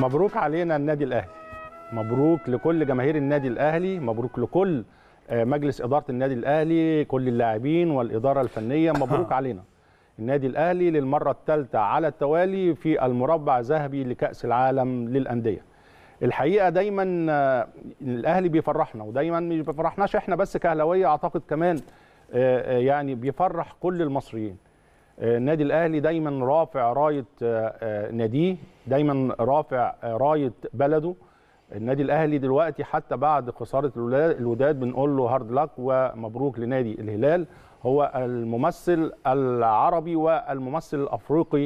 مبروك علينا النادي الاهلي مبروك لكل جماهير النادي الاهلي مبروك لكل آه، مجلس اداره النادي الاهلي كل اللاعبين والاداره الفنيه مبروك علينا النادي الاهلي للمره الثالثه على التوالي في المربع الذهبي لكاس العالم للانديه الحقيقه دايما آه، الاهلي بيفرحنا ودايما مش بيفرحناش احنا بس كاهلاويه اعتقد كمان آه، آه، يعني بيفرح كل المصريين آه، النادي الاهلي دايما رافع رايه آه، آه، ناديه دايما رافع آه، رايه بلده النادي الاهلي دلوقتي حتى بعد خساره الولا- الوداد بنقول له هارد لك ومبروك لنادي الهلال هو الممثل العربي والممثل الافريقي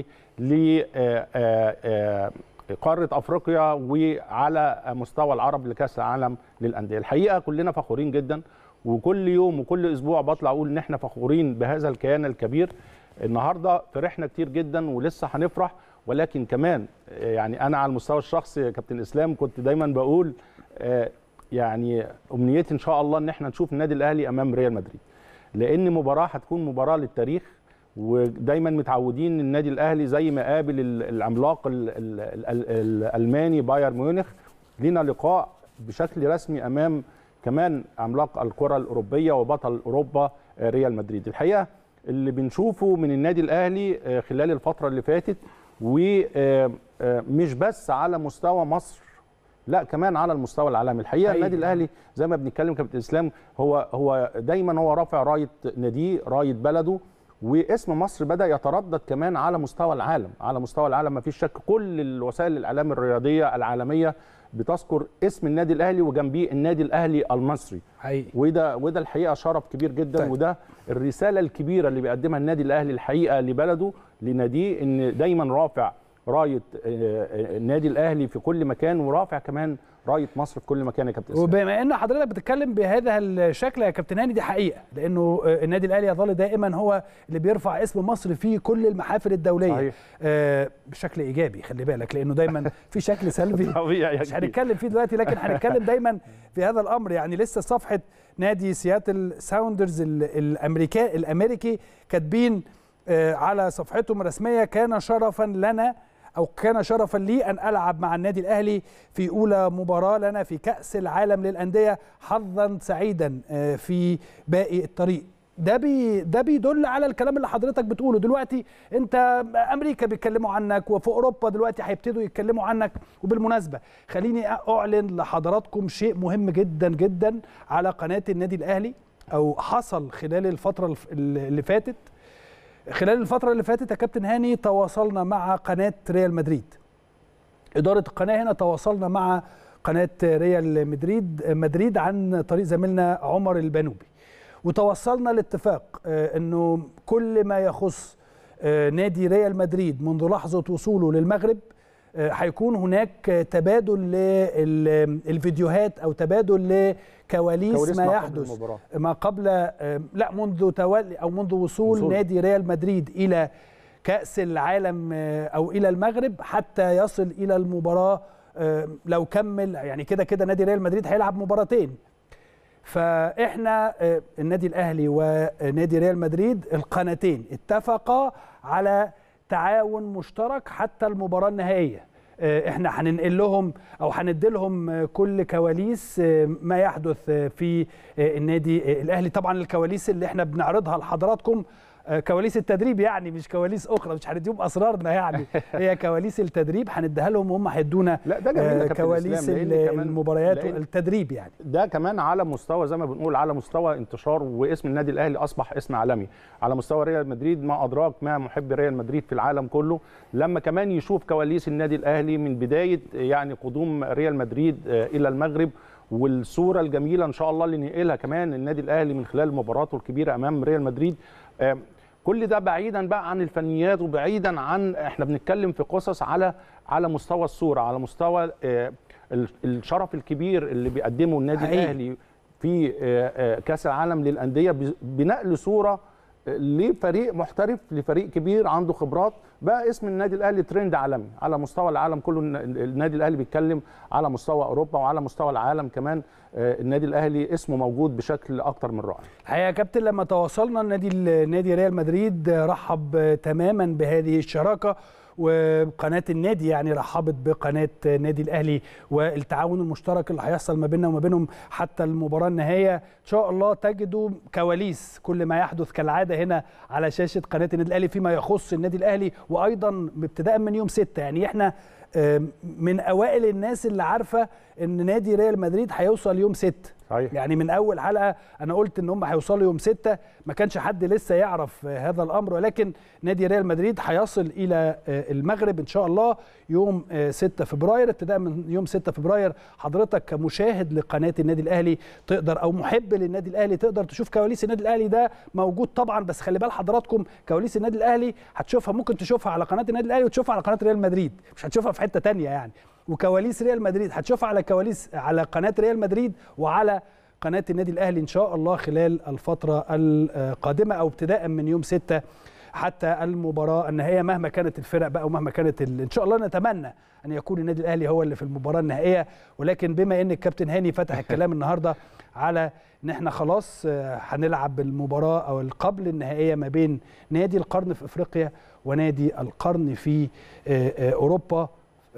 لقاره افريقيا وعلى مستوى العرب لكاس العالم للانديه الحقيقه كلنا فخورين جدا وكل يوم وكل اسبوع بطلع اقول ان احنا فخورين بهذا الكيان الكبير النهارده فرحنا كتير جدا ولسه هنفرح ولكن كمان آه، يعني انا على المستوى الشخصي يا كابتن اسلام كنت دايما بقول آه، يعني امنيتي ان شاء الله ان احنا نشوف النادي الاهلي امام ريال مدريد لان مباراه هتكون مباراه للتاريخ ودايما متعودين النادي الاهلي زي ما قابل ال- العملاق ال- ال- ال- الالماني بايرن ميونخ لينا لقاء بشكل رسمي امام كمان عملاق الكره الاوروبيه وبطل اوروبا آه، ريال مدريد الحقيقه اللي بنشوفه من النادي الاهلي آه، خلال الفتره اللي فاتت ومش بس على مستوى مصر لا كمان على المستوى العالمي الحقيقه حقيقي. النادي الاهلي زي ما بنتكلم كابتن اسلام هو هو دايما هو رافع رايه ناديه رايه بلده واسم مصر بدا يتردد كمان على مستوى العالم على مستوى العالم ما فيش شك كل الوسائل الاعلام الرياضيه العالميه بتذكر اسم النادي الاهلي وجنبيه النادي الاهلي المصري حقيقي وده وده الحقيقه شرف كبير جدا طيب. طيب. وده الرساله الكبيره اللي بيقدمها النادي الاهلي الحقيقه لبلده لناديه ان دايما رافع رايه آه، آه، النادي الاهلي في كل مكان ورافع كمان رايه مصر في كل مكان يا كابتن اسلام وبما ان حضرتك بتتكلم بهذا الشكل يا كابتن هاني دي حقيقه لانه آه، النادي الاهلي يظل دائما هو اللي بيرفع اسم مصر في كل المحافل الدوليه صحيح. آه، بشكل ايجابي خلي بالك لانه دايما في شكل سلبي طبيعي مش أكيد. هنتكلم فيه دلوقتي لكن هنتكلم دايما في هذا الامر يعني لسه صفحه نادي سياتل ساوندرز ال- الامريكا الامريكي كاتبين آه، على صفحتهم الرسميه كان شرفا لنا او كان شرفا لي ان العب مع النادي الاهلي في اولى مباراه لنا في كاس العالم للانديه حظا سعيدا آه، في باقي الطريق ده بي ده بيدل على الكلام اللي حضرتك بتقوله دلوقتي انت امريكا بيتكلموا عنك وفي اوروبا دلوقتي هيبتدوا يتكلموا عنك وبالمناسبه خليني اعلن لحضراتكم شيء مهم جدا جدا على قناه النادي الاهلي او حصل خلال الفتره الف- اللي فاتت خلال الفتره اللي فاتت يا كابتن هاني تواصلنا مع قناه ريال مدريد اداره القناه هنا تواصلنا مع قناه ريال مدريد مدريد عن طريق زميلنا عمر البنوبي وتوصلنا لاتفاق آه، انه كل ما يخص آه، نادي ريال مدريد منذ لحظه وصوله للمغرب آه، هيكون هناك آه، تبادل للفيديوهات او تبادل لكواليس كواليس ما ما قبل يحدث المباراة. ما قبل آه، لا منذ تولي او منذ وصول, وصول. نادي ريال مدريد الى كاس العالم آه، او الى المغرب حتى يصل الى المباراه آه، لو كمل يعني كده كده نادي ريال مدريد هيلعب مباراتين فاحنا آه، النادي الاهلي ونادي ريال مدريد القناتين اتفقا على تعاون مشترك حتى المباراه النهائيه آه، احنا هننقل لهم او هندي لهم آه، كل كواليس آه، ما يحدث آه، في آه، النادي آه، الاهلي طبعا الكواليس اللي احنا بنعرضها لحضراتكم آه، كواليس التدريب يعني مش كواليس اخرى مش هنديهم اسرارنا يعني هي كواليس التدريب هنديها لهم وهم هيدونا لا ده جميل يا آه، كابتن كواليس إسلام، لأن كمان- المباريات لأن- والتدريب يعني ده كمان على مستوى زي ما بنقول على مستوى انتشار واسم النادي الاهلي اصبح اسم عالمي على مستوى ريال مدريد ما ادراك ما محب ريال مدريد في العالم كله لما كمان يشوف كواليس النادي الاهلي من بدايه يعني قدوم ريال مدريد آه، الى المغرب والصوره الجميله ان شاء الله اللي نقلها كمان النادي الاهلي من خلال مباراته الكبيره امام ريال مدريد آه، كل ده بعيدا بقى عن الفنيات وبعيدا عن احنا بنتكلم في قصص على على مستوى الصوره على مستوى آه، ال- الشرف الكبير اللي بيقدمه النادي حقيقي. الاهلي في آه، آه، كاس العالم للانديه ب- بنقل صوره آه، لفريق محترف لفريق كبير عنده خبرات بقى اسم النادي الاهلي ترند عالمي على مستوى العالم كله الن- النادي الاهلي بيتكلم على مستوى اوروبا وعلى مستوى العالم كمان آه، النادي الاهلي اسمه موجود بشكل اكتر من رائع الحقيقه يا كابتن لما تواصلنا النادي نادي ريال مدريد رحب تماما بهذه الشراكه وقناه النادي يعني رحبت بقناه نادي الاهلي والتعاون المشترك اللي هيحصل ما بيننا وما بينهم حتى المباراه النهائيه ان شاء الله تجدوا كواليس كل ما يحدث كالعاده هنا على شاشه قناه النادي الاهلي فيما يخص النادي الاهلي وايضا ابتداء من يوم 6 يعني احنا من اوائل الناس اللي عارفه ان نادي ريال مدريد هيوصل يوم 6 صحيح. يعني من اول حلقه انا قلت ان هم هيوصلوا يوم 6 ما كانش حد لسه يعرف هذا الامر ولكن نادي ريال مدريد هيصل الى المغرب ان شاء الله يوم 6 فبراير ابتداء من يوم 6 فبراير حضرتك كمشاهد لقناه النادي الاهلي تقدر او محب للنادي الاهلي تقدر تشوف كواليس النادي الاهلي ده موجود طبعا بس خلي بال حضراتكم كواليس النادي الاهلي هتشوفها ممكن تشوفها على قناه النادي الاهلي وتشوفها على قناه ريال مدريد مش هتشوفها في حته ثانيه يعني وكواليس ريال مدريد هتشوفها على كواليس على قناه ريال مدريد وعلى قناه النادي الاهلي ان شاء الله خلال الفتره القادمه او ابتداء من يوم 6 حتى المباراه النهائيه مهما كانت الفرق بقى ومهما كانت ان شاء الله نتمنى ان يكون النادي الاهلي هو اللي في المباراه النهائيه ولكن بما ان الكابتن هاني فتح الكلام النهارده على ان احنا خلاص هنلعب المباراه او القبل النهائيه ما بين نادي القرن في افريقيا ونادي القرن في اوروبا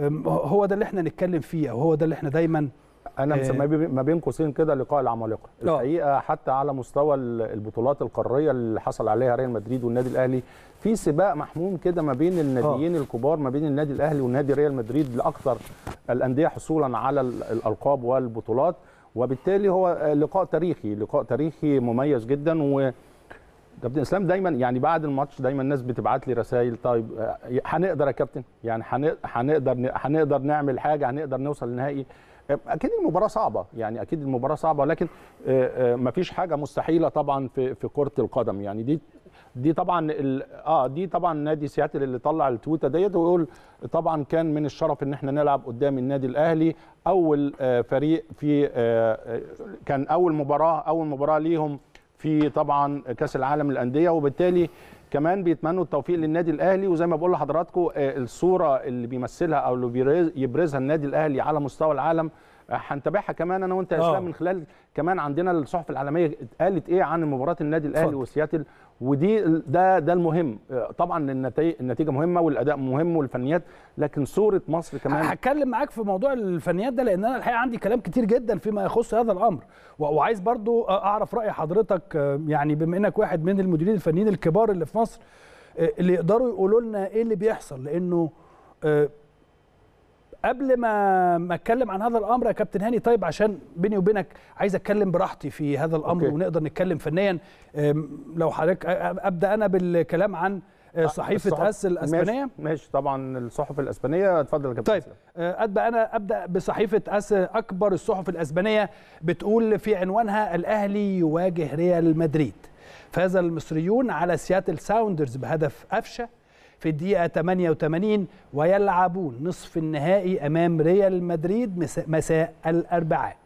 هو ده اللي احنا نتكلم فيه او هو ده اللي احنا دايما انا مسميه ما بين قوسين كده لقاء العمالقه الحقيقه حتى على مستوى البطولات القاريه اللي حصل عليها ريال مدريد والنادي الاهلي في سباق محموم كده ما بين الناديين أوه. الكبار ما بين النادي الاهلي ونادي ريال مدريد لاكثر الانديه حصولا على الالقاب والبطولات وبالتالي هو لقاء تاريخي لقاء تاريخي مميز جدا و كابتن اسلام دايما يعني بعد الماتش دايما الناس بتبعت لي رسائل طيب هنقدر يا كابتن يعني هنقدر هنقدر نعمل حاجه هنقدر نوصل للنهائي اكيد المباراه صعبه يعني اكيد المباراه صعبه ولكن ما فيش حاجه مستحيله طبعا في في كره القدم يعني دي دي طبعا اه دي طبعا نادي سياتل اللي طلع التويته ديت ويقول طبعا كان من الشرف ان احنا نلعب قدام النادي الاهلي اول آه فريق في آه كان اول مباراه اول مباراه ليهم في طبعا كاس العالم للانديه وبالتالي كمان بيتمنوا التوفيق للنادي الاهلي وزي ما بقول لحضراتكم الصوره اللي بيمثلها او اللي يبرزها النادي الاهلي على مستوى العالم هنتابعها كمان انا وانت يا اسلام من خلال كمان عندنا الصحف العالميه قالت ايه عن مباراه النادي الاهلي وسياتل ودي ده ده المهم طبعا النتيجه مهمه والاداء مهم والفنيات لكن صوره مصر كمان هتكلم معاك في موضوع الفنيات ده لان انا الحقيقه عندي كلام كتير جدا فيما يخص هذا الامر وعايز برضو اعرف راي حضرتك يعني بما انك واحد من المديرين الفنيين الكبار اللي في مصر اللي يقدروا يقولوا لنا ايه اللي بيحصل لانه قبل ما ما اتكلم عن هذا الامر يا كابتن هاني طيب عشان بيني وبينك عايز اتكلم براحتي في هذا الامر أوكي. ونقدر نتكلم فنيا لو حضرتك ابدا انا بالكلام عن صحيفه اس الاسبانيه ماشي, ماشي طبعا الصحف الاسبانيه اتفضل يا كابتن طيب ابدا انا ابدا بصحيفه اس اكبر الصحف الاسبانيه بتقول في عنوانها الاهلي يواجه ريال مدريد فاز المصريون على سياتل ساوندرز بهدف قفشه في الدقيقة 88 ويلعبون نصف النهائي أمام ريال مدريد مساء الأربعاء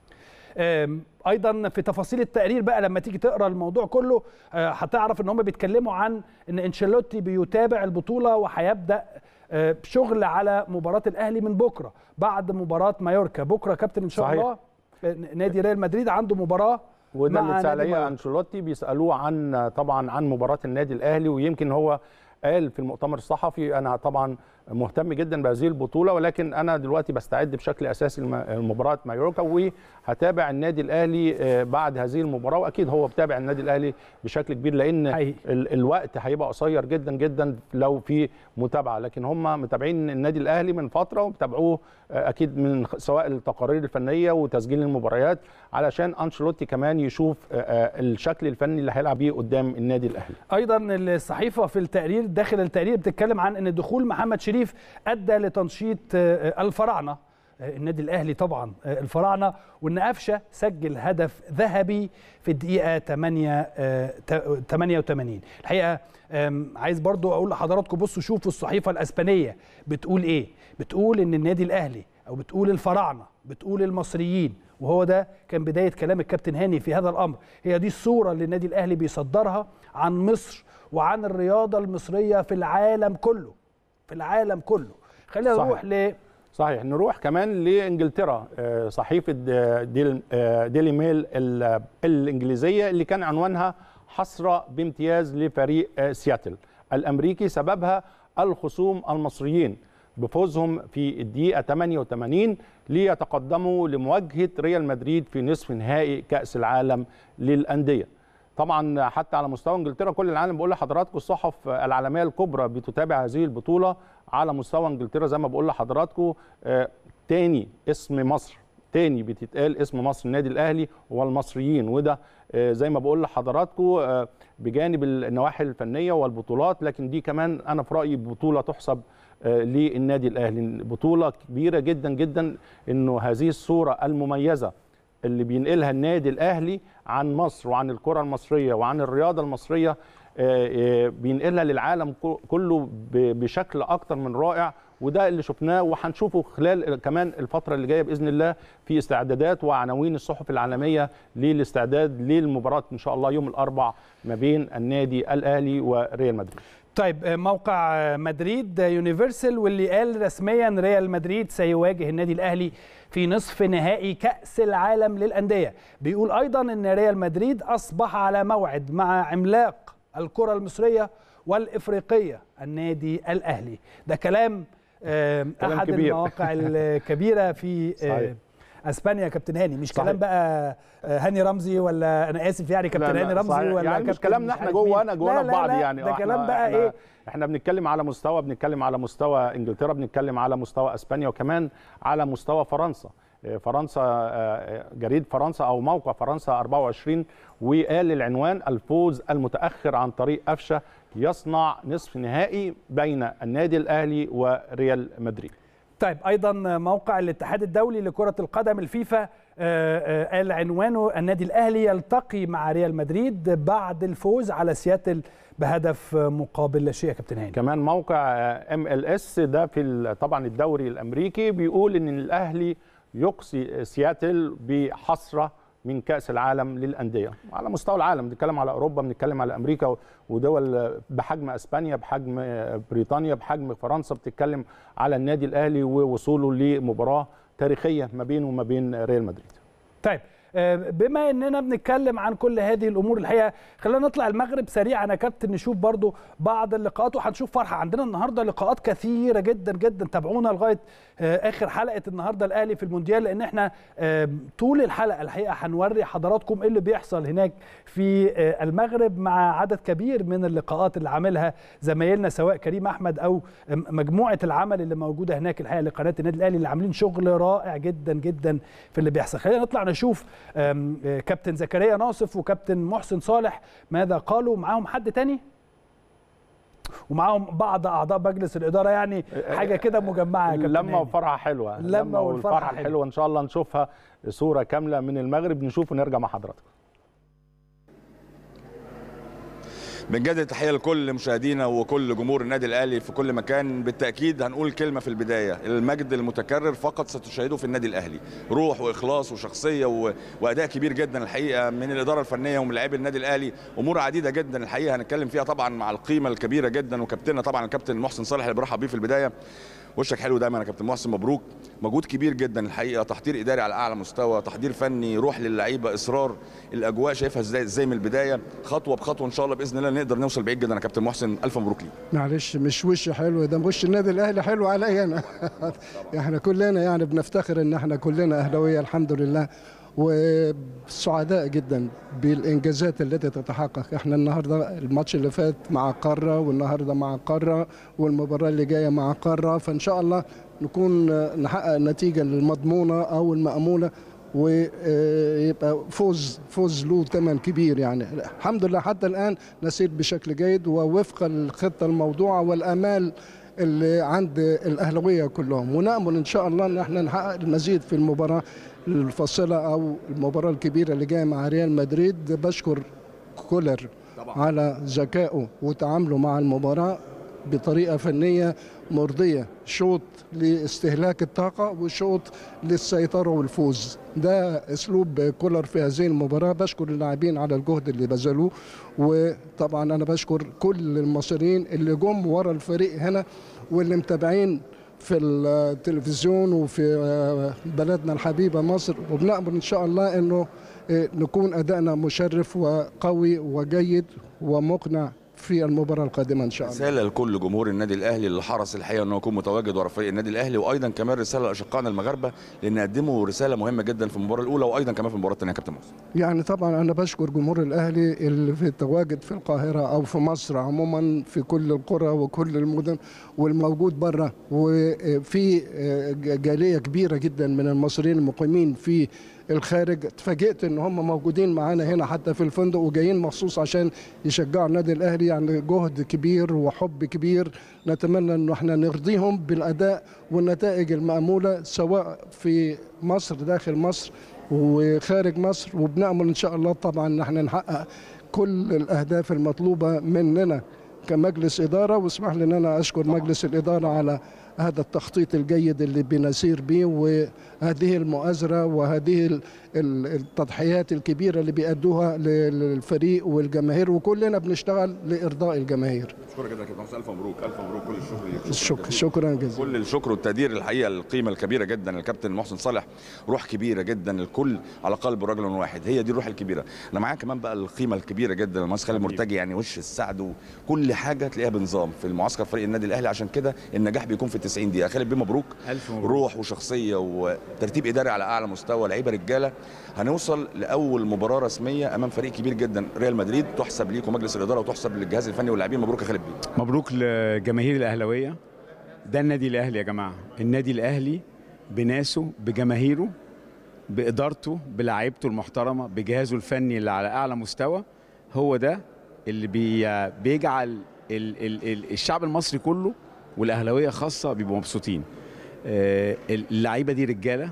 ايضا في تفاصيل التقرير بقى لما تيجي تقرا الموضوع كله هتعرف ان هم بيتكلموا عن ان انشيلوتي بيتابع البطوله وهيبدا شغل على مباراه الاهلي من بكره بعد مباراه مايوركا بكره كابتن ان شاء صحيح. الله نادي ريال مدريد عنده مباراه وده اللي اتسال عليه انشيلوتي بيسالوه عن طبعا عن مباراه النادي الاهلي ويمكن هو قال في المؤتمر الصحفي انا طبعا مهتم جدا بهذه البطوله ولكن انا دلوقتي بستعد بشكل اساسي لمباراه مايوركا وهتابع النادي الاهلي بعد هذه المباراه واكيد هو بتابع النادي الاهلي بشكل كبير لان ال الوقت هيبقى قصير جدا جدا لو في متابعه لكن هم متابعين النادي الاهلي من فتره وبتابعوه اكيد من سواء التقارير الفنيه وتسجيل المباريات علشان انشيلوتي كمان يشوف الشكل الفني اللي هيلعب بيه قدام النادي الاهلي ايضا الصحيفه في التقرير داخل التقرير بتتكلم عن ان دخول محمد شريف ادى لتنشيط الفراعنه النادي الاهلي طبعا الفراعنه وان قفشه سجل هدف ذهبي في الدقيقه 8 88 الحقيقه عايز برضو اقول لحضراتكم بصوا شوفوا الصحيفه الاسبانيه بتقول ايه بتقول ان النادي الاهلي او بتقول الفراعنه بتقول المصريين وهو ده كان بدايه كلام الكابتن هاني في هذا الامر هي دي الصوره اللي النادي الاهلي بيصدرها عن مصر وعن الرياضه المصريه في العالم كله في العالم كله خلينا نروح ل صحيح نروح كمان لانجلترا صحيفه ديل ديلي ميل الانجليزيه اللي كان عنوانها حسره بامتياز لفريق سياتل الامريكي سببها الخصوم المصريين بفوزهم في الدقيقة 88 ليتقدموا لمواجهة ريال مدريد في نصف نهائي كأس العالم للأندية طبعا حتى على مستوى انجلترا كل العالم بقول لحضراتكم الصحف العالميه الكبرى بتتابع هذه البطوله على مستوى انجلترا زي ما بقول لحضراتكم آه تاني اسم مصر تاني بتتقال اسم مصر النادي الاهلي والمصريين وده آه زي ما بقول لحضراتكم آه بجانب النواحي الفنيه والبطولات لكن دي كمان انا في رايي بطوله تحسب للنادي الاهلي بطوله كبيره جدا جدا انه هذه الصوره المميزه اللي بينقلها النادي الاهلي عن مصر وعن الكره المصريه وعن الرياضه المصريه بينقلها للعالم كله بشكل اكتر من رائع وده اللي شفناه وهنشوفه خلال كمان الفتره اللي جايه باذن الله في استعدادات وعناوين الصحف العالميه للاستعداد للمباراه ان شاء الله يوم الاربع ما بين النادي الاهلي وريال مدريد طيب موقع مدريد يونيفرسال واللي قال رسميا ريال مدريد سيواجه النادي الاهلي في نصف نهائي كاس العالم للانديه بيقول ايضا ان ريال مدريد اصبح على موعد مع عملاق الكره المصريه والافريقيه النادي الاهلي ده كلام احد كبير. المواقع الكبيره في صحيح. اسبانيا كابتن هاني مش صحيح. كلام بقى هاني رمزي ولا انا اسف يعني كابتن هاني رمزي صحيح. ولا يعني مش كلامنا احنا جوه انا جوه بعض يعني ده كلام بقى احنا ايه احنا بنتكلم على مستوى بنتكلم على مستوى انجلترا بنتكلم على مستوى اسبانيا وكمان على مستوى فرنسا فرنسا جريد فرنسا او موقع فرنسا 24 وقال العنوان الفوز المتاخر عن طريق قفشه يصنع نصف نهائي بين النادي الاهلي وريال مدريد طيب ايضا موقع الاتحاد الدولي لكره القدم الفيفا قال عنوانه النادي الاهلي يلتقي مع ريال مدريد بعد الفوز على سياتل بهدف مقابل لا شيء يا كابتن هاني كمان موقع ام ال اس ده في طبعا الدوري الامريكي بيقول ان الاهلي يقصي سياتل بحسره من كاس العالم للانديه على مستوى العالم بنتكلم على اوروبا بنتكلم على امريكا ودول بحجم اسبانيا بحجم بريطانيا بحجم فرنسا بتتكلم على النادي الاهلي ووصوله لمباراه تاريخيه ما بينه وما بين ريال مدريد طيب بما اننا بنتكلم عن كل هذه الامور الحقيقه خلينا نطلع المغرب سريعا يا كابتن نشوف برضو بعض اللقاءات وهنشوف فرحه عندنا النهارده لقاءات كثيره جدا جدا تابعونا لغايه اخر حلقه النهارده الاهلي في المونديال لان احنا طول الحلقه الحقيقه هنوري حضراتكم ايه اللي بيحصل هناك في المغرب مع عدد كبير من اللقاءات اللي عاملها زمايلنا سواء كريم احمد او مجموعه العمل اللي موجوده هناك الحقيقه لقناه النادي الاهلي اللي عاملين شغل رائع جدا جدا في اللي بيحصل خلينا نطلع نشوف كابتن زكريا ناصف وكابتن محسن صالح ماذا قالوا معاهم حد تاني ومعاهم بعض اعضاء مجلس الاداره يعني حاجه كده مجمعه يا كابتن لما وفرحه حلوه لما والفرحه حلوه حلوه ان شاء الله نشوفها صوره كامله من المغرب نشوف ونرجع مع حضراتكم بنجدد تحيه لكل مشاهدينا وكل جمهور النادي الاهلي في كل مكان بالتاكيد هنقول كلمه في البدايه المجد المتكرر فقط ستشاهدوه في النادي الاهلي روح واخلاص وشخصيه و... واداء كبير جدا الحقيقه من الاداره الفنيه ومن لاعبي النادي الاهلي امور عديده جدا الحقيقه هنتكلم فيها طبعا مع القيمه الكبيره جدا وكابتننا طبعا الكابتن محسن صالح اللي برحب بيه في البدايه وشك حلو دايما يا كابتن محسن مبروك مجهود كبير جدا الحقيقه تحضير اداري على اعلى مستوى تحضير فني روح للعيبه اصرار الاجواء شايفها ازاي ازاي من البدايه خطوه بخطوه ان شاء الله باذن الله نقدر نوصل بعيد جدا يا كابتن محسن الف مبروك ليك معلش مش وش حلو ده وش النادي الاهلي حلو عليا انا احنا كلنا يعني بنفتخر ان احنا كلنا اهلاويه الحمد لله وسعداء جدا بالانجازات التي تتحقق احنا النهارده الماتش اللي فات مع قاره والنهارده مع قاره والمباراه اللي جايه مع قاره فان شاء الله نكون نحقق النتيجه المضمونه او الماموله ويبقى فوز فوز له ثمن كبير يعني الحمد لله حتى الان نسير بشكل جيد ووفق الخطه الموضوعه والامال اللي عند الاهلاويه كلهم ونامل ان شاء الله ان احنا نحقق المزيد في المباراه الفاصله او المباراه الكبيره اللي جايه مع ريال مدريد بشكر كولر طبعا. على ذكائه وتعامله مع المباراه بطريقه فنيه مرضيه شوط لاستهلاك الطاقه وشوط للسيطره والفوز ده اسلوب كولر في هذه المباراه بشكر اللاعبين على الجهد اللي بذلوه وطبعا انا بشكر كل المصريين اللي جم ورا الفريق هنا واللي متابعين في التلفزيون وفي بلدنا الحبيبه مصر وبنأمل ان شاء الله انه نكون ادائنا مشرف وقوي وجيد ومقنع في المباراه القادمه ان شاء الله رساله لكل جمهور النادي الاهلي اللي حرص الحقيقه انه يكون متواجد ورا فريق النادي الاهلي وايضا كمان رساله لاشقائنا المغاربه لان قدموا رساله مهمه جدا في المباراه الاولى وايضا كمان في المباراه الثانيه يا كابتن محسن يعني طبعا انا بشكر جمهور الاهلي اللي في التواجد في القاهره او في مصر عموما في كل القرى وكل المدن والموجود بره وفي جاليه كبيره جدا من المصريين المقيمين في الخارج اتفاجئت ان هم موجودين معانا هنا حتى في الفندق وجايين مخصوص عشان يشجعوا النادي الاهلي يعني جهد كبير وحب كبير نتمنى ان احنا نرضيهم بالاداء والنتائج الماموله سواء في مصر داخل مصر وخارج مصر وبنامل ان شاء الله طبعا ان احنا نحقق كل الاهداف المطلوبه مننا كمجلس اداره واسمح لي ان انا اشكر مجلس الاداره على هذا التخطيط الجيد اللي بنسير به وهذه المؤازره وهذه التضحيات الكبيره اللي بيأدوها للفريق والجماهير وكلنا بنشتغل لارضاء الجماهير. شكرا جدا يا كابتن محسن الف مبروك الف مبروك كل الشكر ليك الشكر شكرا جزيلا كل الشكر والتقدير الحقيقه القيمه الكبيره جدا الكابتن محسن صالح روح كبيره جدا الكل على قلب رجل واحد هي دي الروح الكبيره انا معايا كمان بقى القيمه الكبيره جدا المهندس خالد مرتجي يعني وش السعد وكل حاجه تلاقيها بنظام في المعسكر فريق النادي الاهلي عشان كده النجاح بيكون في 90 دقيقه خالد بيه مبروك الف مبروك روح وشخصيه وترتيب اداري على اعلى مستوى لعيبه رجاله هنوصل لاول مباراه رسميه امام فريق كبير جدا ريال مدريد تحسب ليكم مجلس الاداره وتحسب للجهاز الفني واللاعبين مبروك يا خالد بيه مبروك لجماهير الاهلاويه ده النادي الاهلي يا جماعه النادي الاهلي بناسه بجماهيره بادارته بلاعيبته المحترمه بجهازه الفني اللي على اعلى مستوى هو ده اللي بي بيجعل ال ال ال الشعب المصري كله والاهلاويه خاصه بيبقوا مبسوطين آه، اللعيبه دي رجاله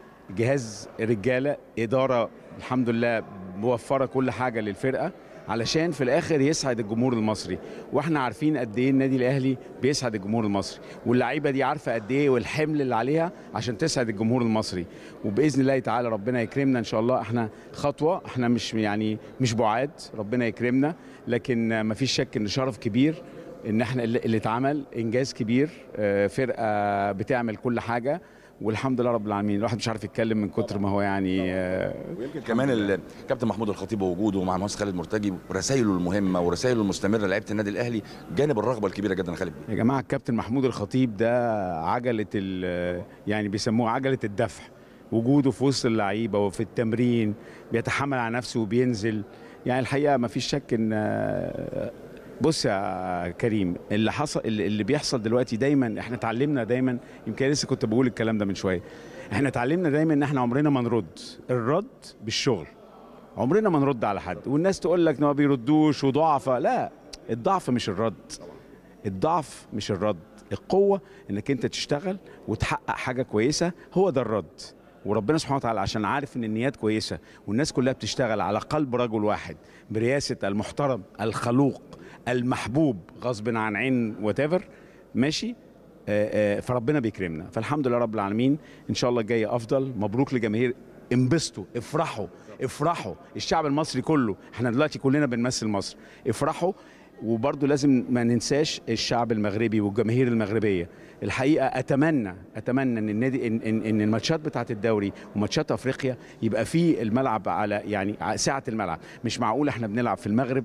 جهاز رجاله اداره الحمد لله موفره كل حاجه للفرقه علشان في الاخر يسعد الجمهور المصري واحنا عارفين قد ايه النادي الاهلي بيسعد الجمهور المصري واللعيبه دي عارفه قد ايه والحمل اللي عليها عشان تسعد الجمهور المصري وباذن الله تعالى ربنا يكرمنا ان شاء الله احنا خطوه احنا مش يعني مش بعاد ربنا يكرمنا لكن ما فيش شك ان شرف كبير ان احنا اللي اللي اتعمل انجاز كبير آه، فرقه بتعمل كل حاجه والحمد لله رب العالمين الواحد مش عارف يتكلم من كتر ما هو يعني آه، ويمكن كمان الكابتن محمود الخطيب ووجوده مع المهندس خالد مرتجي ورسائله المهمه ورسائله المستمره لعيبه النادي الاهلي جانب الرغبه الكبيره جدا يا خالد بيه يا جماعه الكابتن محمود الخطيب ده عجله ال- يعني بيسموه عجله الدفع وجوده في وسط اللعيبه وفي التمرين بيتحمل على نفسه وبينزل يعني الحقيقه ما فيش شك ان آه، بص يا كريم اللي حصل اللي اللي بيحصل دلوقتي دايما احنا اتعلمنا دايما يمكن لسه كنت بقول الكلام ده من شويه احنا اتعلمنا دايما ان احنا عمرنا ما نرد الرد بالشغل عمرنا ما نرد على حد والناس تقول لك إن ما بيردوش وضعفة لا الضعف مش الرد الضعف مش الرد القوة انك انت تشتغل وتحقق حاجة كويسة هو ده الرد وربنا سبحانه وتعالى عشان عارف ان النيات كويسة والناس كلها بتشتغل على قلب رجل واحد برئاسة المحترم الخلوق المحبوب غصب عن عين وتافر ماشي آه، آه، فربنا بيكرمنا فالحمد لله رب العالمين ان شاء الله الجاي افضل مبروك لجماهير انبسطوا افرحوا افرحوا الشعب المصري كله احنا دلوقتي كلنا بنمثل مصر افرحوا وبرضه لازم ما ننساش الشعب المغربي والجماهير المغربيه الحقيقه اتمنى اتمنى ان النادي ان, إن, إن الماتشات بتاعه الدوري وماتشات افريقيا يبقى في الملعب على يعني ع- سعه الملعب مش معقول احنا بنلعب في المغرب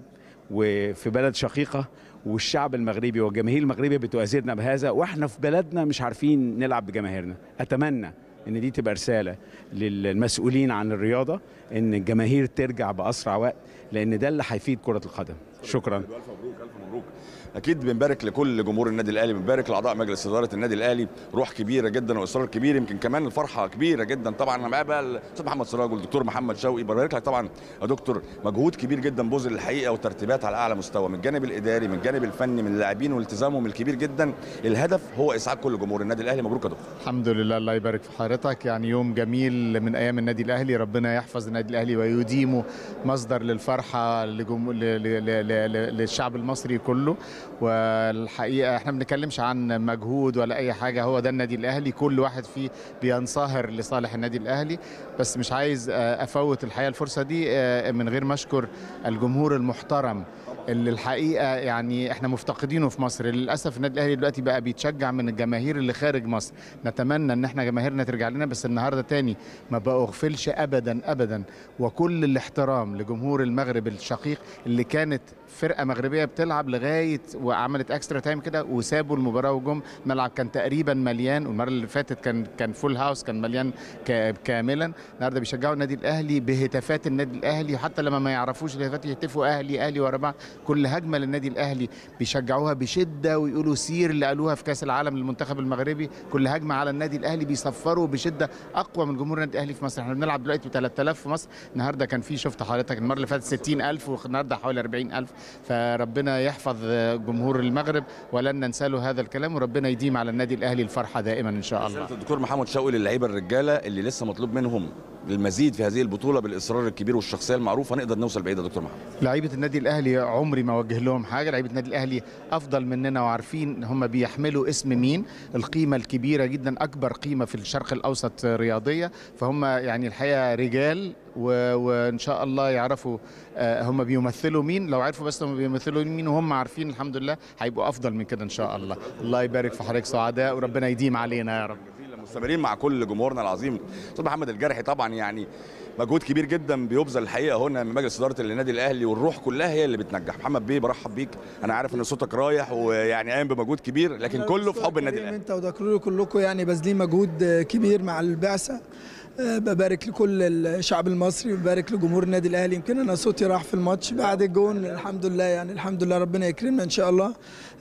وفي بلد شقيقه والشعب المغربي والجماهير المغربيه بتؤازرنا بهذا واحنا في بلدنا مش عارفين نلعب بجماهيرنا اتمنى ان دي تبقى رساله للمسؤولين عن الرياضه ان الجماهير ترجع باسرع وقت لان ده اللي هيفيد كره القدم شكرا الف مبروك الف مبروك اكيد بنبارك لكل جمهور النادي الاهلي بنبارك لاعضاء مجلس اداره النادي الاهلي روح كبيره جدا واصرار كبير يمكن كمان الفرحه كبيره جدا طبعا انا معايا بقى الاستاذ محمد سراج والدكتور محمد شوقي ببارك لك طبعا يا دكتور مجهود كبير جدا بذل الحقيقه وترتيبات على اعلى مستوى من الجانب الاداري من الجانب الفني من اللاعبين والتزامهم الكبير جدا الهدف هو اسعاد كل جمهور النادي الاهلي مبروك يا دكتور الحمد لله الله يبارك في حضرتك يعني يوم جميل من ايام النادي الاهلي ربنا يحفظ النادي الاهلي ويديمه مصدر للفرحه لجم... ل... ل... ل... ل... للشعب المصري كله والحقيقه احنا ما بنتكلمش عن مجهود ولا اي حاجه هو ده النادي الاهلي كل واحد فيه بينصهر لصالح النادي الاهلي بس مش عايز آه، افوت الحقيقه الفرصه دي آه، من غير ما اشكر الجمهور المحترم اللي الحقيقه يعني احنا مفتقدينه في مصر للاسف النادي الاهلي دلوقتي بقى بيتشجع من الجماهير اللي خارج مصر نتمنى ان احنا جماهيرنا ترجع لنا بس النهارده تاني ما بغفلش ابدا ابدا وكل الاحترام لجمهور المغرب الشقيق اللي كانت فرقه مغربيه بتلعب لغايه وعملت اكسترا تايم كده وسابوا المباراه وجم الملعب كان تقريبا مليان والمره اللي فاتت كان كان فول هاوس كان مليان ك- كاملا النهارده بيشجعوا النادي الاهلي بهتافات النادي الاهلي وحتى لما ما يعرفوش الهتافات يهتفوا اهلي اهلي ورا بعض كل هجمه للنادي الاهلي بيشجعوها بشده ويقولوا سير اللي قالوها في كاس العالم للمنتخب المغربي كل هجمه على النادي الاهلي بيصفروا بشده اقوى من جمهور النادي الاهلي في مصر احنا بنلعب دلوقتي ب 3000 في مصر النهارده كان في شفت حضرتك المره اللي فاتت 60000 والنهارده حوالي 40000 فربنا يحفظ جمهور المغرب ولن ننسى له هذا الكلام وربنا يديم على النادي الاهلي الفرحه دائما ان شاء الله رسالة الدكتور محمد شوقي للعيبه الرجاله اللي لسه مطلوب منهم المزيد في هذه البطوله بالاصرار الكبير والشخصيه المعروفه نقدر نوصل بعيد يا دكتور محمد لعيبه النادي الاهلي عمري ما اوجه لهم حاجه لعيبه النادي الاهلي افضل مننا وعارفين هم بيحملوا اسم مين القيمه الكبيره جدا اكبر قيمه في الشرق الاوسط رياضيه فهم يعني الحقيقه رجال و... وان شاء الله يعرفوا آه، هم بيمثلوا مين لو عرفوا بس هم بيمثلوا مين وهم عارفين الحمد لله هيبقوا افضل من كده ان شاء الله الله يبارك في حضرتك سعداء وربنا يديم علينا يا رب مستمرين مع كل جمهورنا العظيم استاذ محمد الجرحي طبعا يعني مجهود كبير جدا بيبذل الحقيقه هنا من مجلس اداره النادي الاهلي والروح كلها هي اللي بتنجح محمد بيه برحب بيك انا عارف ان صوتك رايح ويعني قايم بمجهود كبير لكن كله في حب النادي الاهلي انت ودكرور كلكم يعني باذلين مجهود كبير مع البعثه أه، ببارك لكل الشعب المصري وببارك لجمهور النادي الاهلي يمكن انا صوتي راح في الماتش بعد الجون الحمد لله يعني الحمد لله ربنا يكرمنا ان شاء الله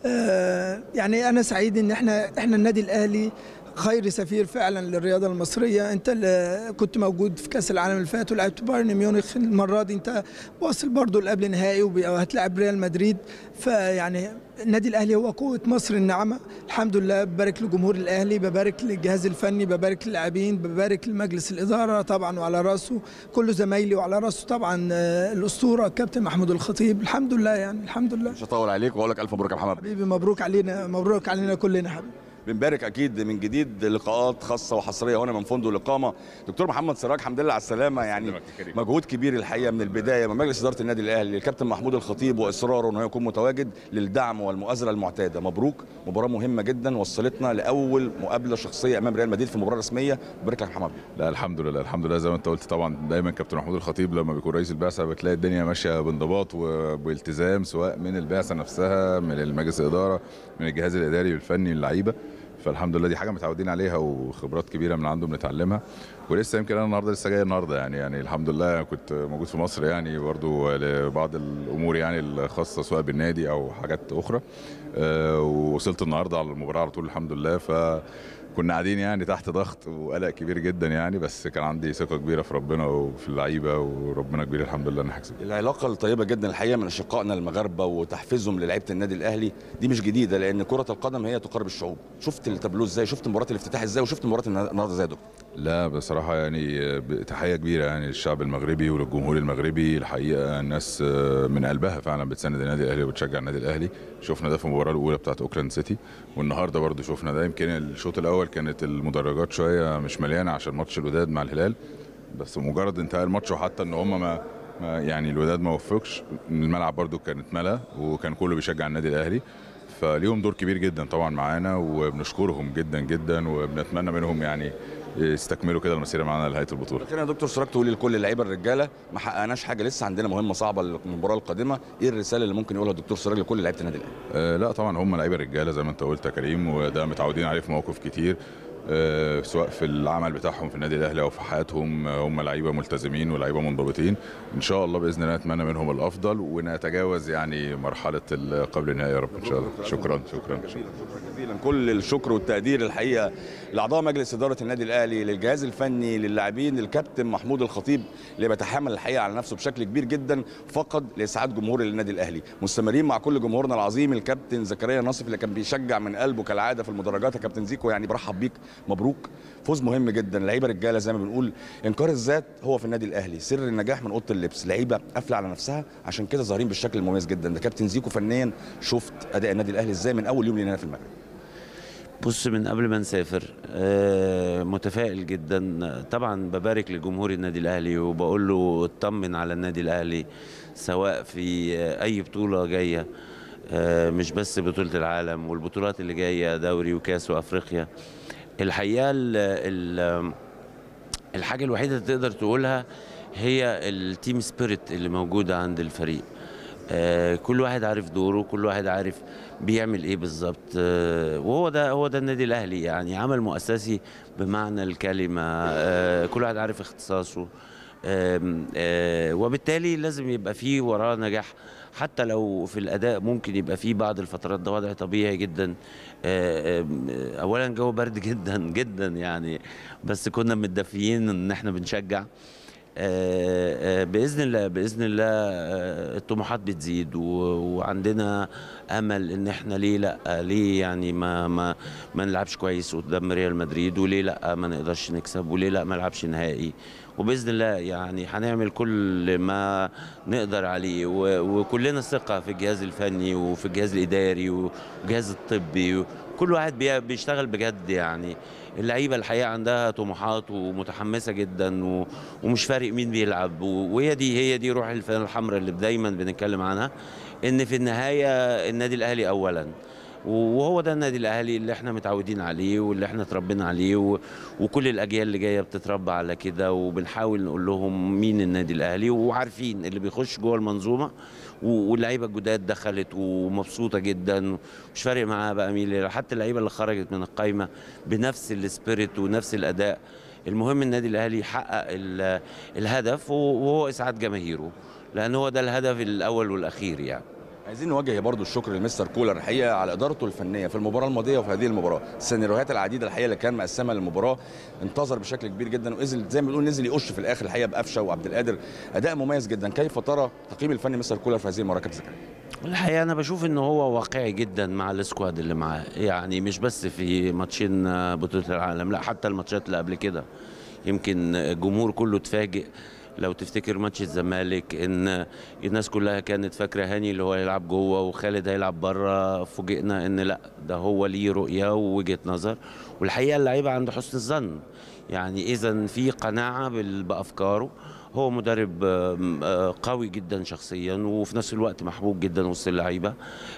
أه، يعني انا سعيد ان احنا احنا النادي الاهلي خير سفير فعلا للرياضه المصريه انت اللي كنت موجود في كاس العالم اللي فات ولعبت بايرن ميونخ المره دي انت واصل برضو لقبل نهائي وهتلاعب ريال مدريد فيعني النادي الاهلي هو قوه مصر الناعمه الحمد لله ببارك لجمهور الاهلي ببارك للجهاز الفني ببارك للاعبين ببارك لمجلس الاداره طبعا وعلى راسه كل زمايلي وعلى راسه طبعا آه، الاسطوره الكابتن محمود الخطيب الحمد لله يعني الحمد لله مش هطول عليك واقول لك الف مبروك يا محمد حبيبي مبروك علينا مبروك علينا كلنا حبيبي بنبارك اكيد من جديد لقاءات خاصه وحصريه هنا من فندق الاقامه دكتور محمد سراج الحمد لله على السلامه يعني مجهود كبير الحقيقه من البدايه من مجلس اداره النادي الاهلي الكابتن محمود الخطيب واصراره انه يكون متواجد للدعم والمؤازره المعتاده مبروك مباراه مهمه جدا وصلتنا لاول مقابله شخصيه امام ريال مدريد في مباراه رسميه بارك لك يا محمد لا الحمد لله الحمد لله زي ما انت قلت طبعا دايما كابتن محمود الخطيب لما بيكون رئيس البعثه بتلاقي الدنيا ماشيه بانضباط وبالتزام سواء من البعثه نفسها من المجلس الاداره من الجهاز الاداري والفني للعيبه فالحمد لله دي حاجه متعودين عليها وخبرات كبيره من عنده بنتعلمها ولسه يمكن انا النهارده لسه جاي النهارده يعني يعني الحمد لله كنت موجود في مصر يعني برضو لبعض الامور يعني الخاصه سواء بالنادي او حاجات اخرى أه ووصلت النهارده على المباراه على طول الحمد لله ف كنا قاعدين يعني تحت ضغط وقلق كبير جدا يعني بس كان عندي ثقه كبيره في ربنا وفي اللعيبه وربنا كبير الحمد لله ان هكسب العلاقه الطيبه جدا الحقيقه من اشقائنا المغاربه وتحفيزهم للعيبه النادي الاهلي دي مش جديده لان كره القدم هي تقرب الشعوب شفت التابلو ازاي شفت مباراه الافتتاح ازاي وشفت مباراه النهارده ازاي يا دكتور لا بصراحة يعني تحية كبيرة يعني للشعب المغربي وللجمهور المغربي الحقيقة الناس من قلبها فعلا بتساند النادي الأهلي وبتشجع النادي الأهلي شفنا ده في المباراة الأولى بتاعت أوكلاند سيتي والنهاردة برضو شفنا ده يمكن الشوط الأول كانت المدرجات شوية مش مليانة عشان ماتش الوداد مع الهلال بس مجرد انتهاء الماتش وحتى ان هم ما ما- يعني الوداد ما وفقش الملعب برضو كانت ملا وكان كله بيشجع النادي الاهلي فليهم دور كبير جدا طبعا معانا وبنشكرهم جدا جدا وبنتمنى منهم يعني يستكملوا كده المسيره معانا لنهايه البطوله كده يا دكتور سراج تقولي لكل اللعيبه الرجاله ما حققناش حاجه لسه عندنا مهمه صعبه للمباراه القادمه ايه الرساله اللي ممكن يقولها الدكتور سراج لكل لعيبه النادي الاهلي آه لا طبعا هم لعيبه رجاله زي ما انت قلت يا كريم وده متعودين عليه في مواقف كتير آه سواء في العمل بتاعهم في النادي الاهلي او في حياتهم آه، هم لعيبه ملتزمين ولعيبه منضبطين ان شاء الله باذن الله نتمنى منهم الافضل ونتجاوز يعني مرحله ال- قبل النهائي يا رب ان شاء الله شكرا شكرا, شكرا. جزيلا كل الشكر والتقدير الحقيقه لاعضاء مجلس اداره النادي الاهلي للجهاز الفني للاعبين للكابتن محمود الخطيب اللي بيتحمل الحقيقه على نفسه بشكل كبير جدا فقط لاسعاد جمهور النادي الاهلي مستمرين مع كل جمهورنا العظيم الكابتن زكريا ناصف اللي كان بيشجع من قلبه كالعاده في المدرجات يا كابتن زيكو يعني برحب بيك مبروك فوز مهم جدا لعيبه رجاله زي ما بنقول انكار الذات هو في النادي الاهلي سر النجاح من اوضه اللبس لعيبه قافله على نفسها عشان كده ظاهرين بالشكل المميز جدا ده كابتن زيكو فنيا شفت اداء النادي الاهلي ازاي من اول يوم لينا هنا في المغرب بص من قبل ما نسافر آه، متفائل جدا طبعا ببارك لجمهور النادي الاهلي وبقول له اطمن على النادي الاهلي سواء في آه، اي بطوله جايه آه، مش بس بطوله العالم والبطولات اللي جايه دوري وكاس وافريقيا الحقيقه ال ال الحاجه الوحيده اللي تقدر تقولها هي التيم سبيريت اللي موجوده عند الفريق آه، كل واحد عارف دوره كل واحد عارف بيعمل ايه بالظبط آه، وهو ده هو ده النادي الاهلي يعني عمل مؤسسي بمعنى الكلمه آه، كل واحد عارف اختصاصه آم، آه، وبالتالي لازم يبقى فيه وراه نجاح حتى لو في الاداء ممكن يبقى فيه بعض الفترات ده وضع طبيعي جدا آه، آم، آه، اولا جو برد جدا جدا يعني بس كنا متدفيين ان احنا بنشجع آه، آه، باذن الله باذن الله آه، الطموحات بتزيد و- وعندنا امل ان احنا ليه لا ليه يعني ما ما ما نلعبش كويس قدام ريال مدريد وليه لا ما نقدرش نكسب وليه لا ما نلعبش نهائي وباذن الله يعني هنعمل كل ما نقدر عليه و- وكلنا ثقه في الجهاز الفني وفي الجهاز الاداري والجهاز الطبي كل واحد بي- بيشتغل بجد يعني اللعيبه الحقيقه عندها طموحات ومتحمسه جدا و... ومش فارق مين بيلعب و... وهي دي هي دي روح الفانله الحمراء اللي دايما بنتكلم عنها ان في النهايه النادي الاهلي اولا وهو ده النادي الاهلي اللي احنا متعودين عليه واللي احنا اتربينا عليه و... وكل الاجيال اللي جايه بتتربى على كده وبنحاول نقول لهم مين النادي الاهلي وعارفين اللي بيخش جوه المنظومه و- واللعيبه الجداد دخلت ومبسوطه جدا مش فارق معاها بقى مين اللي- حتى اللعيبه اللي خرجت من القايمه بنفس السبيريت ونفس الاداء المهم النادي الاهلي يحقق ال- الهدف وهو اسعاد جماهيره لان هو ده الهدف الاول والاخير يعني عايزين نوجه برضو الشكر لمستر كولر الحقيقه على ادارته الفنيه في المباراه الماضيه وفي هذه المباراه السيناريوهات العديده الحقيقه اللي كان مقسمها للمباراه انتظر بشكل كبير جدا ونزل زي ما بنقول نزل يقش في الاخر الحقيقه بقفشه وعبد القادر اداء مميز جدا كيف ترى تقييم الفني مستر كولر في هذه المباراه كابتن زكريا الحقيقه انا بشوف ان هو واقعي جدا مع السكواد اللي معاه يعني مش بس في ماتشين بطوله العالم لا حتى الماتشات اللي قبل كده يمكن الجمهور كله اتفاجئ لو تفتكر ماتش الزمالك ان الناس كلها كانت فاكره هاني اللي هو هيلعب جوه وخالد هيلعب بره فوجئنا ان لا ده هو ليه رؤيه ووجهه نظر والحقيقه اللعيبه عنده حسن الظن يعني اذا في قناعه بال- بافكاره هو مدرب آم، آه، قوي جدا شخصيا وفي نفس الوقت محبوب جدا وسط اللعيبه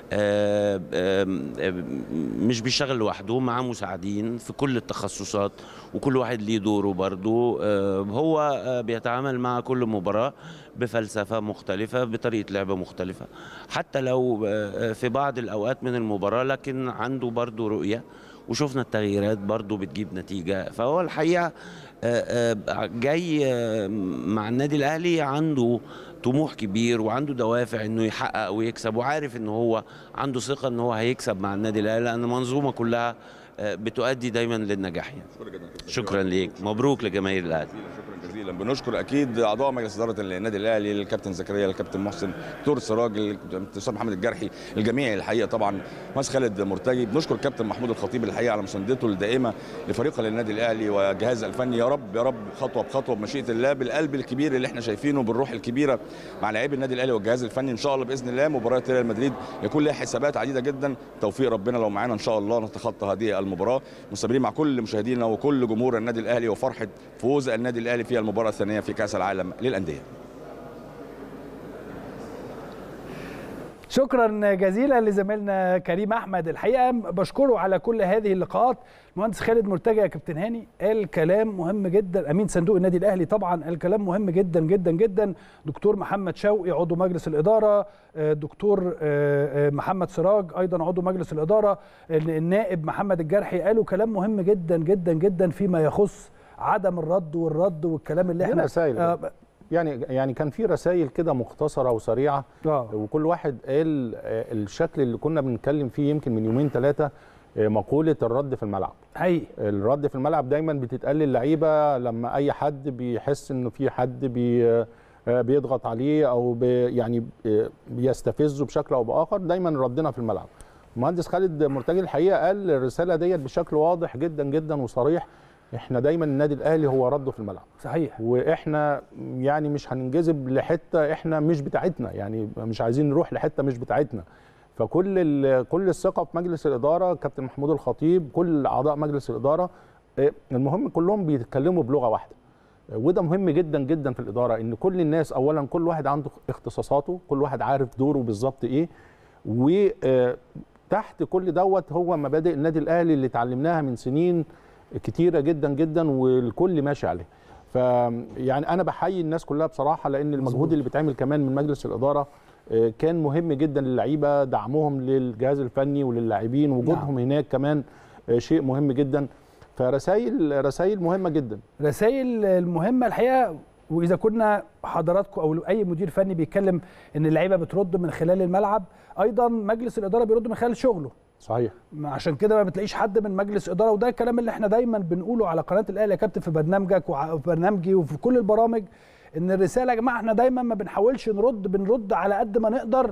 آه، آم، آم، مش بيشتغل لوحده معاه مساعدين في كل التخصصات وكل واحد ليه دوره برضه آه، هو آه، بيتعامل مع كل مباراه بفلسفه مختلفه بطريقه لعبه مختلفه حتى لو آه، في بعض الاوقات من المباراه لكن عنده برضه رؤيه وشفنا التغييرات برضو بتجيب نتيجة فهو الحقيقة آه، آه، جاي آه، مع النادي الأهلي عنده طموح كبير وعنده دوافع انه يحقق ويكسب وعارف ان هو عنده ثقة ان هو هيكسب مع النادي الأهلي لأن المنظومة كلها آه، بتؤدي دايما للنجاح يعني. شكرا جدا كابتن شكرا ليك مبروك لجماهير الأهلي شكرا جزيلا بنشكر اكيد اعضاء مجلس اداره النادي الاهلي الكابتن زكريا الكابتن محسن دكتور سراج الاستاذ محمد الجرحي الجميع الحقيقه طبعا مهندس خالد مرتجي بنشكر الكابتن محمود الخطيب الحقيقه على مساندته الدائمه لفريقه للنادي الاهلي وجهاز الفني يا رب يا رب خطوه بخطوه بمشيئه الله بالقلب الكبير اللي احنا شايفينه بالروح الكبيره مع لاعبي النادي الاهلي والجهاز الفني ان شاء الله باذن الله مباراه ريال مدريد يكون لها حسابات عديده جدا توفيق ربنا لو معانا ان شاء الله نتخطى هذه المباراه مستمرين مع كل مشاهدينا وكل جمهور النادي الاهلي وفرحه فوز النادي الاهلي في المباراه الثانيه في كاس العالم للانديه شكرا جزيلا لزميلنا كريم احمد الحقيقه بشكره على كل هذه اللقاءات المهندس خالد مرتجى يا كابتن هاني قال كلام مهم جدا امين صندوق النادي الاهلي طبعا قال كلام مهم جدا جدا جدا دكتور محمد شوقي عضو مجلس الاداره آه، دكتور آه، آه، محمد سراج ايضا عضو مجلس الاداره النائب محمد الجرحي قالوا كلام مهم جدا جدا جدا فيما يخص عدم الرد والرد والكلام اللي دي احنا رسائل. آه، يعني يعني كان في رسائل كده مختصره وسريعه آه. وكل واحد قال آه، الشكل اللي كنا بنتكلم فيه يمكن من يومين ثلاثه مقوله الرد في الملعب حقيقي الرد في الملعب دايما بتتقال للعيبه لما اي حد بيحس انه في حد بي آه، بيضغط عليه او بي يعني آه، بيستفزه بشكل او باخر دايما ردنا في الملعب المهندس خالد مرتجي الحقيقه قال الرساله ديت بشكل واضح جدا جدا وصريح احنا دايما النادي الاهلي هو رده في الملعب صحيح واحنا يعني مش هننجذب لحته احنا مش بتاعتنا يعني مش عايزين نروح لحته مش بتاعتنا فكل ال- كل الثقه في مجلس الاداره كابتن محمود الخطيب كل اعضاء مجلس الاداره آه، المهم كلهم بيتكلموا بلغه واحده آه، وده مهم جدا جدا في الاداره ان كل الناس اولا كل واحد عنده اختصاصاته كل واحد عارف دوره بالظبط ايه وتحت كل دوت هو مبادئ النادي الاهلي اللي اتعلمناها من سنين كتيره جدا جدا والكل ماشي عليها فيعني انا بحيي الناس كلها بصراحه لان المجهود اللي بيتعمل كمان من مجلس الاداره آه، كان مهم جدا للعيبه دعمهم للجهاز الفني وللاعبين وجودهم هناك كمان آه، شيء مهم جدا فرسائل رسائل مهمه جدا رسائل المهمه الحقيقه واذا كنا حضراتكم او اي مدير فني بيتكلم ان اللعيبه بترد من خلال الملعب ايضا مجلس الاداره بيرد من خلال شغله صحيح عشان كده ما بتلاقيش حد من مجلس اداره وده الكلام اللي احنا دايما بنقوله على قناه الاهلي يا كابتن في برنامجك وفي برنامجي وفي كل البرامج ان الرساله يا جماعه احنا دايما ما بنحاولش نرد بنرد على قد ما نقدر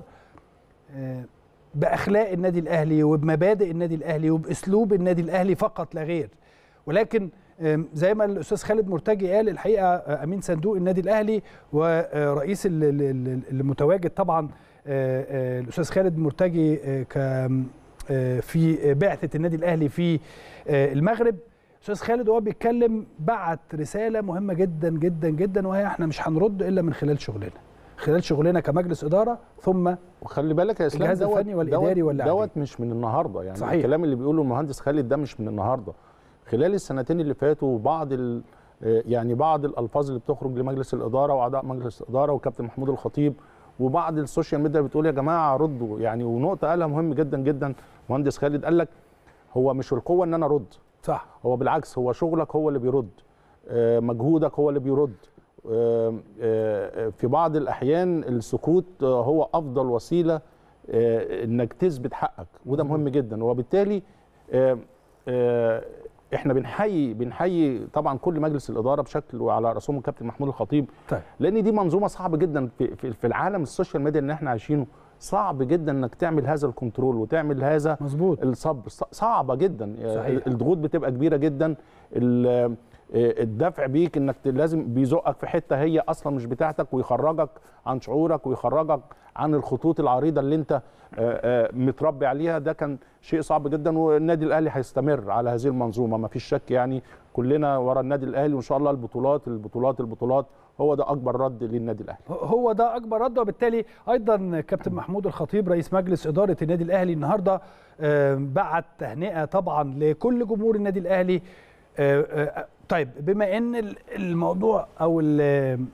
آه، باخلاق النادي الاهلي وبمبادئ النادي الاهلي وباسلوب النادي الاهلي فقط لا غير ولكن آم، زي ما الاستاذ خالد مرتجي قال الحقيقه آه، امين صندوق النادي الاهلي ورئيس ال- ال- ال- المتواجد طبعا آه، آه، الاستاذ خالد مرتجي آه، ك آه، في بعثه النادي الاهلي في آه، المغرب استاذ خالد وهو بيتكلم بعت رساله مهمه جدا جدا جدا وهي احنا مش هنرد الا من خلال شغلنا خلال شغلنا كمجلس اداره ثم وخلي بالك يا اسلام الجهاز دوت- الفني والإداري دوت- واللاعبين. دوت مش من النهارده يعني صحيح. الكلام اللي بيقوله المهندس خالد ده مش من النهارده خلال السنتين اللي فاتوا بعض ال آه، يعني بعض الالفاظ اللي بتخرج لمجلس الاداره واعضاء مجلس الاداره وكابتن محمود الخطيب وبعض السوشيال ميديا بتقول يا جماعه ردوا يعني ونقطه قالها مهم جدا جدا مهندس خالد قال لك هو مش القوه ان انا ارد صح هو بالعكس هو شغلك هو اللي بيرد آه، مجهودك هو اللي بيرد آه، آه، في بعض الاحيان السكوت آه، هو افضل وسيله آه، انك تثبت حقك وده مهم جدا وبالتالي آه، آه، احنا بنحيي بنحيي طبعا كل مجلس الاداره بشكل وعلى راسهم الكابتن محمود الخطيب طيب لان دي منظومه صعبه جدا في في في العالم السوشيال ميديا اللي احنا عايشينه صعب جدا انك تعمل هذا الكنترول وتعمل هذا مظبوط الصبر ص- صعبه جدا صحيح. الضغوط بتبقى كبيره جدا ال- الدفع بيك انك ت- لازم بيزقك في حته هي اصلا مش بتاعتك ويخرجك عن شعورك ويخرجك عن الخطوط العريضه اللي انت آه، آه، متربي عليها ده كان شيء صعب جدا والنادي الاهلي هيستمر على هذه المنظومه ما فيش شك يعني كلنا ورا النادي الاهلي وان شاء الله البطولات البطولات البطولات هو ده اكبر رد للنادي الاهلي هو ده اكبر رد وبالتالي ايضا كابتن محمود الخطيب رئيس مجلس اداره النادي الاهلي النهارده آه، بعت تهنئه طبعا لكل جمهور النادي الاهلي آه، آه، طيب بما ان ال- الموضوع او ال-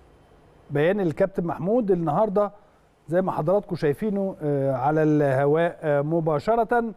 بيان الكابتن محمود النهارده زي ما حضراتكم شايفينه آه، على الهواء آه، مباشره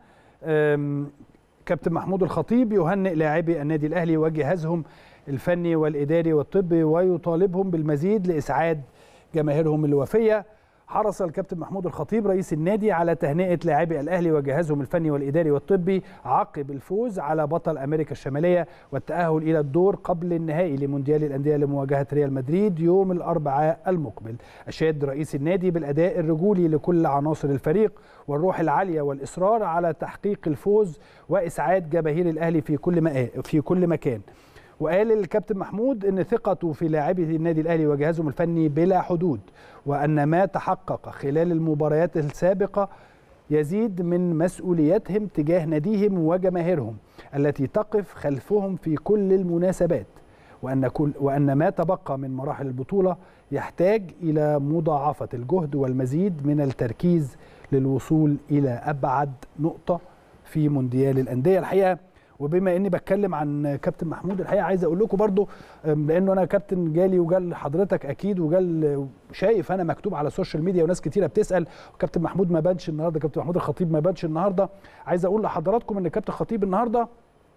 آم، كابتن محمود الخطيب يهنئ لاعبي النادي الاهلي وجهازهم الفني والاداري والطبي ويطالبهم بالمزيد لاسعاد جماهيرهم الوفيه حرص الكابتن محمود الخطيب رئيس النادي على تهنئه لاعبي الاهلي وجهازهم الفني والاداري والطبي عقب الفوز على بطل امريكا الشماليه والتاهل الى الدور قبل النهائي لمونديال الانديه لمواجهه ريال مدريد يوم الاربعاء المقبل اشاد رئيس النادي بالاداء الرجولي لكل عناصر الفريق والروح العاليه والاصرار على تحقيق الفوز واسعاد جماهير الاهلي في كل مكان في كل مكان وقال الكابتن محمود ان ثقته في لاعبي النادي الاهلي وجهازهم الفني بلا حدود وان ما تحقق خلال المباريات السابقه يزيد من مسؤوليتهم تجاه ناديهم وجماهيرهم التي تقف خلفهم في كل المناسبات وان كل وان ما تبقى من مراحل البطوله يحتاج الى مضاعفه الجهد والمزيد من التركيز للوصول الى ابعد نقطه في مونديال الانديه الحقيقه وبما اني بتكلم عن كابتن محمود الحقيقه عايز اقول لكم برضو أم، لانه انا كابتن جالي وجال حضرتك اكيد وجال شايف انا مكتوب على السوشيال ميديا وناس كتيره بتسال وكابتن محمود ما بانش النهارده كابتن محمود الخطيب ما بانش النهارده عايز اقول لحضراتكم ان كابتن خطيب النهارده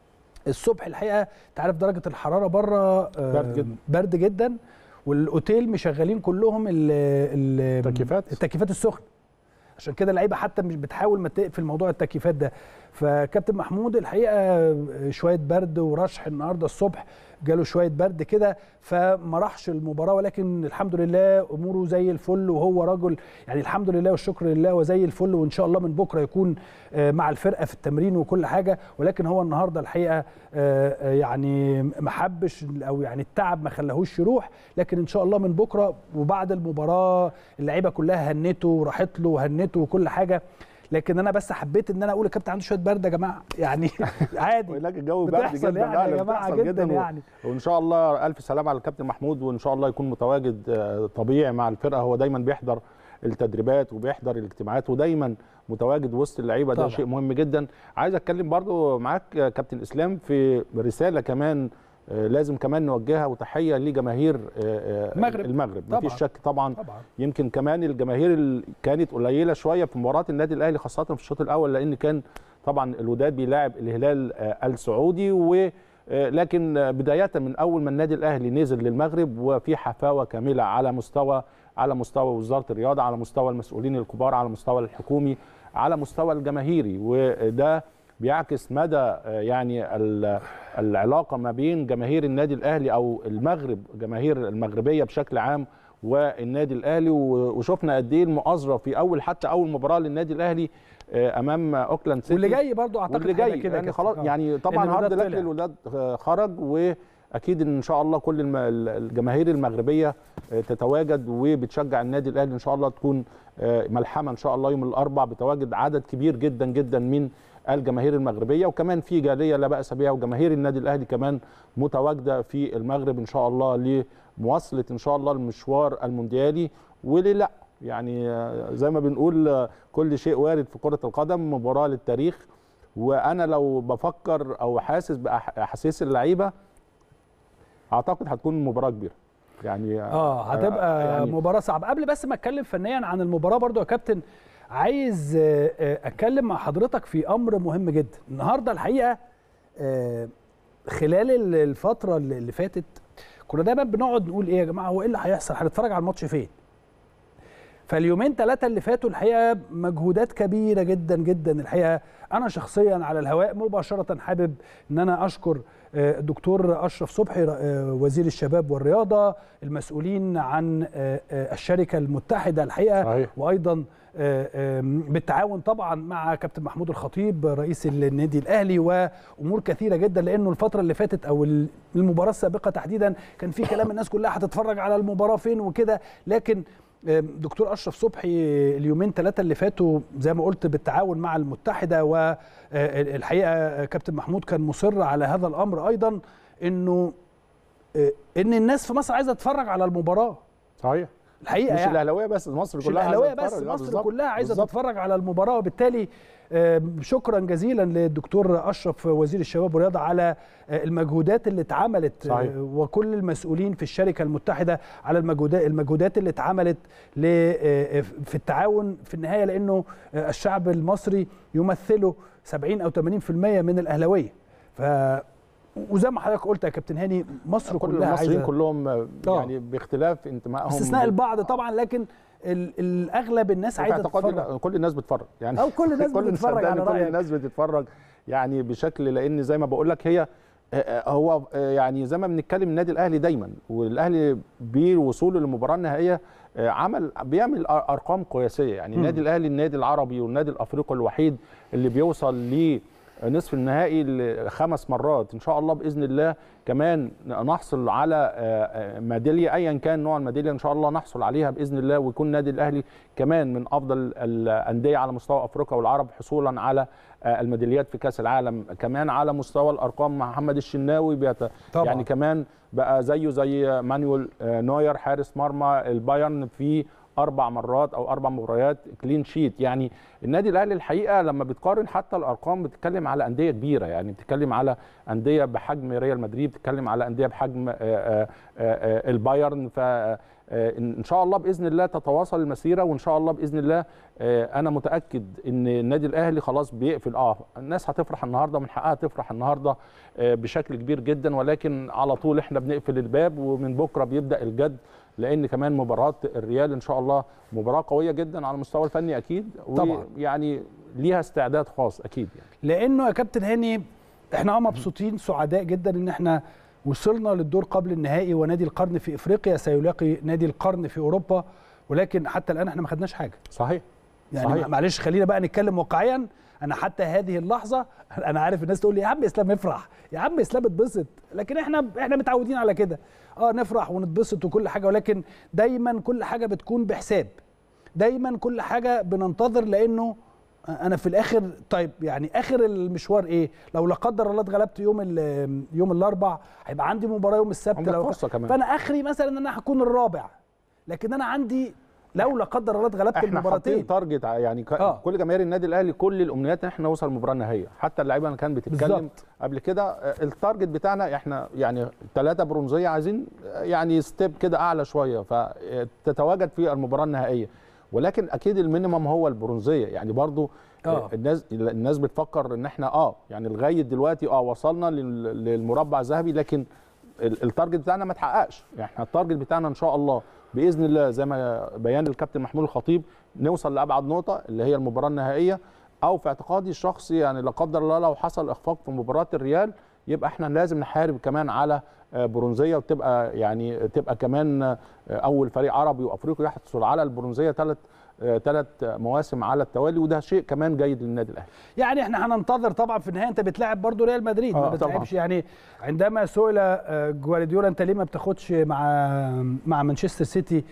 الصبح الحقيقه انت عارف درجه الحراره بره آه، برد جدا. برد جدا والاوتيل مشغلين كلهم ال- ال- التكييفات. التكييفات السخنه عشان كده اللعيبه حتى مش بتحاول ما تقفل موضوع التكييفات ده فكابتن محمود الحقيقه شويه برد ورشح النهارده الصبح جاله شويه برد كده فما راحش المباراه ولكن الحمد لله اموره زي الفل وهو رجل يعني الحمد لله والشكر لله وزي الفل وان شاء الله من بكره يكون آه، مع الفرقه في التمرين وكل حاجه ولكن هو النهارده الحقيقه آه، آه، يعني ما حبش او يعني التعب ما خلاهوش يروح لكن ان شاء الله من بكره وبعد المباراه اللعيبه كلها هنته وراحت له وهنته وكل حاجه لكن انا بس حبيت ان انا اقول الكابتن عنده شويه برد يا جماعه يعني عادي هناك الجو برد بتحصل جدا يعني لا، يا لا، جماعه بتحصل جدا و- يعني وان شاء الله الف سلامه على الكابتن محمود وان شاء الله يكون متواجد آه، طبيعي مع الفرقه هو دايما بيحضر التدريبات وبيحضر الاجتماعات ودايما متواجد وسط اللعيبه ده طبعا. شيء مهم جدا عايز اتكلم برضو معاك آه، كابتن اسلام في رساله كمان آه، لازم كمان نوجهها وتحيه لجماهير آه، آه، المغرب. المغرب طبعا. مفيش شك طبعا طبعا يمكن كمان الجماهير ال- كانت قليله شويه في مباراه النادي الاهلي خاصه في الشوط الاول لان كان طبعا الوداد بيلاعب الهلال آه، السعودي و آه، لكن آه، بدايه من اول ما النادي الاهلي نزل للمغرب وفي حفاوه كامله على مستوى على مستوى وزاره الرياضه على مستوى المسؤولين الكبار على مستوى الحكومي على مستوى الجماهيري وده بيعكس مدى آه، يعني ال- العلاقه ما بين جماهير النادي الاهلي او المغرب جماهير المغربيه بشكل عام والنادي الاهلي و- وشفنا قد ايه المؤازره في اول حتى اول مباراه للنادي الاهلي آه، امام اوكلاند سيتي واللي جاي برضو اعتقد واللي هيبقى جاي كده يعني يا خلاص كابتن. آه. يعني إن طبعا الوداد هارد لك طلع. للولاد آه، خرج واكيد ان شاء الله كل الم- الجماهير المغربيه آه، تتواجد وبتشجع النادي الاهلي ان شاء الله تكون آه، ملحمه ان شاء الله يوم الاربعاء بتواجد عدد كبير جدا جدا من الجماهير المغربيه وكمان في جاليه لا باس بها وجماهير النادي الاهلي كمان متواجده في المغرب ان شاء الله لمواصله ان شاء الله المشوار المونديالي وليه لا يعني آه، زي ما بنقول آه، كل شيء وارد في كره القدم مباراه للتاريخ وانا لو بفكر او حاسس باحاسيس اللعيبه اعتقد هتكون مباراه كبيره يعني اه هتبقى يعني مباراه صعبه قبل بس ما اتكلم فنيا عن المباراه برضو يا كابتن عايز آه، آه، اتكلم مع حضرتك في امر مهم جدا النهارده الحقيقه آه، خلال ال- الفتره اللي اللي فاتت كنا دايما بنقعد نقول ايه يا جماعه هو ايه اللي هيحصل هنتفرج على الماتش فين فاليومين ثلاثة اللي فاتوا الحقيقة مجهودات كبيرة جدا جدا الحقيقة أنا شخصيا على الهواء مباشرة حابب أن أنا أشكر آه، الدكتور أشرف صبحي آه، وزير الشباب والرياضة المسؤولين عن آه، آه، الشركة المتحدة الحقيقة صحيح. وايضا آه، آم، بالتعاون طبعا مع كابتن محمود الخطيب رئيس النادي الاهلي وامور كثيره جدا لانه الفتره اللي فاتت او المباراه السابقه تحديدا كان في كلام الناس كلها هتتفرج على المباراه فين وكده لكن آم، دكتور اشرف صبحي اليومين ثلاثه اللي فاتوا زي ما قلت بالتعاون مع المتحده والحقيقه كابتن محمود كان مصر على هذا الامر ايضا انه آه، ان الناس في مصر عايزه تتفرج على المباراه صحيح الحقيقه مش يعني. الاهلاويه بس مصر مش كلها الاهلاويه عايزة بس تتفرج. آه، مصر بالظبط. كلها عايزه بالظبط. تتفرج على المباراه وبالتالي آه، شكرا جزيلا للدكتور اشرف وزير الشباب والرياضه على آه، المجهودات اللي اتعملت صحيح. آه، وكل المسؤولين في الشركه المتحده على المجهودات المجهودات اللي اتعملت ل- آه، في التعاون في النهايه لانه آه، الشعب المصري يمثله 70 او 80% من الاهلاويه ف وزي ما حضرتك قلت يا كابتن هاني مصر كل كلها المصريين عايزه كلهم آه، آه. يعني باختلاف انتمائهم باستثناء البعض طبعا لكن ال- الاغلب الناس في عايزه اعتقادي تتفرج لا، كل الناس بتتفرج يعني أو كل الناس بتتفرج صدقني على كل رأيك. الناس بتتفرج يعني بشكل لان زي ما بقول لك هي آه، آه، هو آه، يعني زي ما بنتكلم النادي الاهلي دايما والاهلي بوصوله للمباراه النهائيه آه، عمل بيعمل أر- ارقام قياسيه يعني النادي الاهلي النادي العربي والنادي الافريقي الوحيد اللي بيوصل لنصف النهائي لخمس مرات ان شاء الله باذن الله كمان نحصل على آه، آه، ميداليه ايا كان نوع الميداليه ان شاء الله نحصل عليها باذن الله ويكون النادي الاهلي كمان من افضل الانديه على مستوى افريقيا والعرب حصولا على آه، الميداليات في كاس العالم كمان على مستوى الارقام مع محمد الشناوي بيت... طبعاً. يعني كمان بقى زيه زي مانويل آه، نوير حارس مرمى البايرن في اربع مرات او اربع مباريات كلين شيت يعني النادي الاهلي الحقيقه لما بتقارن حتى الارقام بتتكلم على انديه كبيره يعني بتتكلم على انديه بحجم ريال مدريد بتتكلم على انديه بحجم آه، آه، آه، البايرن ف آه، ان شاء الله باذن الله تتواصل المسيره وان شاء الله باذن الله آه، انا متاكد ان النادي الاهلي خلاص بيقفل اه الناس هتفرح النهارده من حقها تفرح النهارده آه، بشكل كبير جدا ولكن على طول احنا بنقفل الباب ومن بكره بيبدا الجد لان كمان مباراه الريال ان شاء الله مباراه قويه جدا على المستوى الفني اكيد طبعاً. ويعني ليها استعداد خاص اكيد يعني لانه يا كابتن هاني احنا اه مبسوطين سعداء جدا ان احنا وصلنا للدور قبل النهائي ونادي القرن في افريقيا سيلاقي نادي القرن في اوروبا ولكن حتى الان احنا ما خدناش حاجه صحيح يعني صحيح. معلش خلينا بقى نتكلم واقعيا انا حتى هذه اللحظه انا عارف الناس تقول لي يا عم اسلام افرح يا عم اسلام اتبسط لكن احنا احنا متعودين على كده اه نفرح ونتبسط وكل حاجه ولكن دايما كل حاجه بتكون بحساب دايما كل حاجه بننتظر لانه انا في الاخر طيب يعني اخر المشوار ايه لو لا قدر الله اتغلبت يوم ال- يوم الاربع هيبقى عندي مباراه يوم السبت عندك لو فرصة كمان. فانا اخري مثلا ان انا هكون الرابع لكن انا عندي لو لا قدر الله اتغلبت احنا حاطين المباراتين تارجت ع- يعني ك... آه. كل جماهير النادي الاهلي كل الامنيات ان احنا نوصل المباراه النهائيه حتى اللعيبه اللي كانت بتتكلم بالظبط. قبل كده آه، التارجت بتاعنا احنا يعني ثلاثه برونزيه عايزين آه، يعني ستيب كده اعلى شويه فتتواجد في المباراه النهائيه ولكن اكيد المينيمم هو البرونزيه يعني برضو آه. آه. الناس الناس بتفكر ان احنا اه يعني لغايه دلوقتي اه وصلنا لل- للمربع الذهبي لكن ال- التارجت بتاعنا ما اتحققش يعني احنا التارجت بتاعنا ان شاء الله باذن الله زي ما بيان الكابتن محمود الخطيب نوصل لابعد نقطه اللي هي المباراه النهائيه او في اعتقادي الشخصي يعني لا قدر الله لو حصل اخفاق في مباراه الريال يبقى احنا لازم نحارب كمان على آه، برونزيه وتبقى يعني تبقى كمان آه، اول فريق عربي وافريقي يحصل على البرونزيه ثلاث ثلاث مواسم على التوالي وده شيء كمان جيد للنادي الاهلي يعني احنا هننتظر طبعا في النهايه انت بتلاعب برضو ريال مدريد ما آه، طبعاً. بتلعبش يعني عندما سئل آه، جوارديولا انت ليه ما بتاخدش مع مع مانشستر سيتي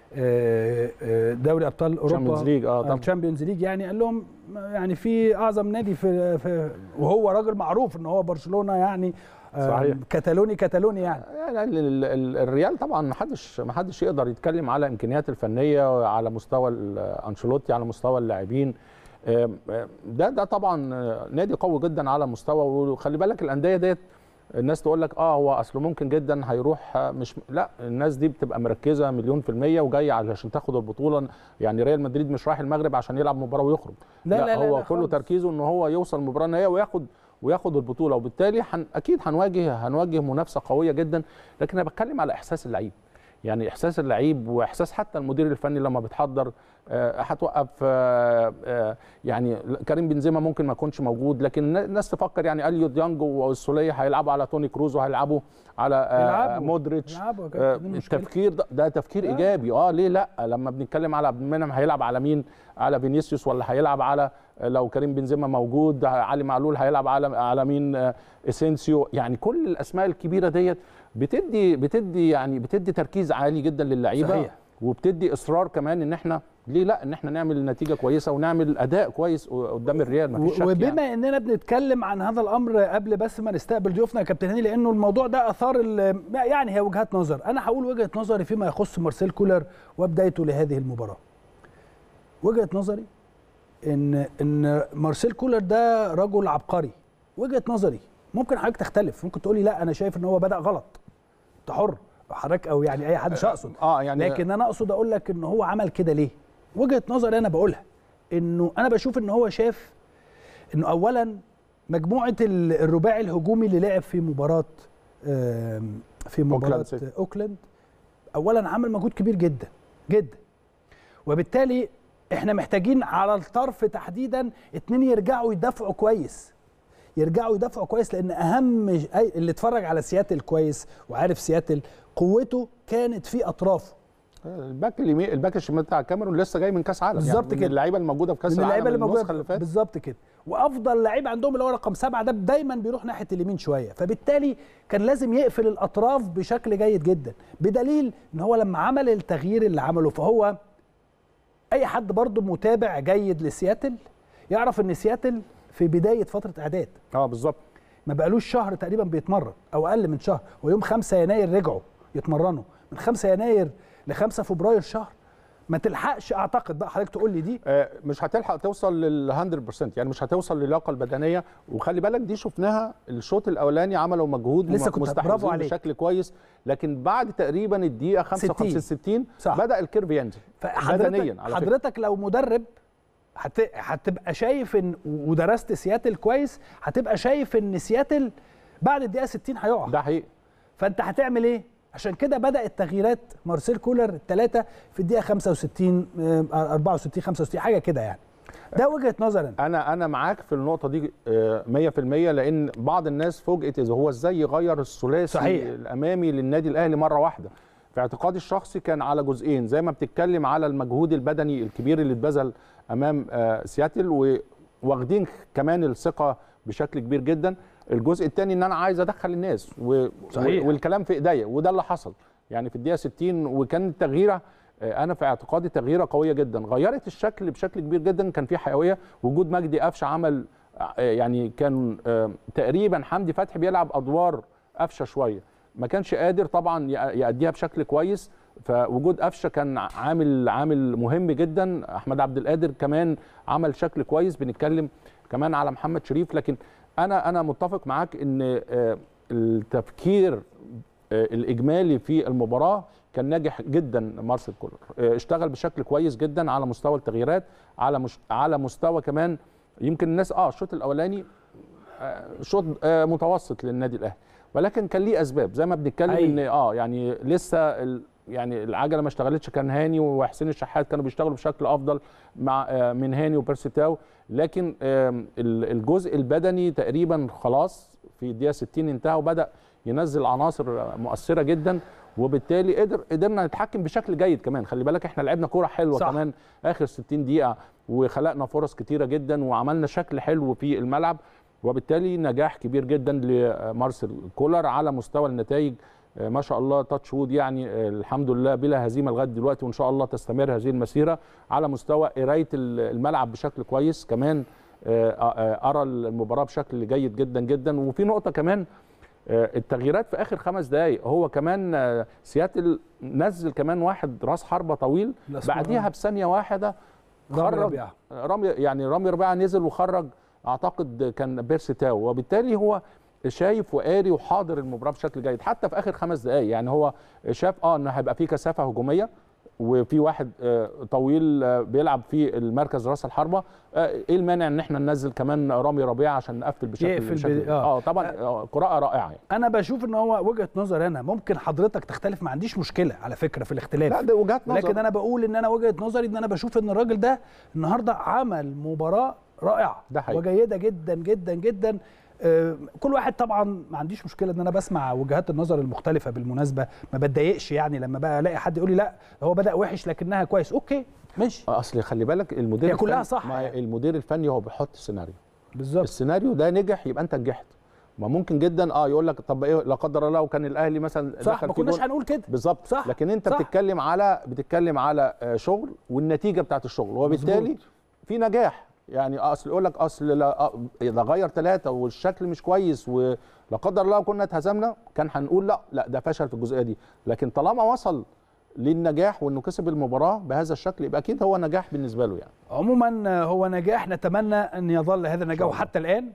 آه، آه، دوري ابطال اوروبا Champions League، آه، طبعاً. الشامبيونز ليج يعني قال لهم يعني في اعظم نادي في, في وهو راجل معروف ان هو برشلونه يعني آه، صحيح. كتالوني كتالوني يعني يعني ال- ال- الريال طبعا ما حدش ما حدش يقدر يتكلم على امكانيات الفنيه على مستوى ال- انشيلوتي على مستوى اللاعبين آم، آم، ده ده طبعا آه، نادي قوي جدا على مستوى وخلي بالك الانديه ديت الناس تقول لك اه هو اصله ممكن جدا هيروح آه، مش لا الناس دي بتبقى مركزه مليون في الميه وجايه علشان تاخد البطوله يعني ريال مدريد مش رايح المغرب عشان يلعب مباراه ويخرج لا، لا، لا، هو لا كله خالص. تركيزه ان هو يوصل المباراه النهائيه وياخد وياخد البطوله وبالتالي حن اكيد هنواجه هنواجه منافسه قويه جدا لكن انا بتكلم على احساس اللعيب يعني احساس اللعيب واحساس حتى المدير الفني لما بيتحضر آه، هتوقف آه، آه، يعني كريم بنزيما ممكن ما يكونش موجود لكن النا- الناس تفكر يعني اليو ديانج والسوليه هيلعبوا على توني كروز وهيلعبوا على آه، يلعبوا. مودريتش يلعبوا يا آه، كابتن، دي مشكلة. التفكير ده, ده تفكير ايجابي اه ليه لا لما بنتكلم على عبد المنعم هيلعب على مين على فينيسيوس ولا هيلعب على لو كريم بنزيما موجود علي معلول هيلعب على على مين آه، اسينسيو يعني كل الاسماء الكبيره ديت بتدي بتدي يعني بتدي تركيز عالي جدا للعيبه صحيح. وبتدي اصرار كمان ان احنا ليه لا ان احنا نعمل نتيجه كويسه ونعمل اداء كويس قدام الريال مفيش شك وبما يعني. اننا بنتكلم عن هذا الامر قبل بس ما نستقبل ضيوفنا يا كابتن هاني لانه الموضوع ده اثار ال- يعني هي وجهات نظر انا هقول وجهه نظري فيما يخص مارسيل كولر وبدايته لهذه المباراه وجهه نظري ان ان مارسيل كولر ده رجل عبقري وجهه نظري ممكن حضرتك تختلف ممكن تقولي لا انا شايف ان هو بدا غلط انت حر حضرتك او يعني اي حد مش اقصد اه يعني لكن انا اقصد اقول لك ان هو عمل كده ليه وجهه نظري انا بقولها انه انا بشوف ان هو شاف انه اولا مجموعه ال- الرباعي الهجومي اللي لعب في مباراه آم، في مباراه أوكلاند سيتي. اوكلاند اولا عمل مجهود كبير جدا جدا وبالتالي احنا محتاجين على الطرف تحديدا اتنين يرجعوا يدافعوا كويس يرجعوا يدافعوا كويس لان اهم ج- أي- اللي اتفرج على سياتل كويس وعارف سياتل قوته كانت في اطرافه الباك اليمين الباك الشمال بتاع الكاميرون لسه جاي من كاس عالم بالظبط يعني من كده. اللعيبه الموجوده في كاس من العالم اللعيبه اللي النسخة موجوده اللي فاتت بالظبط كده وافضل لعيب عندهم اللي هو رقم سبعه ده دايما بيروح ناحيه اليمين شويه فبالتالي كان لازم يقفل الاطراف بشكل جيد جدا بدليل ان هو لما عمل التغيير اللي عمله فهو اي حد برضه متابع جيد لسياتل يعرف ان سياتل في بدايه فتره اعداد اه بالظبط ما بقالوش شهر تقريبا بيتمرن او اقل من شهر ويوم 5 يناير رجعوا يتمرنوا من 5 يناير ل 5 فبراير شهر ما تلحقش اعتقد بقى حضرتك تقول لي دي آه، مش هتلحق توصل لل 100% يعني مش هتوصل للياقه البدنيه وخلي بالك دي شفناها الشوط الاولاني عملوا مجهود لسه كنت- مستحوذين برافو عليك. بشكل كويس لكن بعد تقريبا الدقيقه 55 60 صح. بدا الكيرف ينزل بدنيا فحضرتك على فكره حضرتك لو مدرب هت... هتبقى شايف ان ودرست سياتل كويس هتبقى شايف ان سياتل بعد الدقيقه 60 هيقع ده حقيقي فانت هتعمل ايه عشان كده بدات تغييرات مارسيل كولر الثلاثه في الدقيقه 65 آه، 64 65 حاجه كده يعني ده وجهه نظري أنا. انا انا معاك في النقطه دي آه، 100% لان بعض الناس فوجئت اذا هو ازاي يغير الثلاثي صحيح. الامامي للنادي الاهلي مره واحده في اعتقادي الشخصي كان على جزئين زي ما بتتكلم على المجهود البدني الكبير اللي اتبذل امام آه، سياتل واخدين كمان الثقه بشكل كبير جدا الجزء الثاني ان انا عايز ادخل الناس و... صحيح. والكلام في ايديا وده اللي حصل يعني في الدقيقه 60 وكان التغييره آه، انا في اعتقادي تغييره قويه جدا غيرت الشكل بشكل كبير جدا كان في حيويه وجود مجدي قفشه عمل آه، يعني كان آه، تقريبا حمدي فتحي بيلعب ادوار قفشه شويه ما كانش قادر طبعا يأ- يأديها بشكل كويس فوجود قفشه كان عامل عامل مهم جدا احمد عبد القادر كمان عمل شكل كويس بنتكلم كمان على محمد شريف لكن انا انا متفق معاك ان آه، التفكير آه، الاجمالي في المباراه كان ناجح جدا مارسيل كولر آه، اشتغل بشكل كويس جدا على مستوى التغييرات على مش على مستوى كمان يمكن الناس اه الشوط الاولاني آه، شوط آه، متوسط للنادي الاهلي ولكن كان ليه اسباب زي ما بنتكلم أي. ان اه يعني لسه ال يعني العجله ما اشتغلتش كان هاني وحسين الشحات كانوا بيشتغلوا بشكل افضل مع آه، من هاني وبيرسيتاو لكن آم، ال- الجزء البدني تقريبا خلاص في الدقيقه 60 انتهى وبدا ينزل عناصر مؤثره جدا وبالتالي قدر قدرنا نتحكم بشكل جيد كمان خلي بالك احنا لعبنا كوره حلوه صح. صح. كمان اخر 60 دقيقه وخلقنا فرص كتيره جدا وعملنا شكل حلو في الملعب وبالتالي نجاح كبير جدا لمارسيل كولر على مستوى النتائج آه، ما شاء الله تاتش وود يعني آه، الحمد لله بلا هزيمه لغايه دلوقتي وان شاء الله تستمر هذه المسيره على مستوى قرايه ال- الملعب بشكل كويس كمان آه، آه، ارى المباراه بشكل جيد جدا جدا وفي نقطه كمان آه، التغييرات في اخر خمس دقائق هو كمان آه، سياتل نزل كمان واحد راس حربه طويل الأسمر بعديها رامي. بثانيه واحده رامي خرج ربيعة. رامي يعني رامي ربيعه نزل وخرج اعتقد كان بيرسي تاو وبالتالي هو شايف وقاري وحاضر المباراه بشكل جيد حتى في اخر خمس دقائق يعني هو شاف اه ان هيبقى في كثافه هجوميه وفي واحد آه، طويل آه، بيلعب في المركز راس الحربه آه، ايه المانع ان احنا ننزل كمان رامي ربيعه عشان نقفل بشكل يقفل بشكل ب- آه. اه طبعا آه، قراءه رائعه يعني انا بشوف ان هو وجهه نظر انا ممكن حضرتك تختلف ما عنديش مشكله على فكره في الاختلاف لا ده وجهات نظر لكن انا بقول ان انا وجهه نظري ان انا بشوف ان الراجل ده النهارده عمل مباراه رائعه ده حقيقي. وجيده جدا جدا جدا آه، كل واحد طبعا ما عنديش مشكله ان انا بسمع وجهات النظر المختلفه بالمناسبه ما بتضايقش يعني لما بقى الاقي حد يقول لي لا هو بدا وحش لكنها كويس اوكي ماشي اصل خلي بالك المدير هي كلها الفني- صح ما يعني. المدير الفني هو بيحط سيناريو بالظبط السيناريو ده نجح يبقى انت نجحت ما ممكن جدا اه يقول لك طب ايه لا قدر الله وكان الاهلي مثلا صح دخل ما فيه كناش جول. هنقول كده بالظبط صح، لكن انت صح. بتتكلم على بتتكلم على آه، شغل والنتيجه بتاعت الشغل وبالتالي مظبوط. في نجاح يعني اصل يقول لك اصل لا آه، ده غير ثلاثه والشكل مش كويس ولا قدر الله كنا اتهزمنا كان هنقول لا لا ده فشل في الجزئيه دي لكن طالما وصل للنجاح وانه كسب المباراه بهذا الشكل يبقى اكيد هو نجاح بالنسبه له يعني عموما آه، هو نجاح نتمنى ان يظل هذا النجاح وحتى الان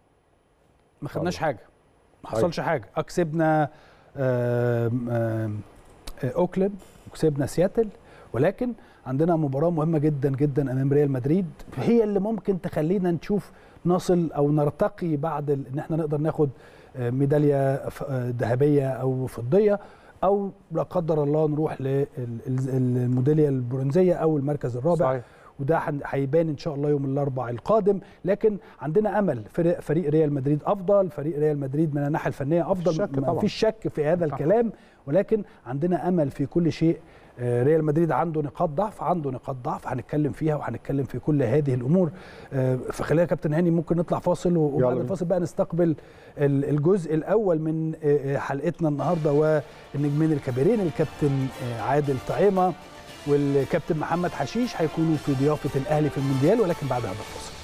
ما خدناش حاجه ما حصلش حاجه آه، كسبنا آم، آم، آه، اوكلاند وكسبنا سياتل ولكن عندنا مباراه مهمه جدا جدا امام ريال مدريد هي اللي ممكن تخلينا نشوف نصل او نرتقي بعد ال- ان احنا نقدر ناخد آه، ميداليه ف- آه، ذهبيه او فضيه او لا قدر الله نروح للميداليه البرونزيه او المركز الرابع صحيح. وده هن- هيبان ان شاء الله يوم الاربعاء القادم لكن عندنا امل فريق, فريق ريال مدريد افضل فريق ريال مدريد من الناحيه الفنيه افضل شك ما طبعاً. فيش شك في هذا طبعاً. الكلام ولكن عندنا امل في كل شيء آه، ريال مدريد عنده نقاط ضعف عنده نقاط ضعف هنتكلم فيها وهنتكلم في كل هذه الامور آه، فخلينا يا كابتن هاني ممكن نطلع فاصل و- يلا وبعد بينا. الفاصل بقى نستقبل ال- الجزء الاول من آه، آه، حلقتنا النهارده والنجمين الكبيرين الكابتن آه، عادل طعيمه والكابتن محمد حشيش هيكونوا في ضيافه الاهلي في المونديال ولكن بعد هذا الفاصل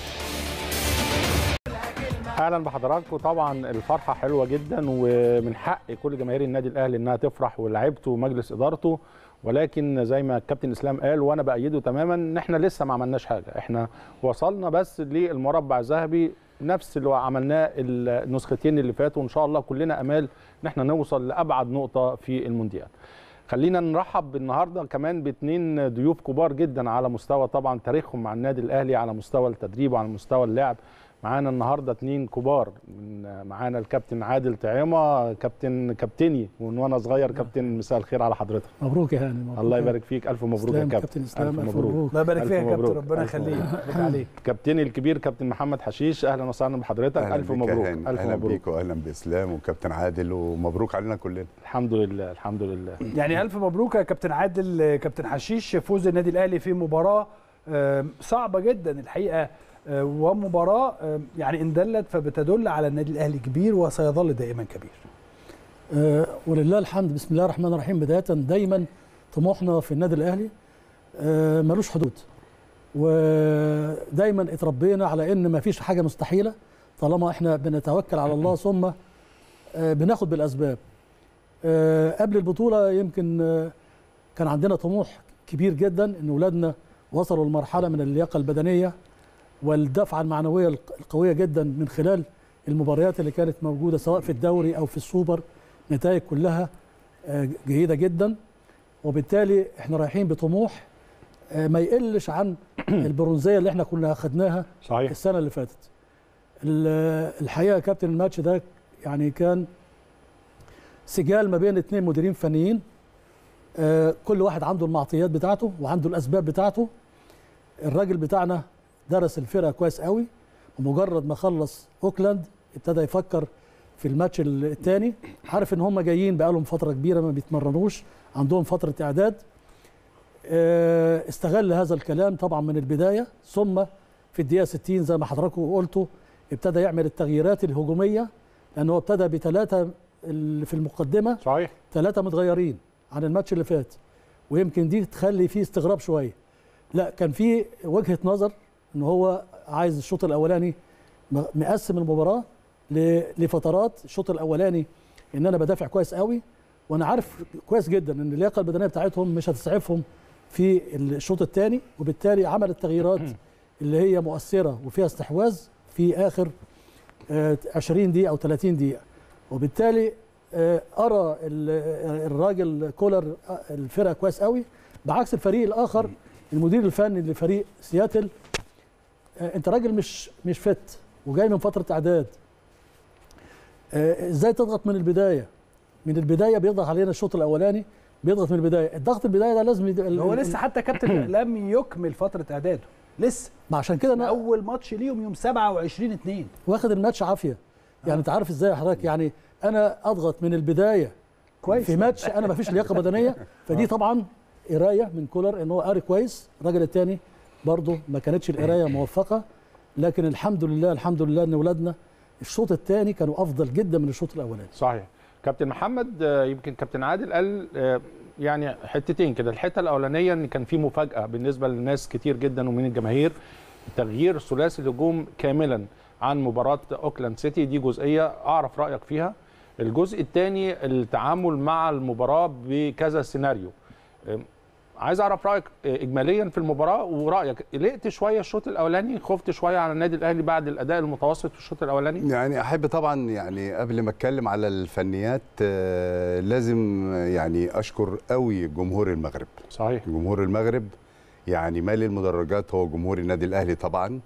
اهلا بحضراتكم طبعا الفرحه حلوه جدا ومن حق كل جماهير النادي الاهلي انها تفرح ولاعيبته ومجلس ادارته ولكن زي ما الكابتن اسلام قال وانا بايده تماما ان احنا لسه ما عملناش حاجه احنا وصلنا بس للمربع الذهبي نفس اللي عملناه النسختين اللي فاتوا وان شاء الله كلنا امال ان احنا نوصل لابعد نقطه في المونديال خلينا نرحب النهارده كمان باثنين ضيوف كبار جدا على مستوى طبعا تاريخهم مع النادي الاهلي على مستوى التدريب وعلى مستوى اللعب معانا النهارده اثنين كبار من معانا الكابتن عادل طعيمه كابتن كابتني ومن وانا صغير كابتن مساء الخير على حضرتك مبروك يا هاني مبروك الله يبارك فيك الف مبروك يا إسلام، كابتن كابتن إسلام، الف ألف مبروك مبروك. الله يبارك ألف فيك يا كابتن مبروك. ربنا ألف يخليك مبروك. يبارك عليك كابتني الكبير كابتن محمد حشيش اهلا وسهلا بحضرتك أهلاً الف بيك يا مبروك هاني. الف اهلا مبروك بيك واهلا باسلام وكابتن عادل ومبروك علينا كلنا الحمد لله الحمد لله يعني الف مبروك يا كابتن عادل آه، كابتن حشيش فوز النادي الاهلي في مباراه آه، صعبه جدا الحقيقه آه، ومباراه آه، يعني ان دلت فبتدل على النادي الاهلي كبير وسيظل دائما كبير آه ولله الحمد بسم الله الرحمن الرحيم بدايه دايما طموحنا في النادي الاهلي آه، ملوش حدود ودايما اتربينا على ان ما فيش حاجه مستحيله طالما احنا بنتوكل على الله ثم آه، بناخد بالاسباب آه، قبل البطوله يمكن آه، كان عندنا طموح كبير جدا ان اولادنا وصلوا لمرحله من اللياقه البدنيه والدفعه المعنويه الق- القويه جدا من خلال المباريات اللي كانت موجوده سواء في الدوري او في السوبر نتائج كلها آه، جيده جدا وبالتالي احنا رايحين بطموح آه، ما يقلش عن البرونزيه اللي احنا كنا اخدناها صحيح السنه اللي فاتت ال- الحقيقه يا كابتن الماتش ده يعني كان سجال ما بين اثنين مديرين فنيين آه، كل واحد عنده المعطيات بتاعته وعنده الاسباب بتاعته الراجل بتاعنا درس الفرقه كويس قوي ومجرد ما خلص اوكلاند ابتدى يفكر في الماتش الثاني عارف ان هم جايين بقالهم فتره كبيره ما بيتمرنوش عندهم فتره اعداد آه، استغل هذا الكلام طبعا من البدايه ثم في الدقيقه 60 زي ما حضراتكم قلتوا ابتدى يعمل التغييرات الهجوميه لان هو ابتدى بثلاثه اللي في المقدمه صحيح ثلاثه متغيرين عن الماتش اللي فات ويمكن دي تخلي فيه استغراب شويه لا كان في وجهه نظر ان هو عايز الشوط الاولاني م- مقسم المباراه ل- لفترات الشوط الاولاني ان انا بدافع كويس قوي وانا عارف كويس جدا ان اللياقه البدنيه بتاعتهم مش هتسعفهم في الشوط الثاني وبالتالي عمل التغييرات اللي هي مؤثره وفيها استحواذ في اخر آه، 20 دقيقه او 30 دقيقه وبالتالي آه، ارى ال- الراجل كولر آه، الفرقه كويس قوي بعكس الفريق الاخر المدير الفني لفريق سياتل آه، انت راجل مش مش فت وجاي من فتره اعداد آه، ازاي تضغط من البدايه من البدايه بيضغط علينا الشوط الاولاني بيضغط من البدايه الضغط البدايه ده لازم يد... هو لسه حتى كابتن لم يكمل فتره اعداده لسه ما عشان كده انا انا اول ماتش ليهم يوم 27 2 واخد الماتش عافيه يعني انت عارف ازاي يا حضرتك يعني انا اضغط من البدايه كويس في ماتش انا ما فيش لياقه بدنيه فدي طبعا قرايه من كولر ان هو قاري كويس الراجل الثاني برضه ما كانتش القرايه موفقه لكن الحمد لله الحمد لله ان اولادنا الشوط الثاني كانوا افضل جدا من الشوط الاولاني صحيح كابتن محمد آه، يمكن كابتن عادل قال آه، يعني حتتين كده الحته الاولانيه ان كان في مفاجاه بالنسبه للناس كتير جدا ومن الجماهير تغيير ثلاثي الهجوم كاملا عن مباراه اوكلاند سيتي دي جزئيه اعرف رايك فيها الجزء الثاني التعامل مع المباراه بكذا سيناريو آم، عايز اعرف رايك آه، اجماليا في المباراه ورايك قلقت شويه الشوط الاولاني خفت شويه على النادي الاهلي بعد الاداء المتوسط في الشوط الاولاني يعني احب طبعا يعني قبل ما اتكلم على الفنيات آه، لازم يعني اشكر قوي جمهور المغرب صحيح جمهور المغرب يعني مالي المدرجات هو جمهور النادي الاهلي طبعا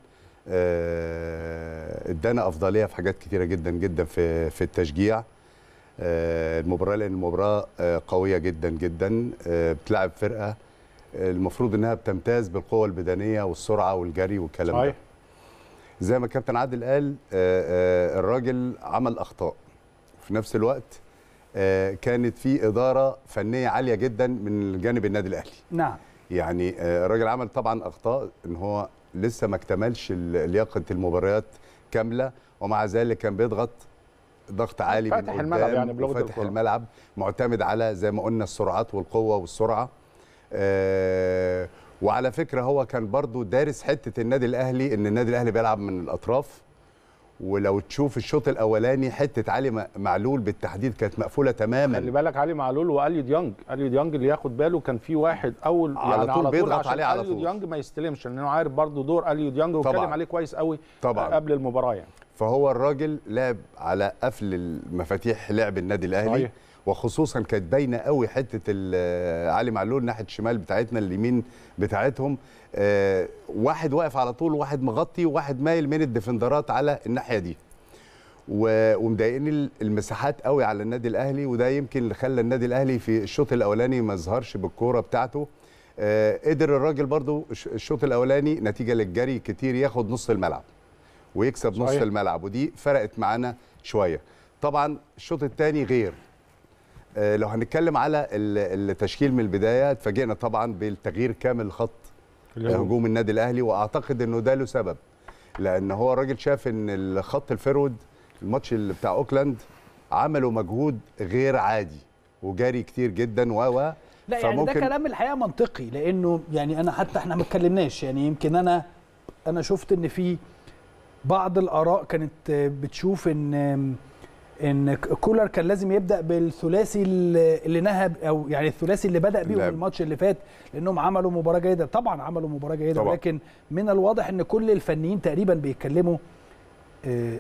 آه، ادانا افضليه في حاجات كتيره جدا جدا في في التشجيع آه، المباراه لان المباراه آه، قويه جدا جدا آه، بتلعب فرقه آه، المفروض انها بتمتاز بالقوه البدنيه والسرعه والجري والكلام صحيح ده زي ما كابتن عادل قال آه، آه، الراجل عمل اخطاء في نفس الوقت آه، كانت في اداره فنيه عاليه جدا من جانب النادي الاهلي نعم يعني آه، الراجل عمل طبعا اخطاء ان هو لسه ما اكتملش ال- لياقه المباريات كامله ومع ذلك كان بيضغط ضغط عالي من فاتح قدام الملعب يعني بلغة وفاتح الكرة. الملعب معتمد على زي ما قلنا السرعات والقوه والسرعه آه، وعلى فكره هو كان برضو دارس حته النادي الاهلي ان النادي الاهلي بيلعب من الاطراف ولو تشوف الشوط الاولاني حته علي م- معلول بالتحديد كانت مقفوله تماما خلي بالك علي معلول واليو ديانج اليو ديانج اللي ياخد باله كان في واحد اول على طول بيضغط عشان عليه على اليو طول. ديانج ما يستلمش لانه عارف برضو دور اليو ديانج واتكلم طبعاً. عليه كويس قوي طبعاً. قبل المباراه يعني فهو الراجل لعب على قفل المفاتيح لعب النادي الاهلي صحيح. وخصوصا كانت باينه قوي حته ال- علي معلول ناحيه الشمال بتاعتنا اليمين بتاعتهم آه، واحد واقف على طول وواحد مغطي وواحد مايل من الديفندرات على الناحيه دي و- ومضايقني ال- المساحات قوي على النادي الاهلي وده يمكن اللي خلى النادي الاهلي في الشوط الاولاني ما ظهرش بالكوره بتاعته آه، قدر الراجل برضو الش- الشوط الاولاني نتيجه للجري كتير ياخد نص الملعب ويكسب نص صحيح. الملعب ودي فرقت معانا شويه طبعا الشوط الثاني غير آه، لو هنتكلم على ال- التشكيل من البدايه اتفاجئنا طبعا بالتغيير كامل خط هجوم النادي الاهلي واعتقد انه ده له سبب لان هو الراجل شاف ان الخط الفرود الماتش اللي بتاع اوكلاند عملوا مجهود غير عادي وجري كتير جدا و و لا يعني ده كلام الحقيقه منطقي لانه يعني انا حتى احنا ما اتكلمناش يعني يمكن انا انا شفت ان في بعض الاراء كانت بتشوف ان ان كولر كان لازم يبدا بالثلاثي اللي اللي نهب او يعني الثلاثي اللي بدا بيهم لعب. الماتش اللي فات لانهم عملوا مباراه جيده طبعا عملوا مباراه جيده طبعاً. ولكن من الواضح ان كل الفنيين تقريبا بيتكلموا آه،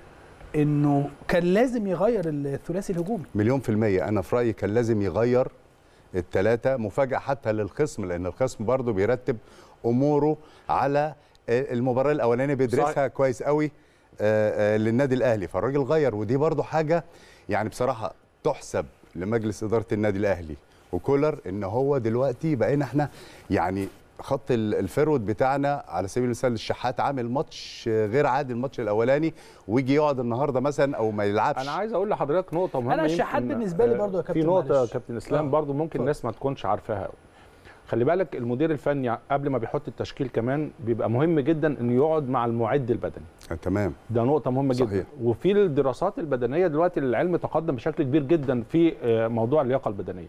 انه كان لازم يغير الثلاثي الهجومي مليون في المية أنا في رأيي كان لازم يغير الثلاثة مفاجأة حتى للخصم لأن الخصم برضه بيرتب أموره على المباراة الأولانية بيدرسها صحيح. كويس قوي آه، آه، للنادي الأهلي فالراجل غير ودي برضه حاجة يعني بصراحة تحسب لمجلس إدارة النادي الأهلي وكولر إن هو دلوقتي بقينا إحنا يعني خط ال- الفرود بتاعنا على سبيل المثال الشحات عامل ماتش غير عادي الماتش الاولاني ويجي يقعد النهارده مثلا او ما يلعبش انا عايز اقول لحضرتك نقطه مهمه أنا الشحات يمكن، بالنسبة لي آه، برضو يا في كابتن نقطه يا معلش. كابتن اسلام آه، برضو ممكن اتفضل. الناس ما تكونش عارفاها قوي خلي بالك المدير الفني قبل ما بيحط التشكيل كمان بيبقى مهم جدا انه يقعد مع المعد البدني آه، تمام ده نقطة مهمة صحيح. جدا وفي الدراسات البدنية دلوقتي العلم تقدم بشكل كبير جدا في آه، موضوع اللياقة البدنية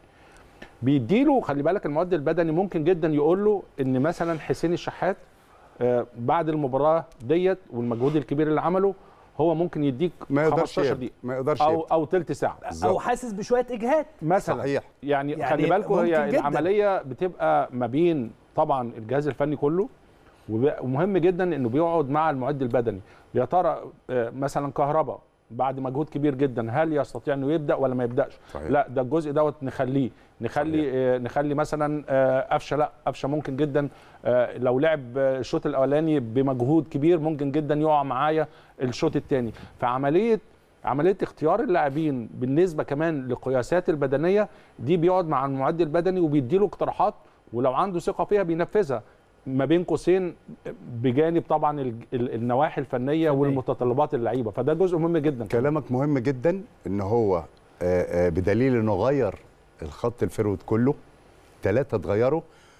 بيديله خلي بالك المعد البدني ممكن جدا يقول له ان مثلا حسين الشحات آه، بعد المباراة ديت والمجهود الكبير اللي عمله هو ممكن يديك ما يقدرش 15 يبدأ. دقيقة ما يقدرش او يبدأ. او ثلث ساعة او بالظبط. حاسس بشويه اجهاد مثلا صحيح. يعني, يعني خلي بالكم هي ممكن جداً. العمليه بتبقى ما بين طبعا الجهاز الفني كله وب- ومهم جدا انه بيقعد مع المعد البدني يا ترى آه، مثلا كهرباء بعد مجهود كبير جدا هل يستطيع انه يبدا ولا ما يبداش صحيح. لا ده الجزء دوت نخليه نخلي آه، نخلي مثلا آه، قفشه لا قفشه ممكن جدا آه، لو لعب آه، الشوط الاولاني بمجهود كبير ممكن جدا يقع معايا الشوط الثاني فعمليه عمليه اختيار اللاعبين بالنسبه كمان للقياسات البدنيه دي بيقعد مع المعد البدني وبيديله اقتراحات ولو عنده ثقه فيها بينفذها ما بين قوسين بجانب طبعا ال- ال- النواحي الفنيه والمتطلبات اللعيبه فده جزء مهم جدا كلامك مهم جدا ان هو آه، آه، بدليل انه غير الخط الفرود كله ثلاثه اتغيروا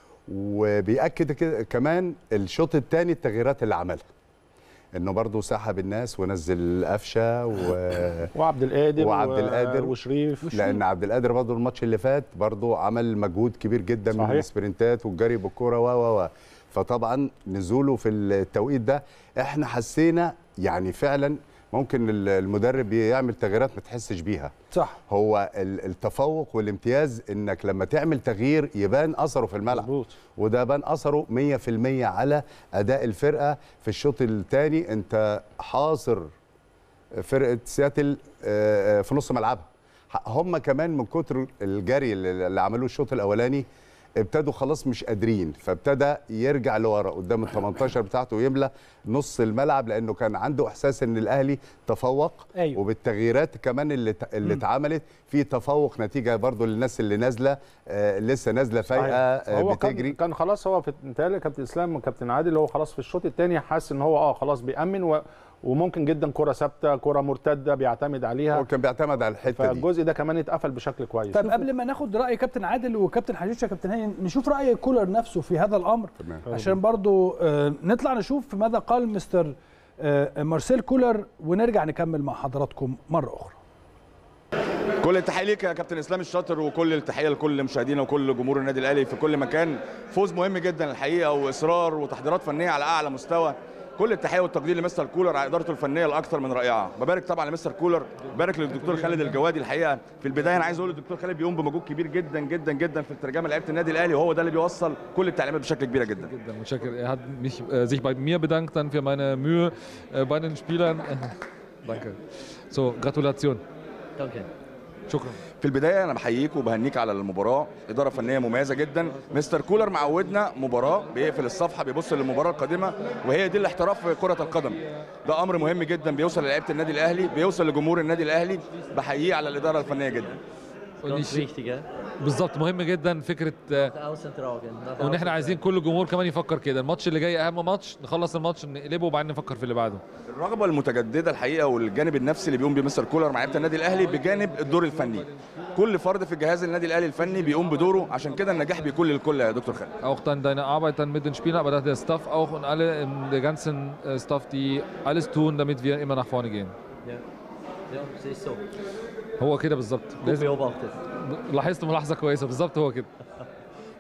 وبيأكد كده كمان الشوط الثاني التغييرات اللي عملها انه برضه سحب الناس ونزل قفشه و... وعبد القادر وعبد و- القادر وشريف لان عبد القادر برضه الماتش اللي فات برضه عمل مجهود كبير جدا صحيح. من السبرنتات والجري بالكوره و و و فطبعا نزوله في التوقيت ده احنا حسينا يعني فعلا ممكن ال- المدرب يعمل تغييرات ما تحسش بيها صح هو ال- التفوق والامتياز انك لما تعمل تغيير يبان اثره في الملعب مظبوط وده بان اثره 100% على اداء الفرقه في الشوط الثاني انت حاصر فرقه سياتل آه، آه، في نص ملعبها هم كمان من كتر الجري اللي اللي عملوه الشوط الاولاني ابتدوا خلاص مش قادرين فابتدى يرجع لورا قدام ال 18 بتاعته ويملى نص الملعب لانه كان عنده احساس ان الاهلي تفوق أيوة. وبالتغييرات كمان اللي ت- اللي اتعملت في تفوق نتيجه برضو للناس اللي نازله آه، لسه نازله فايقه آه، هو بتجري كان, كان خلاص هو في متهيألي كابتن اسلام وكابتن عادل هو خلاص في الشوط الثاني حاسس ان هو اه خلاص بيأمن و وممكن جدا كرة ثابتة كرة مرتدة بيعتمد عليها هو كان بيعتمد على الحته دي فالجزء ده كمان اتقفل بشكل كويس طيب قبل ما ناخد راي كابتن عادل وكابتن حجيش يا كابتن هاني نشوف راي كولر نفسه في هذا الامر تمام. عشان برضو آه، نطلع نشوف ماذا قال مستر آه، مارسيل كولر ونرجع نكمل مع حضراتكم مره اخرى كل التحيه ليك يا كابتن اسلام الشاطر وكل التحيه لكل مشاهدينا وكل جمهور النادي الاهلي في كل مكان فوز مهم جدا الحقيقه واصرار وتحضيرات فنيه على اعلى مستوى كل التحيه والتقدير لمستر كولر على ادارته الفنيه الاكثر من رائعه ببارك طبعا لمستر كولر ببارك للدكتور خالد الجوادي الحقيقه في البدايه انا عايز اقول الدكتور خالد بيقوم بمجهود كبير جدا جدا جدا في الترجمه لعيبه النادي الاهلي وهو ده اللي بيوصل كل التعليمات بشكل كبير جدا Jeder Mutschakir, Er hat mich, äh, sich bei mir bedankt dann für meine Mühe äh, bei den Spielern. Danke. So, Gratulation. Danke. شكرا في البدايه انا بحييك وبهنيك على المباراه اداره فنيه مميزه جدا مستر كولر معودنا مباراه بيقفل الصفحه بيبص للمباراه القادمه وهي دي الاحتراف في كره القدم ده امر مهم جدا بيوصل للعيبه النادي الاهلي بيوصل لجمهور النادي الاهلي بحييه على الاداره الفنيه جدا Und Ganz ich, wichtig, ja. بالظبط مهم جدا فكره آه، Nach außen tragen. Nach وان außen احنا عايزين كل الجمهور كمان يفكر كده الماتش اللي جاي اهم ماتش نخلص الماتش نقلبه وبعدين نفكر في اللي بعده الرغبه المتجدده الحقيقه والجانب النفسي اللي بيقوم بيه مستر كولر مع لعيبه النادي الاهلي بجانب الدور الفني كل فرد في جهاز النادي الاهلي الفني بيقوم بدوره عشان كده النجاح بيكون للكل يا دكتور خالد auch dann deine Arbeit dann mit den Spielern, aber dass der Staff auch und alle, ähm, der ganzen äh, Staff, die alles tun, damit wir immer nach vorne gehen. Ja. ja, es ist so. هو كده بالظبط Gut لازم beobachtet. لاحظت ملاحظه كويسه بالظبط هو كده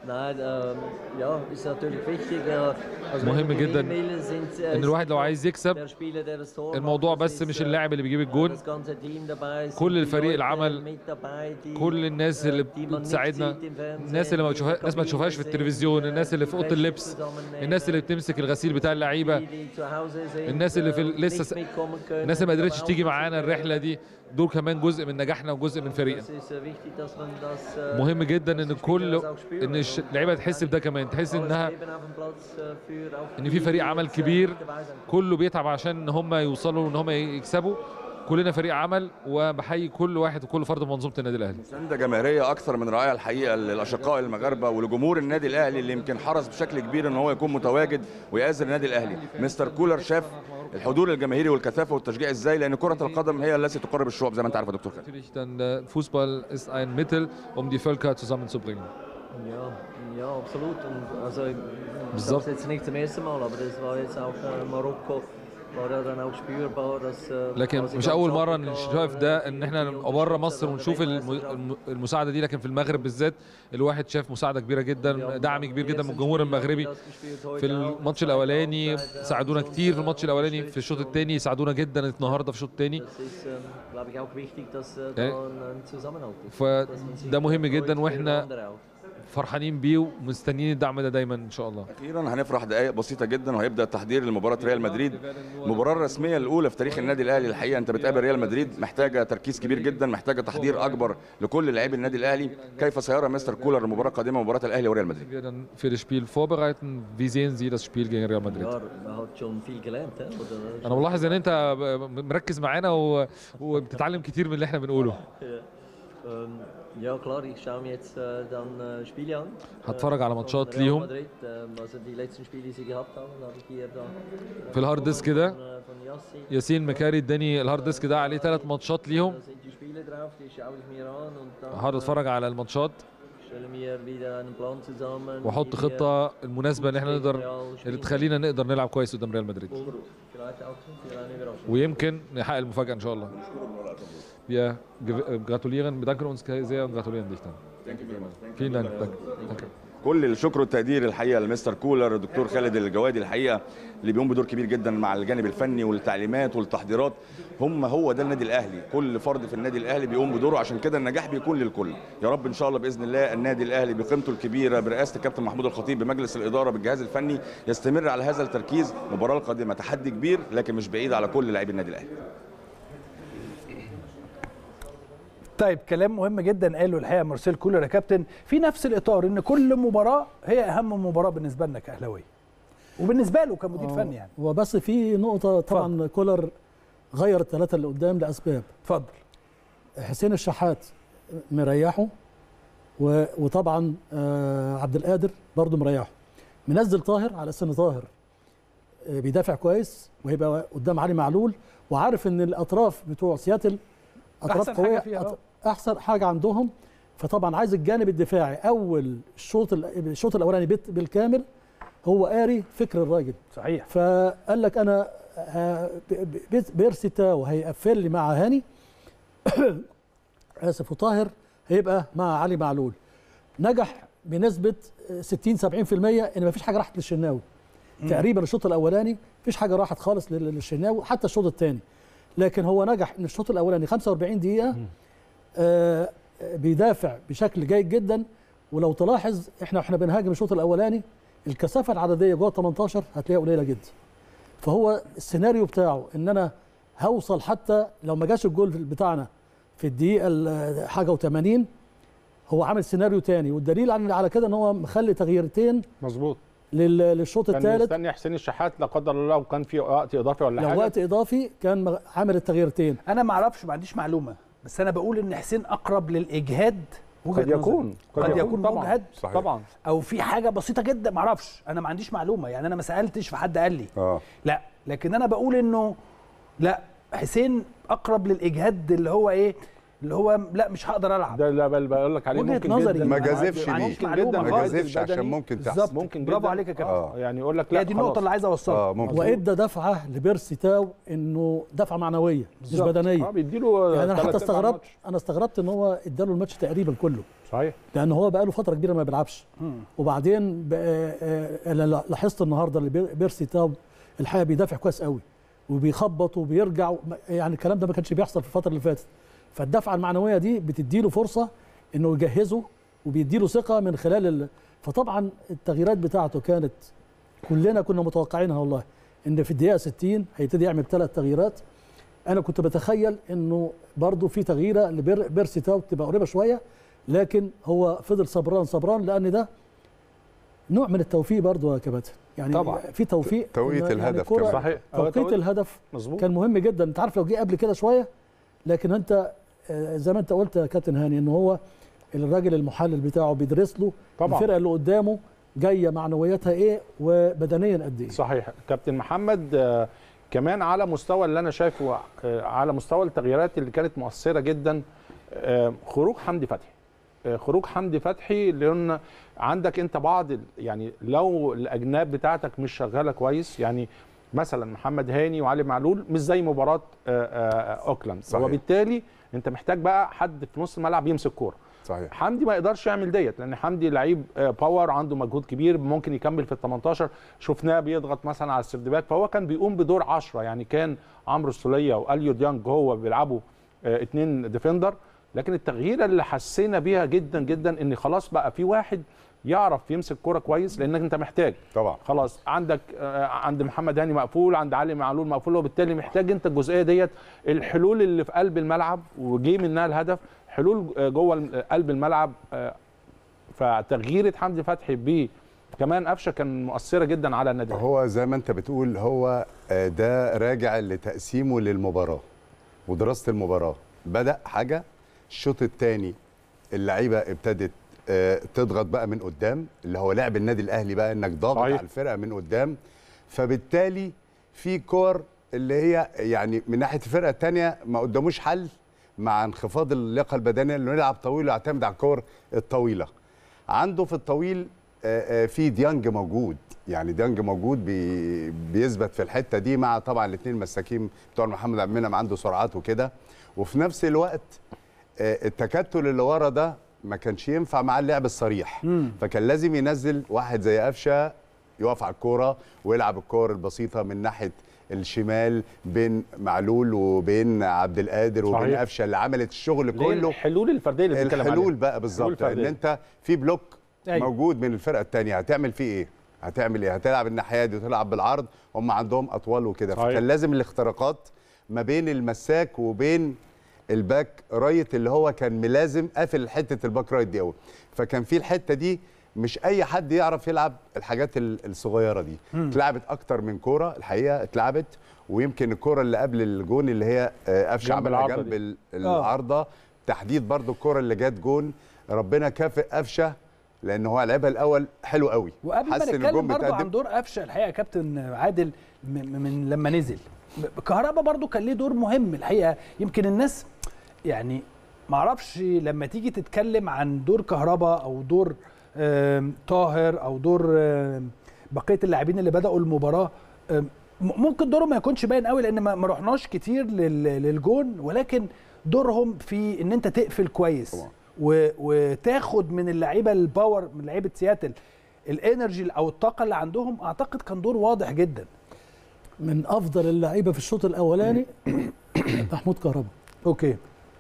Nein, ähm, ja, ist natürlich wichtig. äh, Also مهم wenn wir جدا gewinnen will, sind, äh, ان الواحد لو ist عايز يكسب der Spieler, der das Tor الموضوع macht, بس das مش ist, äh, اللاعب اللي بيجيب الجون das ganze Team dabei, sind كل die الفريق Leute العمل mit dabei, die, كل الناس äh, اللي die man nicht بتساعدنا sieht im Fernsehen, الناس اللي ما die بتشوفها الناس ما Kabine تشوفهاش في sind, التلفزيون äh, الناس اللي في اوضه Wäsche اللبس zusammennehmen, الناس اللي بتمسك الغسيل بتاع اللعيبه die, die zu Hause sind, الناس اللي في äh, لسه nicht mitkommen können, الناس اللي ما قدرتش aber تيجي auch معانا الرحله دي دول كمان جزء من نجاحنا وجزء من فريقنا Das ist, äh, wichtig, dass man das, äh, مهم جدا ان كل das auch spüren. ان الش- اللعيبه تحس بده كمان تحس alles انها geben auf dem Platz, äh, für auch ان في die, فريق die عمل jetzt, äh, كبير nicht dabei sein كله بيتعب عشان ان هم يوصلوا ان هم يكسبوا كلنا فريق عمل وبحيي كل واحد وكل فرد في منظومه النادي الاهلي مسانده جماهيريه اكثر من رائعه الحقيقه للاشقاء المغاربه ولجمهور النادي الاهلي اللي يمكن حرص بشكل كبير ان هو يكون متواجد ويآزر النادي الاهلي مستر كولر شاف الحضور الجماهيري والكثافه والتشجيع ازاي لان كره القدم هي التي تقرب الشعوب زي ما انت عارف يا دكتور خالد Natürlich dann äh, Fußball ist ein Mittel, um die Völker zusammenzubringen. Ja, ja, absolut. Und also, ich So. sage es jetzt nicht zum ersten Mal, aber das war jetzt auch äh, Marokko, war ja dann auch spürbar, dass. Äh, لكن quasi مش ganz اول مره Afrika, نشوف ده ان احنا die نبقى بره unterstützt مصر hat, ونشوف الم- الم- المساعده دي لكن في المغرب بالذات الواحد شاف مساعده كبيره جدا دعم كبير جدا من الجمهور المغربي في الماتش الاولاني ساعدونا كتير في الماتش الاولاني في الشوط الثاني يساعدونا جدا النهارده في الشوط الثاني Das ist, ähm, glaube ich, auch wichtig, dass äh, Ja. da ein ein Zusammenhalt ist. فده مهم جدا Heute für واحنا andere auch. فرحانين بيه ومستنيين الدعم ده دايما ان شاء الله اخيرا هنفرح دقائق بسيطه جدا وهيبدا التحضير لمباراه ريال مدريد المباراه الرسميه الاولى في تاريخ النادي الاهلي الحقيقه انت بتقابل ريال مدريد محتاجه تركيز كبير جدا محتاجه تحضير اكبر لكل لاعبي النادي الاهلي كيف سيرى مستر كولر المباراه القادمه مباراه الاهلي وريال مدريد wir dann für das Spiel vorbereiten. Wie sehen Sie das Spiel gegen Real Madrid? Ja, man hat schon viel gelernt. He? Oder, انا ملاحظ ان انت ب- مركز معانا و... وبتتعلم كتير من اللي احنا بنقوله Ja. Ähm, ja, klar, ich schaue mir jetzt äh, dann äh, Spiele an. هتفرج على von ماتشات Real ليهم Madrid, ähm, also die letzten Spiele, die sie gehabt haben, habe ich hier da. في الهارد ديسك ده Von, äh, von Yassi. ياسين مكاري اداني الهارد ديسك ده عليه ثلاث ماتشات ليهم Da sind die Spiele drauf, die schaue ich mir an und dann هقعد اتفرج على الماتشات äh, stelle mir wieder einen Plan zusammen. واحط wie wir خطه المناسبه ان احنا نقدر اللي تخلينا نقدر نلعب كويس قدام ريال مدريد Vielleicht auch für eine Überraschung. ويمكن نحقق المفاجاه ان شاء الله Wir gew- äh, gratulieren, bedanken uns sehr und gratulieren dich dann. Vielen Dank. Danke. Danke. كل الشكر والتقدير الحقيقه لمستر كولر الدكتور خالد الجوادي الحقيقه اللي بيقوم بدور كبير جدا مع الجانب الفني والتعليمات والتحضيرات هم هو ده النادي الاهلي كل فرد في النادي الاهلي بيقوم بدوره عشان كده النجاح بيكون للكل يا رب ان شاء الله باذن الله النادي الاهلي بقيمته الكبيره برئاسه الكابتن محمود الخطيب بمجلس الاداره بالجهاز الفني يستمر على هذا التركيز المباراه القادمه تحدي كبير لكن مش بعيد على كل لاعبي النادي الاهلي طيب كلام مهم جدا قاله الحقيقه مارسيل كولر يا كابتن في نفس الاطار ان كل مباراه هي اهم مباراه بالنسبه لنا كاهلاويه وبالنسبه له كمدير آه، فني يعني وبس في نقطة طبعا كولر غير الثلاثة اللي قدام لأسباب اتفضل حسين الشحات مريحه و- وطبعا آه، عبد القادر برضه مريحه منزل طاهر على اساس ان طاهر آه، بيدافع كويس وهيبقى قدام علي معلول وعارف ان الاطراف بتوع سياتل اطراف أحسن حاجة قويه فيها، آه. أط- احسن حاجه عندهم فطبعا عايز الجانب الدفاعي اول الشوط ال- الشوط الاولاني بت- بالكامل هو قاري فكر الراجل صحيح فقال لك انا ه- ب- ب- بيرسي تاو هيقفل لي مع هاني اسف وطاهر هيبقى مع علي معلول نجح بنسبه 60 70% ان مفيش حاجه راحت للشناوي مم. تقريبا الشوط الاولاني مفيش حاجه راحت خالص لل- للشناوي حتى الشوط الثاني لكن هو نجح ان الشوط الاولاني 45 دقيقه آه بيدافع بشكل جيد جدا ولو تلاحظ احنا احنا بنهاجم الشوط الاولاني الكثافه العدديه جوه 18 هتلاقيها قليله جدا فهو السيناريو بتاعه ان انا هوصل حتى لو ما جاش الجول بتاعنا في الدقيقه ال- حاجه و80 هو عامل سيناريو تاني والدليل على على كده ان هو مخلي تغييرتين مظبوط لل- للشوط كان الثالث مستني حسين الشحات لا قدر الله لو كان في وقت اضافي ولا لو حاجه وقت اضافي كان مغ- عامل التغييرتين انا ما اعرفش ما عنديش معلومه بس انا بقول ان حسين اقرب للاجهاد وجهة قد يكون نظري. قد يكون طبعا مجهد صحيح. طبعا او في حاجه بسيطه جدا ما اعرفش انا ما عنديش معلومه يعني انا ما سالتش فحد قال لي اه لا لكن انا بقول انه لا حسين اقرب للاجهاد اللي هو ايه اللي هو لا مش هقدر العب ده لا بل بقول لك عليه وجهة ممكن نظري. جدا ما يعني جازفش ما بيه عنديش ممكن معلومة جدا ما خالص. جازفش عشان البدني. ممكن تحصل بالظبط ممكن برافو جدا. عليك يا كابتن اه يعني يقول لك لا هي دي النقطه خلاص. اللي عايز اوصلها اه ممكن وادى دفعه لبيرسي تاو انه دفعه معنويه مش بالظبط. بدنيه اه بيديله يعني انا تلات حتى أرباع استغربت ماتش. انا استغربت ان هو اداله الماتش تقريبا كله صحيح لان هو بقى له فتره كبيره ما بيلعبش وبعدين بقى- آه، انا لاحظت النهارده اللي بير- بيرسي تاو الحقيقه بيدافع كويس قوي وبيخبط وبيرجع يعني الكلام ده ما كانش بيحصل في الفتره اللي فاتت فالدفعه المعنويه دي بتديله فرصه انه يجهزه وبيديله ثقه من خلال ال... فطبعا التغييرات بتاعته كانت كلنا كنا متوقعينها والله ان في الدقيقه 60 هيبتدي يعمل ثلاث تغييرات انا كنت بتخيل انه برضه في تغييره لبيرسي تاو تبقى قريبه شويه لكن هو فضل صبران صبران لان ده نوع من التوفيق برضه يا كباتن يعني طبعا. في توفيق توقيت إن- يعني الهدف الكرة- كمان. صحيح هو توقيت توقيت- الهدف مظبوط كان مهم جدا انت عارف لو جه قبل كده شويه لكن انت آه، زي ما انت قلت يا كابتن هاني ان هو الراجل المحلل بتاعه بيدرس له طبعا. الفرقه اللي قدامه جايه معنوياتها ايه وبدنيا قد ايه صحيح كابتن محمد آه، كمان على مستوى اللي انا شايفه آه، على مستوى التغييرات اللي كانت مؤثره جدا آه، خروج حمدي فتحي آه، خروج حمدي فتحي لان عندك انت بعض ال- يعني لو الاجناب بتاعتك مش شغاله كويس يعني مثلا محمد هاني وعلي معلول مش زي مباراه آه، آه، اوكلاند صحيح. وبالتالي انت محتاج بقى حد في نص الملعب يمسك كوره صحيح حمدي ما يقدرش يعمل ديت لان حمدي لعيب آه، باور عنده مجهود كبير ممكن يكمل في ال 18 شفناه بيضغط مثلا على السردباك فهو كان بيقوم بدور 10 يعني كان عمرو السوليه واليو ديانج هو بيلعبوا آه، اتنين ديفندر لكن التغييره اللي حسينا بيها جدا جدا ان خلاص بقى في واحد يعرف يمسك كوره كويس لانك انت محتاج طبعا خلاص عندك آه، عند محمد هاني مقفول عند علي معلول مقفول وبالتالي محتاج انت الجزئيه ديت الحلول اللي في قلب الملعب وجي منها الهدف حلول آه، جوه الم- قلب الملعب آه، فتغييره حمدي فتحي ب كمان قفشه كان مؤثره جدا على النادي الأهلي. هو زي ما انت بتقول هو آه، ده راجع لتقسيمه للمباراه ودراسه المباراه بدا حاجه الشوط الثاني اللعيبه ابتدت آه، تضغط بقى من قدام اللي هو لعب النادي الاهلي بقى انك ضاغط صحيح. على الفرقه من قدام فبالتالي في كور اللي هي يعني من ناحيه الفرقه الثانيه ما قداموش حل مع انخفاض اللياقه البدنيه انه يلعب طويل ويعتمد على الكور الطويله عنده في الطويل آه، آه، في ديانج موجود يعني ديانج موجود بي بيثبت في الحته دي مع طبعا الاثنين مساكين بتوع محمد عبد المنعم عنده سرعات وكده وفي نفس الوقت آه، التكتل اللي ورا ده ما كانش ينفع مع اللعب الصريح فكان لازم ينزل واحد زي قفشه يقف على الكوره ويلعب الكور البسيطه من ناحيه الشمال بين معلول وبين عبد القادر وبين صحيح. قفشه اللي عملت الشغل اللي هي كله الحلول الفرديه اللي بتتكلم الحلول عليها. بقى بالظبط الحلول ان الفردية. انت في بلوك أيوة. موجود من الفرقه الثانيه هتعمل فيه ايه هتعمل ايه هتلعب الناحيه دي وتلعب بالعرض هم عندهم اطوال وكده صحيح. فكان لازم الاختراقات ما بين المساك وبين الباك رايت اللي هو كان ملازم قافل حته الباك رايت دي قوي فكان في الحته دي مش اي حد يعرف يلعب الحاجات ال- الصغيره دي اتلعبت اكتر من كوره الحقيقه اتلعبت ويمكن الكوره اللي قبل الجون اللي هي آه، قفشه جنب عملها العارضة جنب دي. ال- العارضه تحديد برضو الكوره اللي جت جون ربنا كافئ قفشه لان هو لعبها الاول حلو قوي وقبل ما حس إن نتكلم الجون برضو بيتقدم. عن دور قفشه الحقيقه يا كابتن عادل م- م- من لما نزل كهربا برضو كان ليه دور مهم الحقيقه يمكن الناس يعني ما اعرفش لما تيجي تتكلم عن دور كهربا او دور آم، طاهر او دور آم، بقيه اللاعبين اللي بداوا المباراه آم، م- ممكن دورهم ما يكونش باين قوي لان ما ما رحناش كتير لل- للجون ولكن دورهم في ان انت تقفل كويس طبعا. و... وتاخد من اللعيبه الباور من لعيبه سياتل الانرجي او الطاقه اللي عندهم اعتقد كان دور واضح جدا من افضل اللعيبه في الشوط الاولاني محمود كهربا اوكي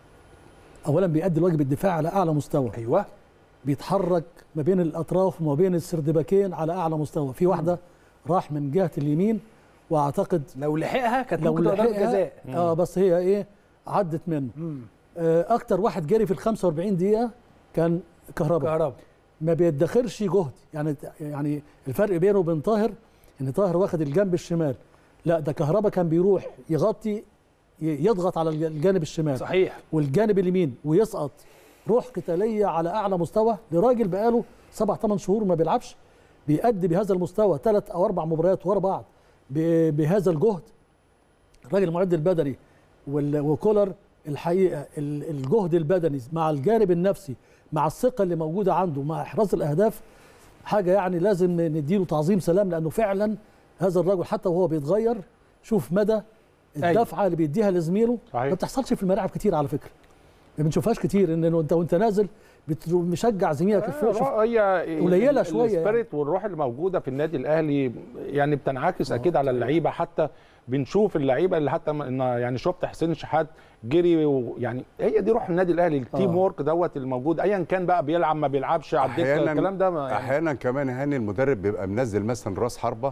اولا بيأدي الواجب الدفاعي على اعلى مستوى ايوه بيتحرك ما بين الاطراف وما بين السردباكين على اعلى مستوى في واحده راح من جهه اليمين واعتقد لو لحقها كانت لو ممكن تبقى ضربه لحقها جزاء اه بس هي ايه عدت منه مم. آه اكتر واحد جري في ال 45 دقيقه كان كهربا كهربا ما بيدخرش جهد يعني يعني الفرق بينه وبين طاهر ان طاهر واخد الجنب الشمال لا ده كهربا كان بيروح يغطي ي- يضغط على الجانب الشمال صحيح والجانب اليمين ويسقط روح قتاليه على اعلى مستوى لراجل بقاله سبع ثمان شهور ما بيلعبش بيأدي بهذا المستوى ثلاث او اربع مباريات ورا بعض ب- بهذا الجهد الراجل المعد البدني وال- وكولر الحقيقه ال- الجهد البدني مع الجانب النفسي مع الثقه اللي موجوده عنده مع احراز الاهداف حاجه يعني لازم نديله تعظيم سلام لانه فعلا هذا الرجل حتى وهو بيتغير شوف مدى الدفعه اللي بيديها لزميله ما بتحصلش في الملاعب كتير على فكره ما بنشوفهاش كتير ان انت وانت نازل بت- مشجع زميلك آه، شوف- هي قليله شويه يعني. السبيريت والروح اللي موجوده في النادي الاهلي يعني بتنعكس اكيد على اللعيبه حتى بنشوف اللعيبه اللي حتى ما- إن يعني شفت حسين شحات جري ويعني هي دي روح النادي الاهلي التيم آه. وورك دوت الموجود ايا كان بقى بيلعب ما بيلعبش على الدكه الكلام ده ما يعني احيانا كمان هاني المدرب بيبقى منزل مثلا راس حربه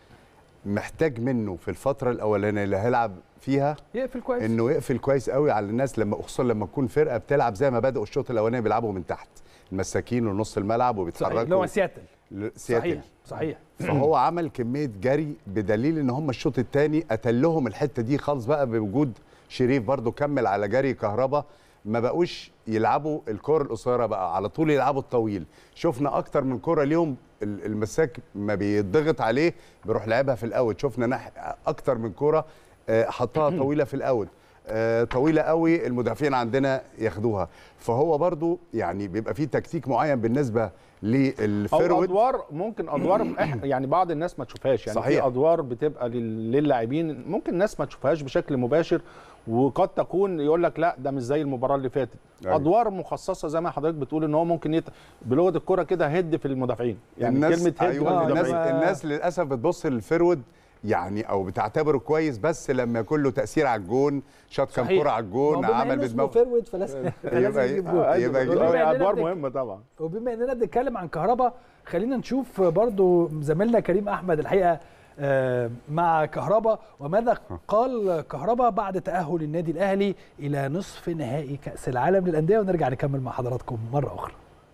محتاج منه في الفتره الاولانيه اللي هيلعب فيها يقفل كويس انه يقفل كويس قوي على الناس لما خصوصا لما تكون فرقه بتلعب زي ما بداوا الشوط الاولاني بيلعبوا من تحت المساكين ونص الملعب صحيح وبيتحركوا اللي هو سياتل ل- سياتل صحيح صحيح فهو عمل كميه جري بدليل ان هم الشوط الثاني قتلهم الحته دي خالص بقى بوجود شريف برضو كمل على جري كهربا ما بقوش يلعبوا الكور القصيره بقى على طول يلعبوا الطويل شفنا اكتر من كره ليهم ال- المساك ما بيضغط عليه بيروح لعبها في الاوت شفنا نح اكتر من كره آه، حطها طويله في الاوت آه، طويله قوي المدافعين عندنا ياخدوها فهو برضو يعني بيبقى فيه تكتيك معين بالنسبه او للفيرود ادوار ممكن ادوار إح- يعني بعض الناس ما تشوفهاش يعني صحيح. في ادوار بتبقى لل- للاعبين ممكن الناس ما تشوفهاش بشكل مباشر وقد تكون يقول لك لا ده مش زي المباراه اللي فاتت أيوة. ادوار مخصصه زي ما حضرتك بتقول ان هو ممكن يت... بلغه الكره كده هد في المدافعين يعني الناس كلمه هد أيوة في الناس, المدافعين الناس للاسف بتبص للفرود يعني او بتعتبره كويس بس لما يكون له تاثير على الجون شاط كام صحيح. كره على الجون ما هو بما عمل إنه اسمه بدماغه فيرود فلازم فلازم يبقى يجيب جول يبقى يجيب وبما إننا ادوار بنك- مهمه طبعا وبما اننا بنتكلم عن كهربا خلينا نشوف برضو زميلنا كريم احمد الحقيقه آه، مع كهربا وماذا قال كهربا بعد تاهل النادي الاهلي الى نصف نهائي كاس العالم للانديه ونرجع نكمل مع حضراتكم مره اخرى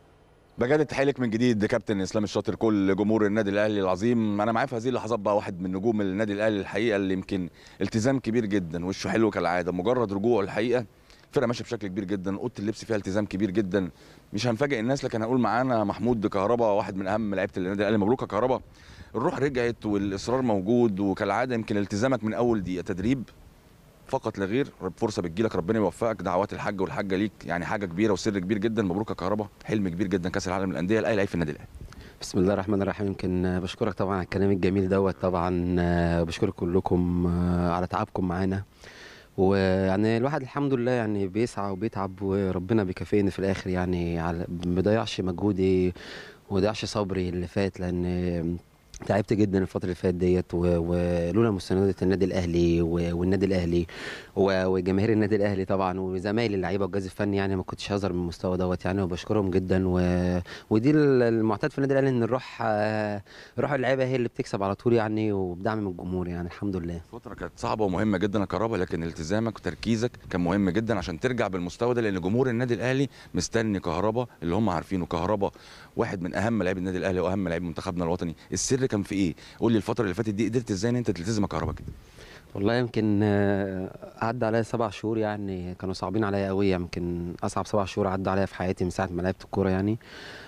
بجد التحيه لك من جديد كابتن اسلام الشاطر كل جمهور النادي الاهلي العظيم انا معايا في هذه اللحظات بقى واحد من نجوم النادي الاهلي الحقيقه اللي يمكن التزام كبير جدا وشه حلو كالعاده مجرد رجوعه الحقيقه الفرقه ماشيه بشكل كبير جدا اوضه اللبس فيها التزام كبير جدا مش هنفاجئ الناس لكن هنقول معانا محمود كهربا واحد من اهم لعيبه النادي الاهلي مبروك يا كهربا الروح رجعت والاصرار موجود وكالعاده يمكن التزامك من اول دقيقه تدريب فقط لا غير فرصه بتجيلك ربنا يوفقك دعوات الحاج والحاجه ليك يعني حاجه كبيره وسر كبير جدا مبروك يا كهربا حلم كبير جدا كاس العالم للانديه الاهلي لعيب في النادي الاهلي بسم الله الرحمن الرحيم يمكن آه، بشكرك طبعا على الكلام الجميل دوت طبعا آه، بشكرك كلكم آه، على تعبكم معانا ويعني الواحد الحمد لله يعني بيسعى وبيتعب وربنا بيكافئني في الاخر يعني على ما ضيعش مجهودي وما ضيعش صبري اللي فات لان تعبت جدا الفترة اللي فاتت ديت و- ولولا مساندة النادي الأهلي و- والنادي الأهلي و- وجماهير النادي الأهلي طبعا وزمايلي اللعيبة والجهاز الفني يعني ما كنتش هظهر من المستوى دوت يعني وبشكرهم جدا و... ودي ال- المعتاد في النادي الأهلي إن الروح آه، روح اللعيبة هي اللي بتكسب على طول يعني وبدعم من الجمهور يعني الحمد لله فترة كانت صعبة ومهمة جدا يا كهربا لكن التزامك وتركيزك كان مهم جدا عشان ترجع بالمستوى ده لأن جمهور النادي الأهلي مستني كهربا اللي هم عارفينه كهربا واحد من أهم لاعبي النادي الأهلي وأهم لاعبي منتخبنا الوطني السر كان في إيه؟ قول لي الفترة اللي فاتت دي قدرت إزاي إن أنت تلتزم يا كهربا كده؟ والله يمكن آه، عدى عليا سبع شهور يعني كانوا صعبين عليا قوي يمكن اصعب سبع شهور عدى عليا في حياتي من ساعه ما لعبت الكوره يعني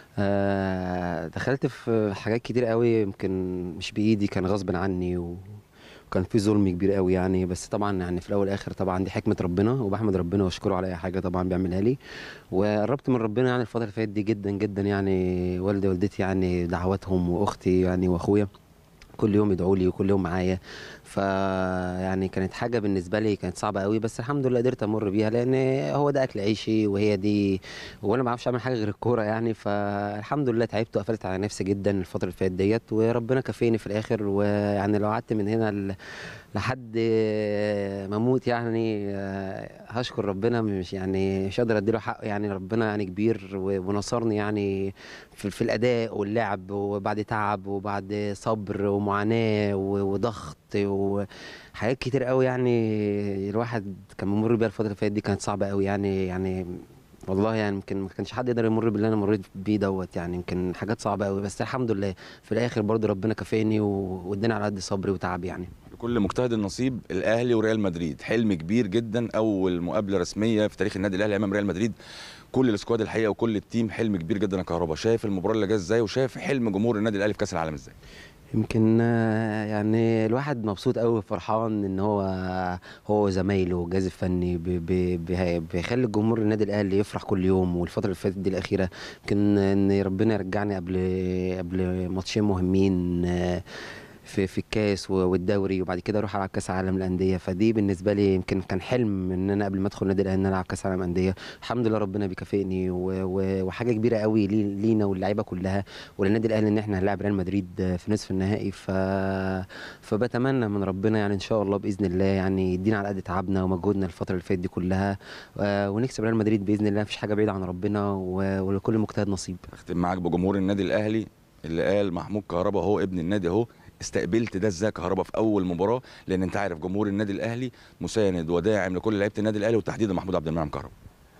آه، دخلت في حاجات كتير قوي يمكن مش بايدي كان غصب عني و- وكان في ظلم كبير قوي يعني بس طبعا يعني في الاول والاخر طبعا دي حكمه ربنا وبحمد ربنا واشكره على اي حاجه طبعا بيعملها لي وقربت من ربنا يعني الفتره اللي فاتت دي جدا جدا يعني والدي والدتي يعني دعواتهم واختي يعني واخويا كل يوم يدعوا لي وكل يوم معايا ف يعني كانت حاجه بالنسبه لي كانت صعبه قوي بس الحمد لله قدرت امر بيها لان هو ده اكل عيشي وهي دي وانا ما بعرفش اعمل حاجه غير الكوره يعني فالحمد لله تعبت وقفلت على نفسي جدا الفتره اللي فاتت ديت وربنا كافئني في الاخر ويعني لو قعدت من هنا ل- لحد ما اموت يعني آه، هشكر ربنا مش يعني مش قادر اديله حقه يعني ربنا يعني كبير و- ونصرني يعني في, في الاداء واللعب وبعد تعب وبعد صبر ومعاناه و- وضغط وحاجات كتير قوي يعني الواحد كان بيمر بيها الفتره اللي فاتت دي كانت صعبه قوي يعني يعني والله يعني يمكن ما كانش حد يقدر يمر باللي انا مريت بيه دوت يعني يمكن حاجات صعبه قوي بس الحمد لله في الاخر برضو ربنا كافئني و- واداني على قد صبري وتعبي يعني لكل مجتهد النصيب الاهلي وريال مدريد حلم كبير جدا اول مقابله رسميه في تاريخ النادي الاهلي امام ريال مدريد كل السكواد الحقيقه وكل التيم حلم كبير جدا يا كهربا شايف المباراه اللي جايه ازاي وشايف حلم جمهور النادي الاهلي في كاس العالم ازاي يمكن آه، يعني الواحد مبسوط قوي وفرحان ان هو هو وزمايله والجهاز الفني بي- بي- بي- بيخلي الجمهور النادي الاهلي يفرح كل يوم والفتره اللي فاتت دي الاخيره يمكن ان ربنا يرجعني قبل قبل ماتشين مهمين آه، في في الكاس و- والدوري وبعد كده اروح العب كاس عالم الانديه فدي بالنسبه لي يمكن كان حلم ان انا قبل ما ادخل النادي الاهلي ان انا العب كاس عالم انديه الحمد لله ربنا بيكافئني و- و- وحاجه كبيره قوي لي- لينا واللعيبه كلها وللنادي الاهلي ان احنا هنلاعب ريال مدريد في نصف النهائي ف... فبتمنى من ربنا يعني ان شاء الله باذن الله يعني يدينا على قد تعبنا ومجهودنا الفتره اللي فاتت دي كلها آه، ونكسب ريال مدريد باذن الله مفيش حاجه بعيده عن ربنا و- ولكل مجتهد نصيب اختم معاك بجمهور النادي الاهلي اللي قال محمود كهربا هو ابن النادي اهو استقبلت ده ازاي كهربا في اول مباراه لان انت عارف جمهور النادي الاهلي مساند وداعم لكل لعيبه النادي الاهلي وتحديدا محمود عبد المنعم كهربا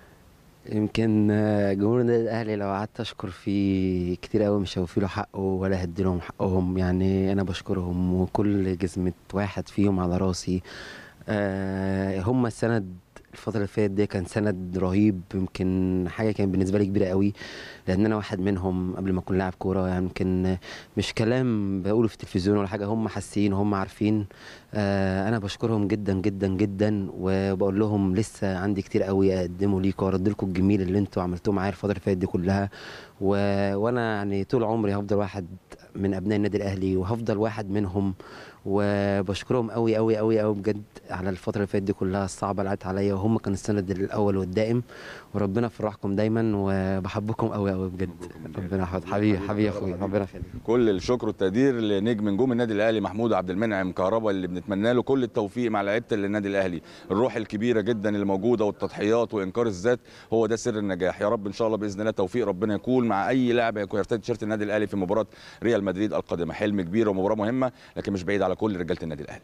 يمكن آه، جمهور النادي الاهلي لو قعدت اشكر فيه كتير قوي مش هوفي له حقه ولا هدي لهم حقهم يعني انا بشكرهم وكل جزمه واحد فيهم على راسي آه، هم السند الفترة اللي فاتت دي كان سند رهيب يمكن حاجة كانت بالنسبة لي كبيرة قوي لأن أنا واحد منهم قبل ما أكون لاعب كورة يعني يمكن مش كلام بقوله في التلفزيون ولا حاجة هم حاسين هم عارفين آه، أنا بشكرهم جدا جدا جدا وبقول لهم لسه عندي كتير قوي أقدمه ليكم وأرد لكم الجميل اللي أنتوا عملتوه معايا الفترة اللي فاتت دي كلها و... وأنا يعني طول عمري هفضل واحد من أبناء النادي الأهلي وهفضل واحد منهم وبشكرهم قوي قوي قوي قوي بجد على الفتره اللي فاتت دي كلها الصعبه اللي عدت عليا وهم كانوا السند الاول والدائم وربنا يفرحكم دايما وبحبكم قوي قوي بجد ربنا يحفظ حبيبي حبيبي يا اخويا ربنا يخليك كل الشكر والتقدير لنجم نجوم النادي الاهلي محمود عبد المنعم كهربا اللي بنتمنى له كل التوفيق مع لعيبه النادي الاهلي الروح الكبيره جدا اللي موجوده والتضحيات وانكار الذات هو ده سر النجاح يا رب ان شاء الله باذن الله توفيق ربنا يكون مع اي لاعب يكون يرتدي تيشيرت النادي الاهلي في مباراه ريال مدريد القادمه حلم كبير ومباراه مهمه لكن مش بعيد على كل رجاله النادي الاهلي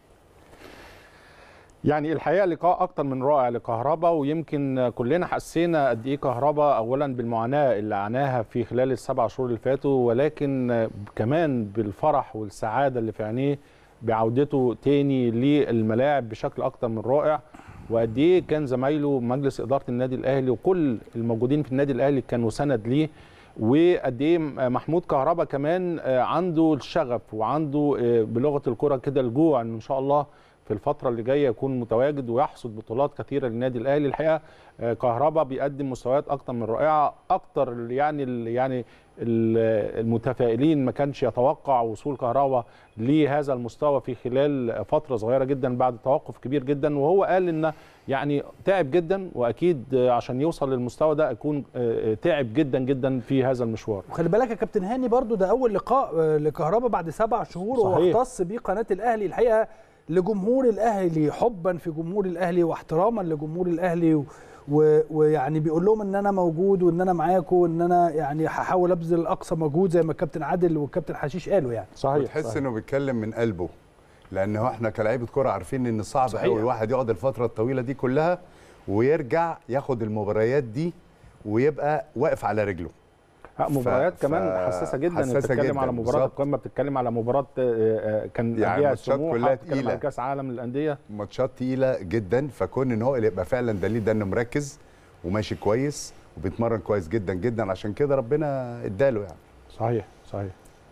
يعني الحقيقه لقاء اكتر من رائع لكهربا ويمكن كلنا حسينا قد ايه كهربا اولا بالمعاناه اللي عاناها في خلال السبع شهور اللي فاتوا ولكن كمان بالفرح والسعاده اللي في عينيه بعودته تاني للملاعب بشكل اكتر من رائع وقد ايه كان زمايله مجلس اداره النادي الاهلي وكل الموجودين في النادي الاهلي كانوا سند ليه وقد ايه محمود كهربا كمان عنده الشغف وعنده بلغه الكره كده الجوع ان ان شاء الله في الفتره اللي جايه يكون متواجد ويحصد بطولات كثيره للنادي الاهلي الحقيقه كهربا بيقدم مستويات اكتر من رائعه اكتر يعني يعني المتفائلين ما كانش يتوقع وصول كهربا لهذا المستوى في خلال فتره صغيره جدا بعد توقف كبير جدا وهو قال ان يعني تعب جدا واكيد عشان يوصل للمستوى ده يكون تعب جدا جدا في هذا المشوار وخلي بالك يا كابتن هاني برضو ده اول لقاء لكهربا بعد سبع شهور واختص بيه قناه الاهلي الحقيقه لجمهور الاهلي حبا في جمهور الاهلي واحتراما لجمهور الاهلي و... و... ويعني بيقول لهم ان انا موجود وان انا معاكم وان انا يعني هحاول ابذل اقصى مجهود زي ما الكابتن عادل والكابتن حشيش قالوا يعني صحيح وتحس صحيح. انه بيتكلم من قلبه لان هو احنا كلاعيبه كوره عارفين ان صعب صحيح. قوي الواحد يقعد الفتره الطويله دي كلها ويرجع ياخد المباريات دي ويبقى واقف على رجله مباريات ف... كمان حساسه جدا حساسة بتتكلم جداً على مباراه بالظبط. القمه بتتكلم على مباراه كان يعني قبلها ماتشات سموحه كلها بتتكلم تقيلة. على كاس عالم للانديه ماتشات تقيله جدا فكون ان هو اللي يبقى فعلا دليل ده انه مركز وماشي كويس وبيتمرن كويس جدا جدا عشان كده ربنا اداله يعني صحيح صحيح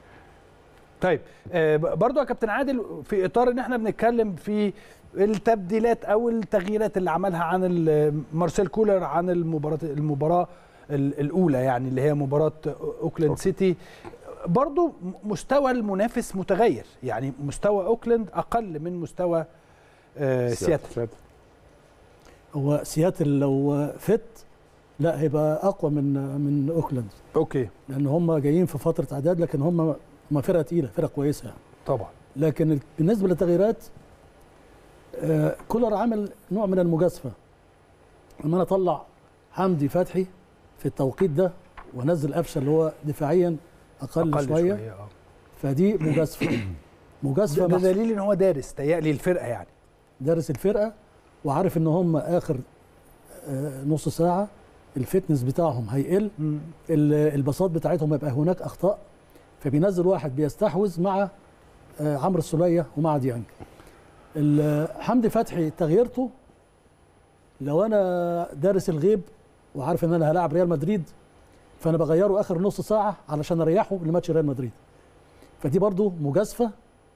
طيب آه برضو يا كابتن عادل في اطار ان احنا بنتكلم في التبديلات او التغييرات اللي عملها عن مارسيل كولر عن المباراه المباراه الاولى يعني اللي هي مباراه اوكلاند سيتي برضو مستوى المنافس متغير يعني مستوى اوكلاند اقل من مستوى آه سياتل هو سياتل لو فت لا هيبقى اقوى من من اوكلاند اوكي لان هم جايين في فتره اعداد لكن هم هم فرقه تقيله فرقه كويسه يعني طبعا لكن بالنسبه للتغييرات آه كولر عامل نوع من المجازفه لما انا اطلع حمدي فتحي في التوقيت ده وانزل قفشه اللي هو دفاعيا اقل, أقل شويه, شوية آه. فدي مجازفه مجازفه ده دليل ان هو دارس تهيألي الفرقه يعني دارس الفرقه وعارف ان هم اخر آه نص ساعه الفتنس بتاعهم هيقل البساط بتاعتهم هيبقى هناك اخطاء فبينزل واحد بيستحوذ مع آه عمرو السوليه ومع ديانج حمدي فتحي تغييرته لو انا دارس الغيب وعارف ان انا هلاعب ريال مدريد فانا بغيره اخر نص ساعه علشان اريحه لماتش ريال مدريد فدي برضو مجازفه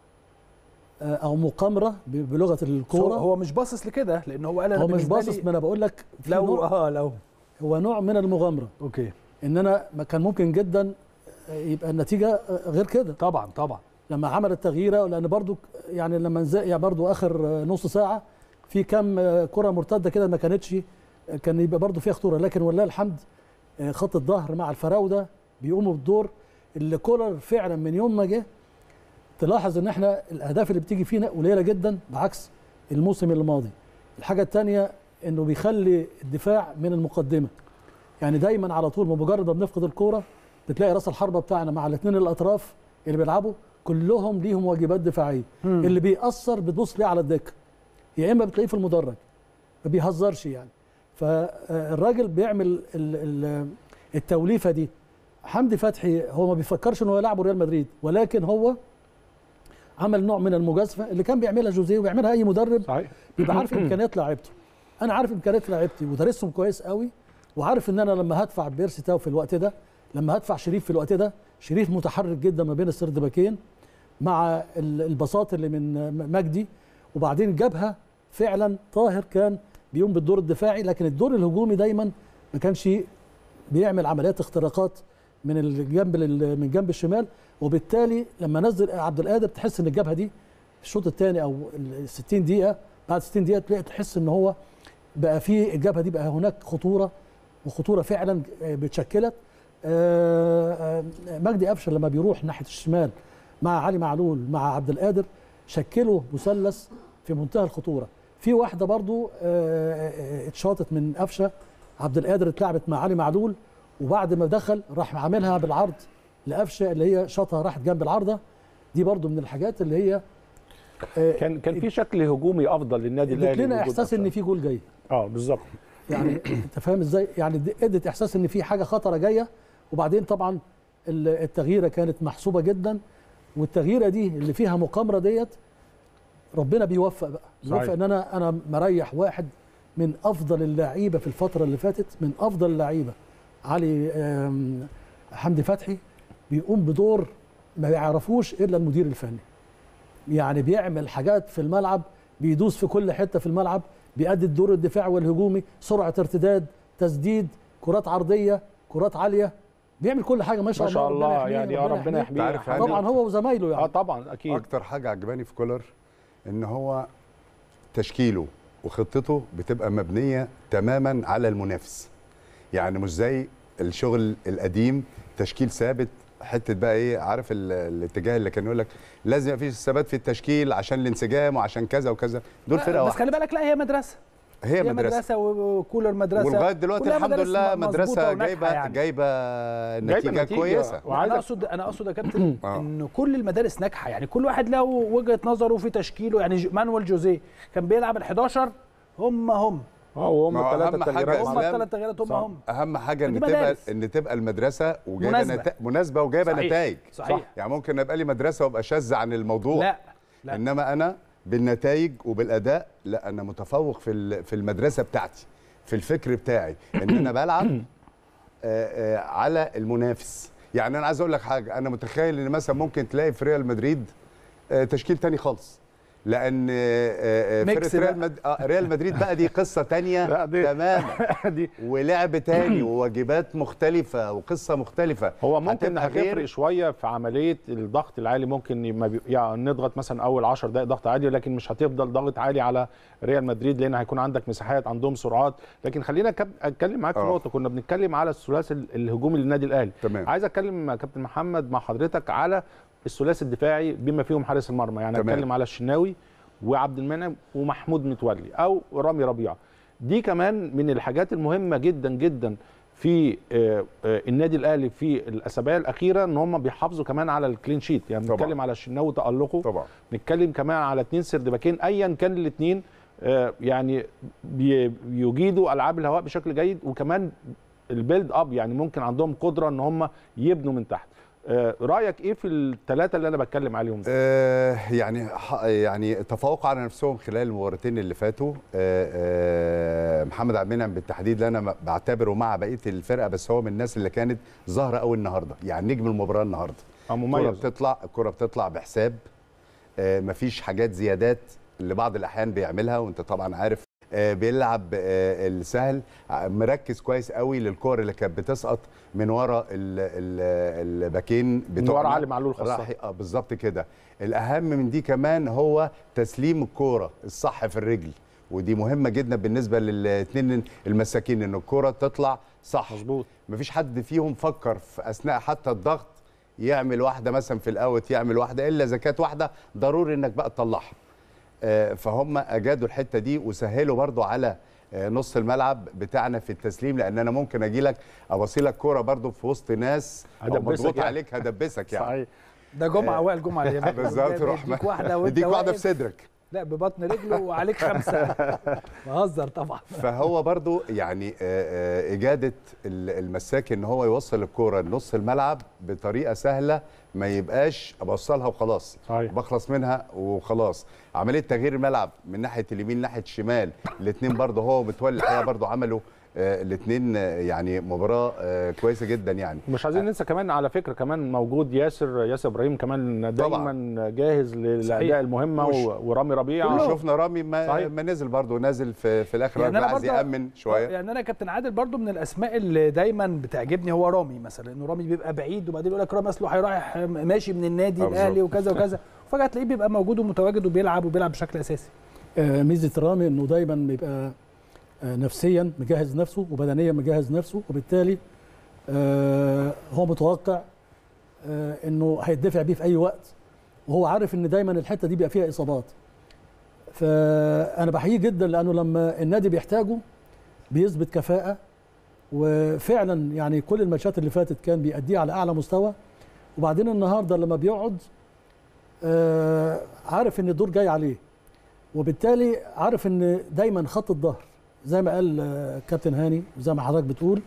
آه، او مقامره ب- بلغه هو الكوره هو مش باصص لكده لان هو قال أنا هو مش بالنسبة باصص لي ما انا بقول لك في لو نوع- اه لو هو نوع من المغامره اوكي ان انا ما كان ممكن جدا يبقى النتيجه غير كده طبعا طبعا لما عمل التغييره لان برضو يعني لما نزل يعني برضو اخر نص ساعه في كام كره مرتده كده ما كانتش كان يبقى برضو فيها خطوره لكن ولله الحمد خط الظهر مع الفراوده بيقوموا بالدور اللي كولر فعلا من يوم ما جه تلاحظ ان احنا الاهداف اللي بتيجي فينا قليله جدا بعكس الموسم الماضي الحاجه الثانيه انه بيخلي الدفاع من المقدمه يعني دايما على طول بمجرد ما بنفقد الكوره بتلاقي راس الحربه بتاعنا مع الاثنين الاطراف اللي بيلعبوا كلهم ليهم واجبات دفاعيه مم. اللي بيأثر بتبص ليه على الدكه يا اما بتلاقيه في المدرج ما بيهزرش يعني فالراجل بيعمل ال- ال- التوليفه دي حمدي فتحي هو ما بيفكرش ان هو يلعب ريال مدريد ولكن هو عمل نوع من المجازفه اللي كان بيعملها جوزيه وبيعملها اي مدرب صحيح بيبقى عارف امكانيات لاعيبته انا عارف امكانيات لاعيبتي ودارسهم كويس قوي وعارف ان انا لما هدفع بيرسي تاو في الوقت ده لما هدفع شريف في الوقت ده شريف متحرك جدا ما بين السرد باكين مع ال- البساط اللي من م- مجدي وبعدين جابها فعلا طاهر كان بيقوم بالدور الدفاعي لكن الدور الهجومي دايما ما كانش بيعمل عمليات اختراقات من الجنب لل- من جنب الشمال وبالتالي لما نزل عبد القادر تحس ان الجبهه دي الشوط الثاني او ال 60 دقيقه بعد 60 دقيقه تلاقي تحس ان هو بقى في الجبهه دي بقى هناك خطوره وخطوره فعلا بتشكلت آه، آه، مجدي قفشه لما بيروح ناحيه الشمال مع علي معلول مع عبد القادر شكلوا مثلث في منتهى الخطوره في واحده برضو آه، آه، اتشاطت من قفشه عبد القادر اتلعبت مع علي معلول وبعد ما دخل راح عاملها بالعرض لقفشه اللي هي شاطها راحت جنب العارضه دي برضو من الحاجات اللي هي كان كان في شكل هجومي افضل للنادي ادت الاهلي لنا بوجود احساس أفشار. ان في جول جاي اه بالظبط يعني انت فاهم ازاي يعني دي- ادت احساس ان في حاجه خطره جايه وبعدين طبعا ال- التغييره كانت محسوبه جدا والتغييره دي اللي فيها مقامره ديت ربنا بيوفق بقى بيوفق صحيح. ان انا انا مريح واحد من افضل اللعيبه في الفتره اللي فاتت من افضل اللعيبه علي آم، حمدي فتحي بيقوم بدور ما يعرفوش الا المدير الفني يعني بيعمل حاجات في الملعب بيدوس في كل حته في الملعب بيأدي الدور الدفاعي والهجومي سرعه ارتداد تسديد كرات عرضيه كرات عاليه بيعمل كل حاجه ما شاء ما الله شاء ربنا الله يحميه، يعني يا ربنا يحميه تعرف يعني- طبعا هو وزمايله يعني اه طبعا اكيد اكتر حاجه عجباني في كولر ان هو تشكيله وخطته بتبقى مبنيه تماما على المنافس يعني مش زي الشغل القديم تشكيل ثابت حته بقى ايه عارف ال- الاتجاه اللي كان يقول لك لازم يبقى في ثبات في التشكيل عشان الانسجام وعشان كذا وكذا دول فرقه بس خلي واحده بالك لا هي مدرسه هي مدرسه مدرسه وكولر مدرسه ولغايه دلوقتي كلها الحمد مدارس لله مظبوطة مدرسه وناجحة جايبه يعني. جايبه نتيجه, نتيجة. كويسه انا اقصد انا اقصد يا كابتن آه. ان كل المدارس ناجحه يعني كل واحد له وجهه نظره في تشكيله يعني ج- مانويل جوزيه كان بيلعب ال 11 هم هم اه وهم ما هو ثلاثه أهم حاجة تغييرات هم إسلام. الثلاث تغييرات هم صح. هم اهم حاجه ان دي تبقى مدارس. ان تبقى المدرسه وجايبه مناسبة. نتا... مناسبه وجايبه صحيح. نتائج صحيح. يعني ممكن ابقى لي مدرسه وابقى شاذ عن الموضوع لا لا انما انا بالنتائج وبالاداء لا انا متفوق في ال- في المدرسه بتاعتي في الفكر بتاعي ان انا بلعب آه، آه، على المنافس يعني انا عايز اقول لك حاجه انا متخيل ان مثلا ممكن تلاقي في ريال مدريد آه، تشكيل تاني خالص لان آه، آه، ميكس فرقه ريال, بقى. مد... آه، ريال مدريد بقى دي قصه تانية لا، دي- تماما دي ولعب تاني وواجبات مختلفه وقصه مختلفه هو ممكن هتبقى غير- هتفرق شويه في عمليه الضغط العالي ممكن ما بي... يعني نضغط مثلا اول 10 دقائق ضغط عالي لكن مش هتفضل ضغط عالي على ريال مدريد لان هيكون عندك مساحات عندهم سرعات لكن خلينا كب... اتكلم معاك في آه. نقطه كنا بنتكلم على الثلاثي ال- الهجومي للنادي الاهلي تمام. عايز اتكلم مع كابتن محمد مع حضرتك على الثلاثي الدفاعي بما فيهم حارس المرمى يعني تمام. اتكلم على الشناوي وعبد المنعم ومحمود متولي او رامي ربيعه دي كمان من الحاجات المهمه جدا جدا في آه، آه، النادي الاهلي في الاسابيع الاخيره ان هم بيحافظوا كمان على الكلين شيت يعني طبعاً. بنتكلم على الشناوي تالقه طبعا نتكلم كمان على اثنين سردباكين ايا كان الاثنين يعني بي- بيجيدوا العاب الهواء بشكل جيد وكمان البيلد اب يعني ممكن عندهم قدره ان هم يبنوا من تحت آه، رايك ايه في الثلاثه اللي انا بتكلم عليهم دول؟ آه يعني ح- يعني تفوقوا على نفسهم خلال المباراتين اللي فاتوا آه آه محمد عبد المنعم بالتحديد اللي انا بعتبره مع بقيه الفرقه بس هو من الناس اللي كانت ظاهره قوي النهارده يعني نجم المباراه النهارده مميز. الكره بتطلع الكره بتطلع بحساب آه، مفيش حاجات زيادات اللي بعض الاحيان بيعملها وانت طبعا عارف آه، بيلعب آه، السهل ع- مركز كويس قوي للكور اللي كانت بتسقط من ورا ال- ال- الباكين بتوعنا ورا علي معلول خاصة. راح اه بالظبط كده الاهم من دي كمان هو تسليم الكوره الصح في الرجل ودي مهمه جدا بالنسبه للاثنين المساكين ان الكوره تطلع صح مظبوط مفيش حد فيهم فكر في اثناء حتى الضغط يعمل واحده مثلا في الاوت يعمل واحده الا اذا كانت واحده ضروري انك بقى تطلعها آه، فهم اجادوا الحته دي وسهلوا برضو على آه، نص الملعب بتاعنا في التسليم لان انا ممكن اجي لك ابصي لك كوره برضو في وسط ناس أو هدبسك مضغوط يعني. عليك هدبسك يعني صحيح ده جمعه آه، وائل جمعه اللي بالظبط روح يديك واحده وانت يديك واحده في واقف. صدرك لا ببطن رجله وعليك خمسه بهزر طبعا فهو برضو يعني آه، آه، إجادة ال- المساك إن هو يوصل الكورة لنص الملعب بطريقة سهلة ما يبقاش أبصلها وخلاص صحيح. بخلص منها وخلاص عملية تغيير الملعب من ناحية اليمين ناحية الشمال الاثنين برضو هو ومتولي الحقيقة برضو عملوا الاثنين يعني مباراة آه، كويسة جدا يعني مش عايزين ننسى كمان على فكره كمان موجود ياسر ياسر ابراهيم كمان دايما جاهز للاداء المهمه وش- و- ورامي ربيعه شفنا رامي ما, صحيح. ما نزل برضو نازل في, في الآخر يعني يعني أنا عايز برضه- يأمن شوية يعني انا كابتن عادل برضو من الاسماء اللي دايما بتعجبني هو رامي مثلا انه رامي بيبقى بعيد وبعدين يقول لك رامي اصله هيروح ماشي من النادي آه الاهلي بالظبط. وكذا وكذا وفجاه تلاقيه بيبقى موجود ومتواجد وبيلعب وبيلعب بشكل اساسي آه، ميزه رامي انه دايما بيبقى آه، نفسيا مجهز نفسه وبدنيا مجهز نفسه وبالتالي آه، هو متوقع آه، انه هيدفع بيه في اي وقت وهو عارف ان دايما الحته دي بيبقى فيها اصابات فانا بحييه جدا لانه لما النادي بيحتاجه بيثبت كفاءه وفعلا يعني كل الماتشات اللي فاتت كان بيأديها على اعلى مستوى وبعدين النهارده لما بيقعد آه، عارف ان الدور جاي عليه وبالتالي عارف ان دايما خط الظهر زي ما قال آه، كابتن هاني وزي ما حضرتك بتقول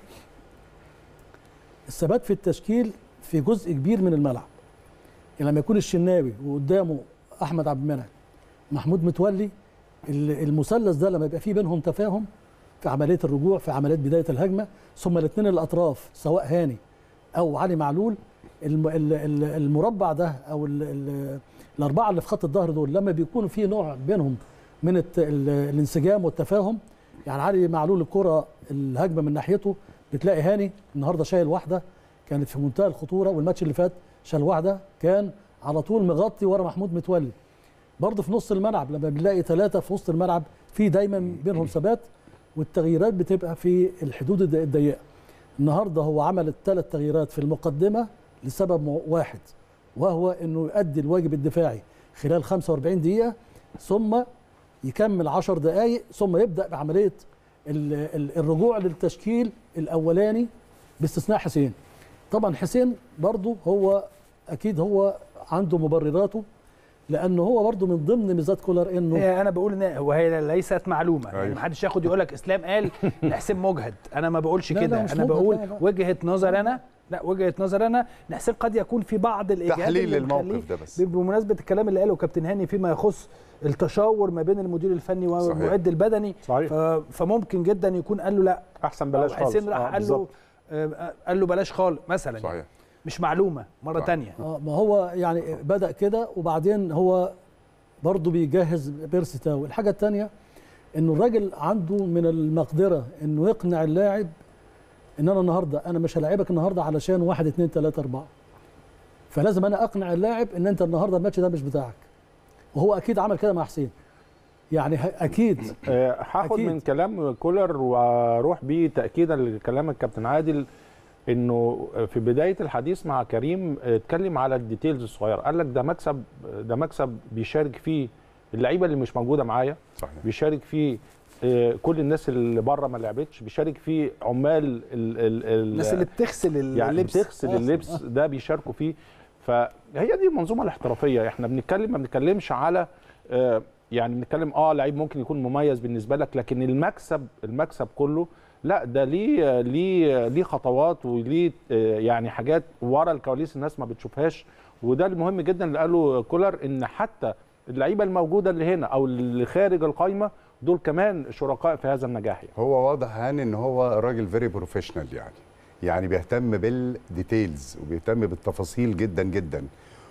الثبات في التشكيل في جزء كبير من الملعب يعني لما يكون الشناوي وقدامه احمد عبد المنعم محمود متولي ال- المثلث ده لما يبقى فيه بينهم تفاهم في عمليه الرجوع في عمليه بدايه الهجمه ثم الاثنين الاطراف سواء هاني او علي معلول الم- ال- ال- المربع ده او ال- ال- الاربعه اللي في خط الظهر دول لما بيكونوا في نوع بينهم من الت- ال- الانسجام والتفاهم يعني علي معلول الكره الهجمه من ناحيته بتلاقي هاني النهارده شايل واحده كانت في منتهى الخطوره والماتش اللي فات شال واحده كان على طول مغطي ورا محمود متولي برضه في نص الملعب لما بنلاقي ثلاثه في وسط الملعب في دايما بينهم ثبات والتغييرات بتبقى في الحدود الض- الضيقه النهارده هو عمل الثلاث تغييرات في المقدمه لسبب مو- واحد وهو انه يؤدي الواجب الدفاعي خلال 45 دقيقه ثم يكمل 10 دقائق ثم يبدا بعمليه ال- ال- الرجوع للتشكيل الاولاني باستثناء حسين طبعا حسين برضه هو اكيد هو عنده مبرراته لانه هو برضه من ضمن ميزات كولر انه هي انا بقول ان وهي ليست معلومه يعني أيوة. ما حدش ياخد يقول لك اسلام قال ان حسين مجهد انا ما بقولش لا، لا، كده مش انا مجهد، بقول لا، لا. وجهه نظر انا لا وجهه نظر انا ان حسين قد يكون في بعض الاجهاد تحليل اللي للموقف مخليه- ده بس. بمناسبه الكلام اللي قاله كابتن هاني فيما يخص التشاور ما بين المدير الفني والمعد البدني صحيح. ف- فممكن جدا يكون قال له لا احسن بلاش أو خالص حسين راح آه، قال له بالظبط. آه، قال له بلاش خالص مثلا صحيح. يعني. مش معلومه مره صح. تانية اه ما هو يعني بدا كده وبعدين هو برضه بيجهز بيرسي تاو الحاجه الثانيه انه الراجل عنده من المقدره انه يقنع اللاعب ان انا النهارده انا مش هلاعبك النهارده علشان واحد اتنين تلاته اربعه فلازم انا اقنع اللاعب ان انت النهارده الماتش ده مش بتاعك وهو اكيد عمل كده مع حسين يعني ه- اكيد آه، هاخد أكيد. من كلام كولر واروح بيه تاكيدا لكلام الكابتن عادل انه في بدايه الحديث مع كريم آه، اتكلم على الديتيلز الصغيره قال لك ده مكسب ده مكسب بيشارك فيه اللعيبه اللي مش موجوده معايا صحيح. بيشارك فيه آه، كل الناس اللي بره ما لعبتش بيشارك فيه عمال ال ال ال الناس اللي بتغسل يعني اللبس بتغسل آه. اللبس ده بيشاركوا فيه فهي دي المنظومه الاحترافيه احنا بنتكلم ما بنتكلمش على آه، يعني بنتكلم اه لعيب ممكن يكون مميز بالنسبه لك لكن المكسب المكسب كله لا ده ليه ليه ليه خطوات وليه آه، يعني حاجات ورا الكواليس الناس ما بتشوفهاش وده المهم جدا اللي قاله كولر ان حتى اللعيبه الموجوده اللي هنا او اللي خارج القايمه دول كمان شركاء في هذا النجاح يعني. هو واضح هاني ان هو راجل فيري بروفيشنال يعني يعني بيهتم بالديتيلز وبيهتم بالتفاصيل جدا جدا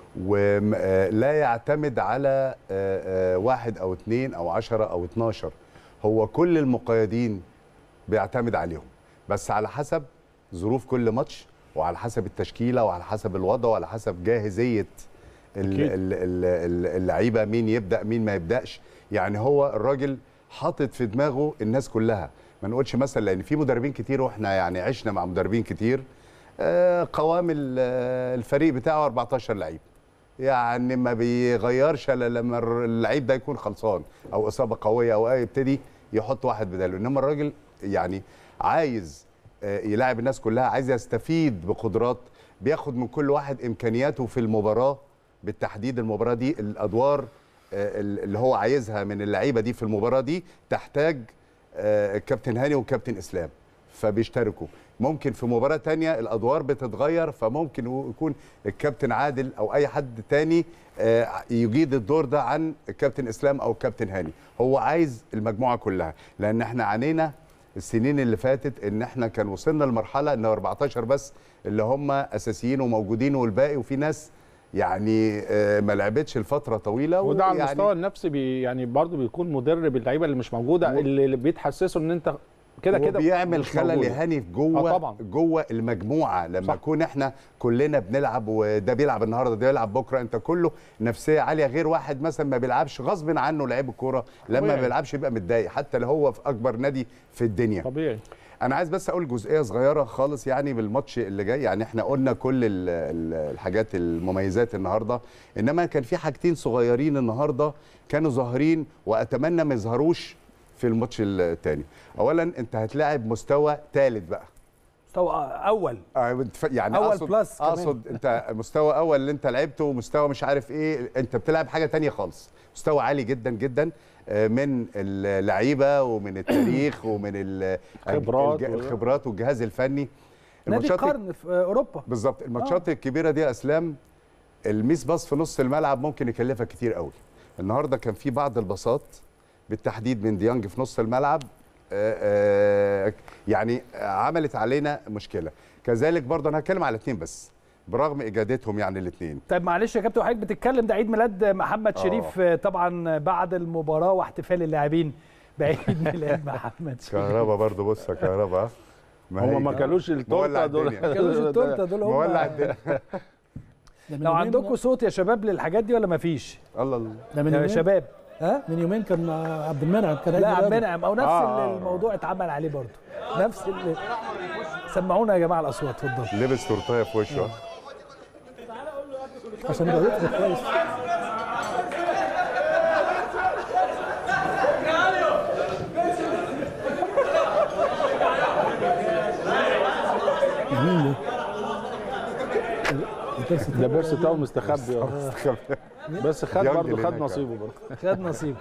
ولا يعتمد على آه، آه، واحد او اتنين او عشرة او اتناشر هو كل المقيدين بيعتمد عليهم بس على حسب ظروف كل ماتش وعلى حسب التشكيله وعلى حسب الوضع وعلى حسب جاهزيه ال- أكيد. ال- ال- ال- اللعيبه مين يبدا مين ما يبداش يعني هو الراجل حاطط في دماغه الناس كلها ما نقولش مثلا لان في مدربين كتير واحنا يعني عشنا مع مدربين كتير آه، قوام ال- آه، الفريق بتاعه 14 لعيب يعني ما بيغيرش الا لما الر- اللعيب ده يكون خلصان او اصابه قويه او اي يبتدي يحط واحد بداله انما الراجل يعني عايز آه، يلاعب الناس كلها عايز يستفيد بقدرات بياخد من كل واحد امكانياته في المباراه بالتحديد المباراه دي الادوار آه، اللي هو عايزها من اللعيبه دي في المباراه دي تحتاج آه، الكابتن هاني والكابتن اسلام فبيشتركوا ممكن في مباراة تانية الأدوار بتتغير فممكن يكون الكابتن عادل أو أي حد تاني آه، يجيد الدور ده عن الكابتن إسلام أو الكابتن هاني هو عايز المجموعة كلها لأن احنا عانينا السنين اللي فاتت ان احنا كان وصلنا لمرحله ان 14 بس اللي هم اساسيين وموجودين والباقي وفي ناس يعني آه، ما لعبتش لفتره طويله وده على ويعني- المستوى النفسي بي يعني برضه بيكون مدرب اللعيبه اللي مش موجوده اللي اللي بيتحسسوا ان انت كده كده بيعمل مش خلل موجودة. يا هاني في جوه آه طبعا جوه المجموعه لما نكون احنا كلنا بنلعب وده بيلعب النهارده ده بيلعب بكره انت كله نفسيه عاليه غير واحد مثلا ما بيلعبش غصب عنه لعيب الكوره لما ما طبيعي. بيلعبش يبقى متضايق حتى لو هو في اكبر نادي في الدنيا طبيعي انا عايز بس اقول جزئيه صغيره خالص يعني بالماتش اللي جاي يعني احنا قلنا كل ال- ال- الحاجات المميزات النهارده انما كان في حاجتين صغيرين النهارده كانوا ظاهرين واتمنى ما يظهروش في الماتش الثاني اولا انت هتلاعب مستوى ثالث بقى مستوى اول آه، يعني أول اقصد بلس كمان. اقصد انت مستوى اول اللي انت لعبته ومستوى مش عارف ايه انت بتلعب حاجه تانية خالص مستوى عالي جدا جدا آه، من اللعيبه ومن التاريخ ومن ال- خبرات الج- و- الخبرات والجهاز الفني نادي الماتشات القرن في اوروبا بالظبط الماتشات الماتشات الكبيره دي يا اسلام الميس باص في نص الملعب ممكن يكلفك كتير قوي النهارده كان في بعض الباصات بالتحديد من ديانج في نص الملعب آه، آه، يعني عملت علينا مشكله كذلك برضه انا هتكلم على اثنين بس برغم اجادتهم يعني الاثنين طيب معلش يا كابتن وحضرتك بتتكلم ده عيد ميلاد محمد آه. شريف آه، طبعا بعد المباراه واحتفال اللاعبين بعيد ميلاد محمد شريف كهربا برضه بص يا كهربا هم ما كلوش التورته دول ما كانوش التورته دول هم مولع الدنيا لو عندكم صوت يا شباب للحاجات دي ولا ما فيش؟ الله الله ده من يا يومين شباب ها من يومين كان عبد المنعم كان عيد لا عبد ميلاده. المنعم او نفس آه. الموضوع اتعمل عليه برضه نفس ال- سمعونا يا جماعه الاصوات اتفضل لبس تورتايه في وشه عشان يبقى يدخل كويس مين ده؟ ده بيرس بتاعه مستخبي اه بس خد يانج برضه اللي خد هناك. نصيبه برضه خد نصيبه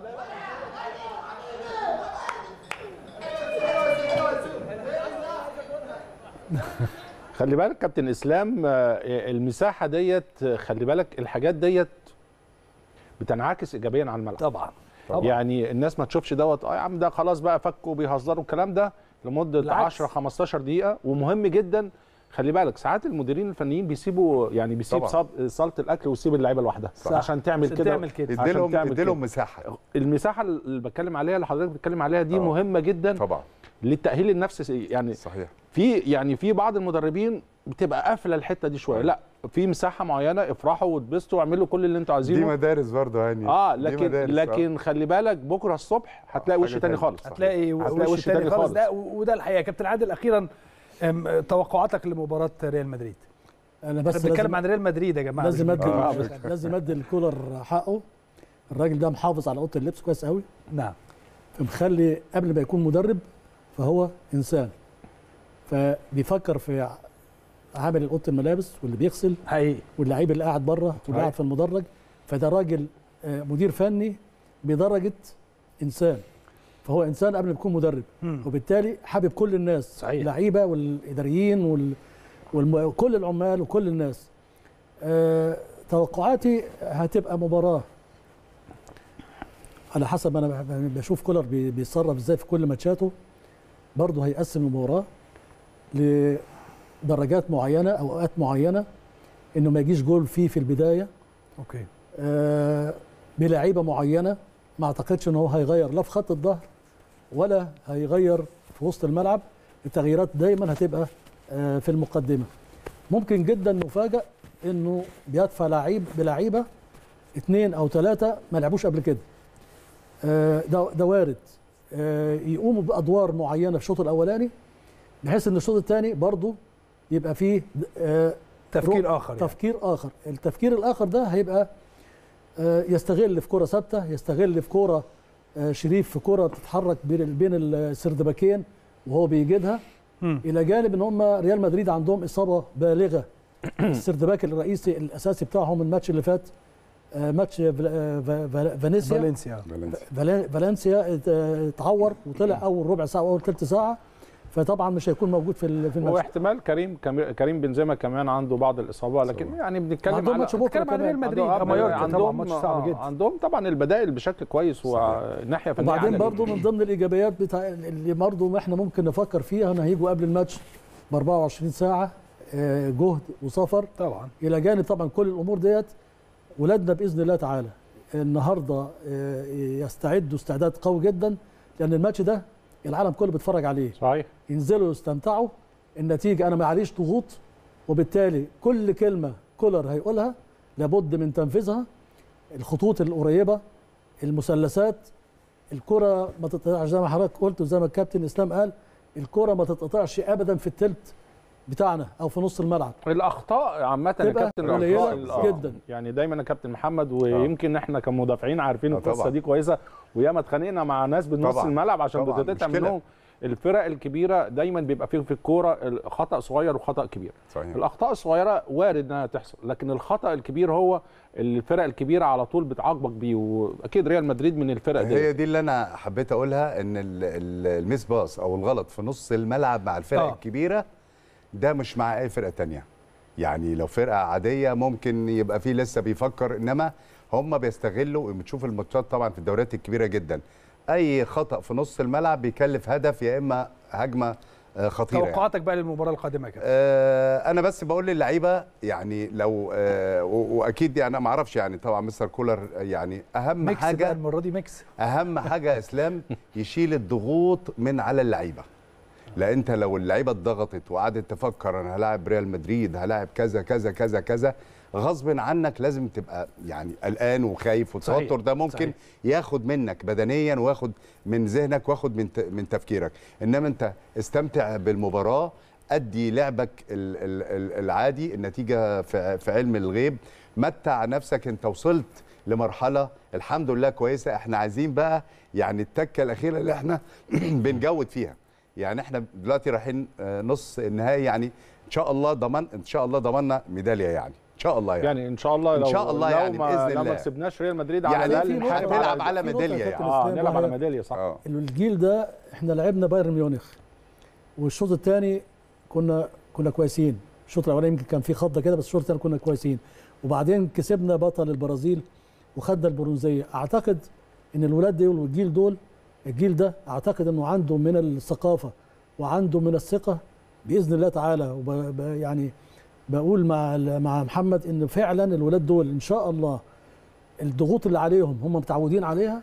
خلي بالك كابتن اسلام آه، المساحه ديت آه، خلي بالك الحاجات ديت بتنعكس ايجابيا على الملعب طبعا طبعا. يعني الناس ما تشوفش دوت اه يا عم ده خلاص بقى فكوا بيهزروا الكلام ده لمده بالعكس. 10 15 دقيقه ومهم جدا خلي بالك ساعات المديرين الفنيين بيسيبوا يعني بيسيب طبعا. صال- صاله الاكل ويسيب اللعيبه لوحدها صح. عشان تعمل عشان كده تعمل كده. عشان اديلهم تعمل اديلهم كده. مساحه المساحه اللي بتكلم عليها اللي حضرتك بتتكلم عليها دي آه. مهمه جدا طبعا للتاهيل النفسي يعني صحيح في يعني في بعض المدربين بتبقى قافله الحته دي شويه لا في مساحه معينه افرحوا واتبسطوا واعملوا كل اللي انتوا دي عايزينه مدارس برضه يعني اه دي لكن مدارس، آه. لكن خلي بالك بكره الصبح هتلاقي حاجة وش تاني تانية. خالص هتلاقي هتلاقي وش تاني خالص ده وده الحقيقه كابتن عادل اخيرا أم، توقعاتك لمباراه ريال مدريد انا بس بس بنتكلم لازم عن ريال مدريد يا جماعه لازم مش ادي بنتكلم آه، عن بس- حاجة. لازم ادي الكولر حقه الراجل ده محافظ على اوضه اللبس كويس قوي نعم فمخلي قبل ما يكون مدرب فهو انسان فبيفكر في عامل اوضه الملابس واللي بيغسل حقيقي واللعيب اللي قاعد بره واللي قاعد في المدرج فده راجل آه، مدير فني بدرجه انسان فهو انسان قبل ما يكون مدرب مم. وبالتالي حابب كل الناس صحيح. اللعيبه والاداريين وال... والم... وكل العمال وكل الناس أه... توقعاتي هتبقى مباراه على حسب ما انا ب- بشوف كولر بي- بيتصرف ازاي في كل ماتشاته برضه هيقسم المباراه درجات معينه او اوقات معينه انه ما يجيش جول فيه في البدايه اوكي آه بلعيبه معينه ما اعتقدش ان هو هيغير لا في خط الظهر ولا هيغير في وسط الملعب التغييرات دايما هتبقى آه في المقدمه ممكن جدا نفاجئ انه بيدفع لعيب بلعيبه اثنين او ثلاثه ما لعبوش قبل كده آه ده ده وارد آه يقوموا بادوار معينه في الشوط الاولاني بحيث ان الشوط الثاني برضه يبقى فيه آه تفكير رو- آخر يعني. تفكير اخر التفكير الاخر ده هيبقى آه، يستغل في كرة ثابتة يستغل في كرة آه، شريف في كرة بتتحرك بين بين السردباكين وهو بيجدها الى جانب ان هم ريال مدريد عندهم اصابه بالغه السردباك الرئيسي الاساسي بتاعهم الماتش اللي فات آه، ماتش فل- آه، ف- فال- فالنسيا فالنسيا فالن- فالنسيا ات- اتعور وطلع اول ربع ساعه واول ثلث ساعه فطبعا مش هيكون موجود في ال- في هو الماتش احتمال كريم كم- كريم بنزيما كمان عنده بعض الاصابه لكن يعني بنتكلم عندهم على ماتش بكرة بنتكلم على كمان. ريال مدريد عندهم- آه، مايوركا عندهم طبعاً ماتش صعب آه، جدا. عندهم طبعا البدائل بشكل كويس وناحيه فنيه وبعدين عالية برضو جداً. من ضمن الايجابيات بتاع اللي برضو احنا ممكن نفكر فيها ان هيجوا قبل الماتش ب 24 ساعه آه، جهد وسفر طبعا الى جانب طبعا كل الامور ديت ولادنا باذن الله تعالى النهارده آه، يستعدوا استعداد قوي جدا لان الماتش ده العالم كله بيتفرج عليه صحيح ينزلوا يستمتعوا النتيجه انا ما عليش ضغوط وبالتالي كل كلمه كولر هيقولها لابد من تنفيذها الخطوط القريبه المثلثات الكره ما تتقطعش زي ما حضرتك قلت وزي ما الكابتن اسلام قال الكره ما تتقطعش ابدا في التلت بتاعنا او في نص الملعب الاخطاء عامه يا تبقى كابتن قليلة الأخطاء ال- جدا. يعني دايما يا كابتن محمد ويمكن احنا كمدافعين عارفين آه، القصه طبعاً. دي كويسه وياما اتخانقنا مع ناس بنص طبعاً. الملعب عشان طبعاً، بتتقطع مشكلة. منهم الفرق الكبيره دايما بيبقى فيه في الكوره خطا صغير وخطا كبير صحيح. الاخطاء الصغيره وارد انها تحصل لكن الخطا الكبير هو اللي الفرق الكبيره على طول بتعاقبك بيه واكيد ريال مدريد من الفرق دي هي دي اللي انا حبيت اقولها ان ال- ال- الميس باص او الغلط في نص الملعب مع الفرق آه. آه. الكبيره ده مش مع اي فرقه تانية يعني لو فرقه عاديه ممكن يبقى فيه لسه بيفكر انما هم بيستغلوا بتشوف الماتشات طبعا في الدوريات الكبيره جدا اي خطا في نص الملعب بيكلف هدف يا اما هجمه آه، خطيره يعني. توقعاتك بقى للمباراه القادمه يا كابتن آه، انا بس بقول للعيبه يعني لو آه، و- واكيد يعني ما اعرفش يعني طبعا مستر كولر يعني اهم ميكس بقى حاجه المره دي ميكس اهم حاجه يا اسلام يشيل الضغوط من على اللعيبه لا انت لو اللعيبه اتضغطت وقعدت تفكر انا هلاعب ريال مدريد هلاعب كذا كذا كذا كذا غصب عنك لازم تبقى يعني قلقان وخايف والتوتر صحيح، ده ممكن صحيح. ياخد منك بدنيا وياخد من ذهنك وياخد من ت- من تفكيرك انما انت استمتع بالمباراه ادي لعبك ال- ال- ال- العادي النتيجه في في علم الغيب متع نفسك انت وصلت لمرحله الحمد لله كويسه احنا عايزين بقى يعني التكه الاخيره اللي احنا بنجود فيها يعني احنا دلوقتي رايحين آه، نص النهائي يعني ان شاء الله ضمن ان شاء الله ضمننا ميداليه يعني ان شاء الله يعني, يعني ان شاء الله إن لو شاء الله لو يعني ما بإذن لو ما الله. كسبناش ريال مدريد على يعني الاقل في نحارب نلعب على في نقطة ميداليه يا يعني كابتن اه إسلام نلعب على وهي- ميداليه صح اه الجيل ده احنا لعبنا بايرن ميونخ والشوط الثاني كنا كنا كويسين الشوط الاولاني يمكن كان في خضه كده بس الشوط الثاني كنا كويسين وبعدين كسبنا بطل البرازيل وخدنا البرونزيه اعتقد ان الولاد دول والجيل دول الجيل ده اعتقد انه عنده من الثقافه وعنده من الثقه باذن الله تعالى وب ب- يعني بقول مع ال- مع محمد ان فعلا الولاد دول ان شاء الله الضغوط اللي عليهم هم متعودين عليها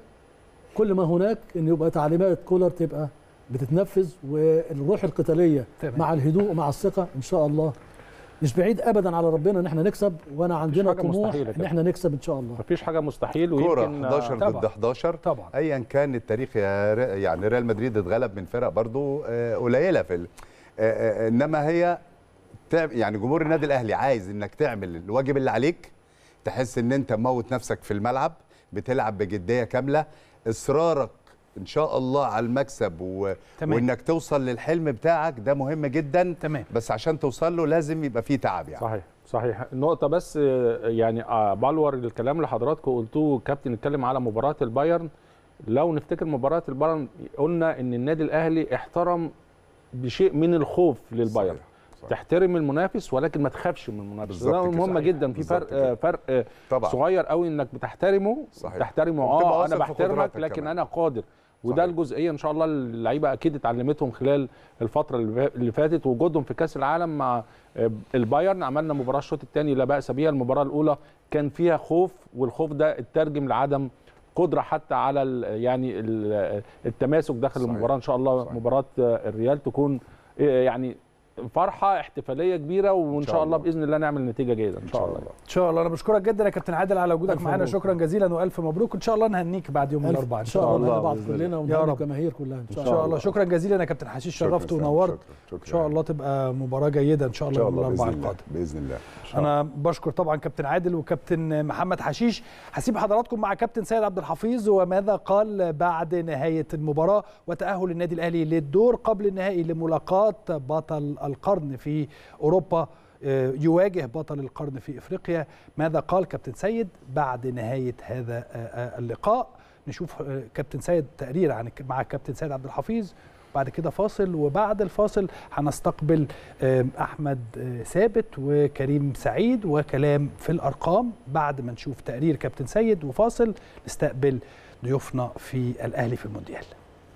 كل ما هناك ان يبقى تعليمات كولر تبقى بتتنفذ والروح القتاليه تمام. مع الهدوء ومع الثقه ان شاء الله مش بعيد ابدا على ربنا ان احنا نكسب وانا عندنا حاجة طموح مستحيلة ان كده. احنا نكسب ان شاء الله مفيش حاجه مستحيل كوره ويمكن 11 طبعاً. ضد 11 طبعا ايا كان التاريخ يا ر- يعني ريال مدريد اتغلب من فرق برضو آه، قليله في ال... آه، آه، انما هي تعب يعني جمهور النادي الاهلي عايز انك تعمل الواجب اللي عليك تحس ان انت موت نفسك في الملعب بتلعب بجديه كامله اصرارك ان شاء الله على المكسب و... تمام. وانك توصل للحلم بتاعك ده مهم جدا تمام بس عشان توصل له لازم يبقى فيه تعب يعني صحيح صحيح النقطة بس آه، يعني آه، بلور الكلام اللي حضراتكم قلتوه كابتن اتكلم على مباراة البايرن لو نفتكر مباراة البايرن قلنا ان النادي الاهلي احترم بشيء من الخوف للبايرن صحيح. صحيح. تحترم المنافس ولكن ما تخافش من المنافس بالظبط ده كده. مهم صحيح. جدا في بالظبط فرق كده. آه، فرق آه، طبعا صغير قوي انك بتحترمه صحيح. تحترمه وبتبقى اه واثق انا في بحترمك قدراتك لكن كمان. انا قادر وده الجزئيه ان شاء الله اللعيبه اكيد اتعلمتهم خلال الفتره اللي فا- اللي فاتت وجودهم في كاس العالم مع آه، البايرن عملنا مباراه الشوط الثاني لا باس بها المباراه الاولى كان فيها خوف والخوف ده اترجم لعدم قدره حتى على ال- يعني ال- التماسك داخل صحيح. المباراه ان شاء الله صحيح. مباراه آه، الريال تكون آه، يعني فرحه احتفاليه كبيره وان شاء الله باذن الله نعمل نتيجه جيده ان شاء الله ان شاء الله انا بشكرك جدا يا كابتن عادل على وجودك ألف معانا مبروك. شكرا جزيلا والف مبروك ان شاء الله نهنيك بعد يوم ألف- الاربعاء ان شاء الله بعض بإذن كلنا يا ونهني رب. الجماهير كلها ان ان شاء شاء الله الله شكرا جزيلا يا كابتن حشيش شكراً شرفت إسلام، ونورت شكراً، شكراً. ان شاء الله تبقى مباراه جيده ان شاء ان الله شاء يوم الله باذن الاربعاء الله القادم باذن الله انا بشكر طبعا كابتن عادل وكابتن محمد حشيش هسيب حضراتكم مع كابتن سيد عبد الحفيظ وماذا قال بعد نهايه المباراه وتاهل النادي الاهلي للدور قبل النهائي لملاقاه بطل القرن في اوروبا آه، يواجه بطل القرن في افريقيا ماذا قال كابتن سيد بعد نهايه هذا آه، آه، اللقاء نشوف آه، كابتن سيد تقرير عن مع كابتن سيد عبد الحفيظ بعد كده فاصل وبعد الفاصل هنستقبل آم، احمد آه، ثابت وكريم سعيد وكلام في الارقام بعد ما نشوف تقرير كابتن سيد وفاصل نستقبل ضيوفنا في الاهلي في المونديال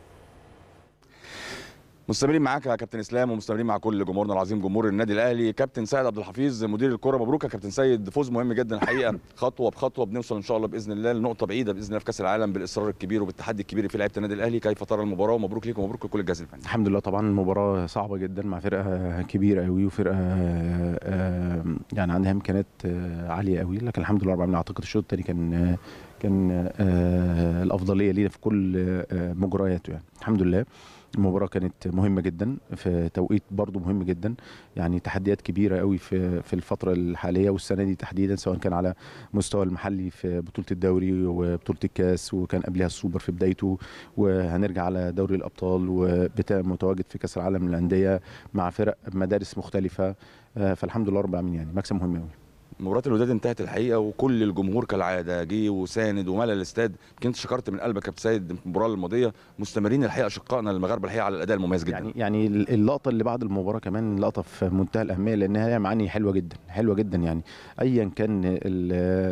مستمرين معاك يا كابتن اسلام ومستمرين مع كل جمهورنا العظيم جمهور النادي الاهلي كابتن سيد عبد الحفيظ مدير الكره مبروك يا كابتن سيد فوز مهم جدا الحقيقه خطوه بخطوه بنوصل ان شاء الله باذن الله لنقطه بعيده باذن الله في كاس العالم بالاصرار الكبير وبالتحدي الكبير في لعيبه النادي الاهلي كيف ترى المباراه ومبروك ليك ومبروك لكل الجهاز الفني الحمد لله طبعا المباراة صعبة جدا مع فرقة كبيرة قوي وفرقة آه، يعني عندها إمكانيات آه، عالية قوي لكن الحمد لله رب العالمين أعتقد الشوط الثاني كان آه، كان آه، الأفضلية لينا في كل آه، مجرياته يعني الحمد لله المباراة كانت مهمة جدا في توقيت برضو مهم جدا يعني تحديات كبيرة قوي في في الفترة الحالية والسنة دي تحديدا سواء كان على مستوى المحلي في بطولة الدوري وبطولة الكاس وكان قبلها السوبر في بدايته وهنرجع على دوري الأبطال ومتواجد في كأس العالم للأندية مع فرق مدارس مختلفة آه، فالحمد لله رب العالمين يعني مكسب مهم قوي مباراه الوداد انتهت الحقيقه وكل الجمهور كالعاده جه وساند وملى الاستاد يمكن انت شكرت من قلبك يا كابتن سيد في المباراه الماضيه مستمرين الحقيقه اشقائنا المغاربه الحقيقه على الاداء المميز جدا يعني يعني اللقطه اللي بعد المباراه كمان لقطه في منتهى الاهميه لانها لها معاني حلوه جدا حلوه جدا يعني ايا كان ال-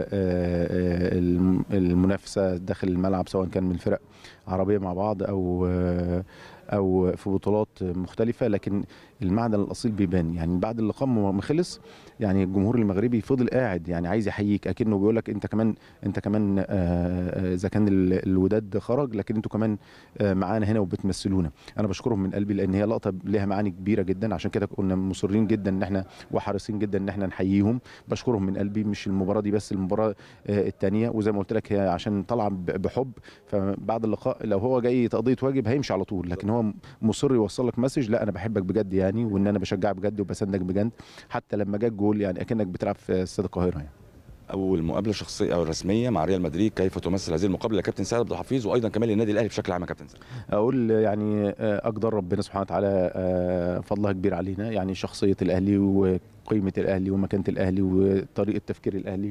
آه، الم- المنافسه داخل الملعب سواء كان من فرق عربيه مع بعض او آه، او في بطولات مختلفه لكن المعدن الاصيل بيبان يعني بعد اللقاء ما خلص يعني الجمهور المغربي فضل قاعد يعني عايز يحييك اكنه بيقول لك انت كمان انت كمان آه، آه، اذا كان ال- الوداد خرج لكن انتوا كمان آه، معانا هنا وبتمثلونا انا بشكرهم من قلبي لان هي لقطه ليها معاني كبيره جدا عشان كده كنا مصرين جدا ان احنا وحريصين جدا ان احنا نحييهم بشكرهم من قلبي مش المباراه دي بس المباراه الثانيه وزي ما قلت لك هي عشان طالعه ب- بحب فبعد اللقاء لو هو جاي تقضيه واجب هيمشي على طول لكن هو مصر يوصل لك مسج لا انا بحبك بجد يعني وان انا بشجعك بجد وبساندك بجد حتى لما جاك جول يعني اكنك بتلعب في استاد القاهره يعني اول مقابله شخصيه او رسميه مع ريال مدريد كيف تمثل هذه المقابله يا كابتن سيد عبد الحفيظ وايضا كمان للنادي الاهلي بشكل عام يا كابتن سيد اقول يعني آه، اقدر ربنا سبحانه وتعالى آه، فضلها كبير علينا يعني شخصيه الاهلي وقيمه الاهلي ومكانه الاهلي وطريقه تفكير الاهلي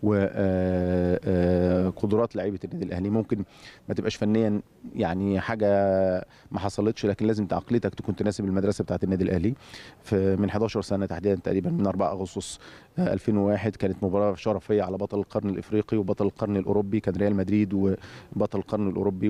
وقدرات لعيبه النادي الاهلي ممكن ما تبقاش فنيا يعني حاجه ما حصلتش لكن لازم عقليتك تكون تناسب المدرسه بتاعه النادي الاهلي في من 11 سنه تحديدا تقريبا من 4 اغسطس آه، 2001 كانت مباراه شرفيه على بطل القرن الافريقي وبطل القرن الاوروبي كان ريال مدريد وبطل القرن الاوروبي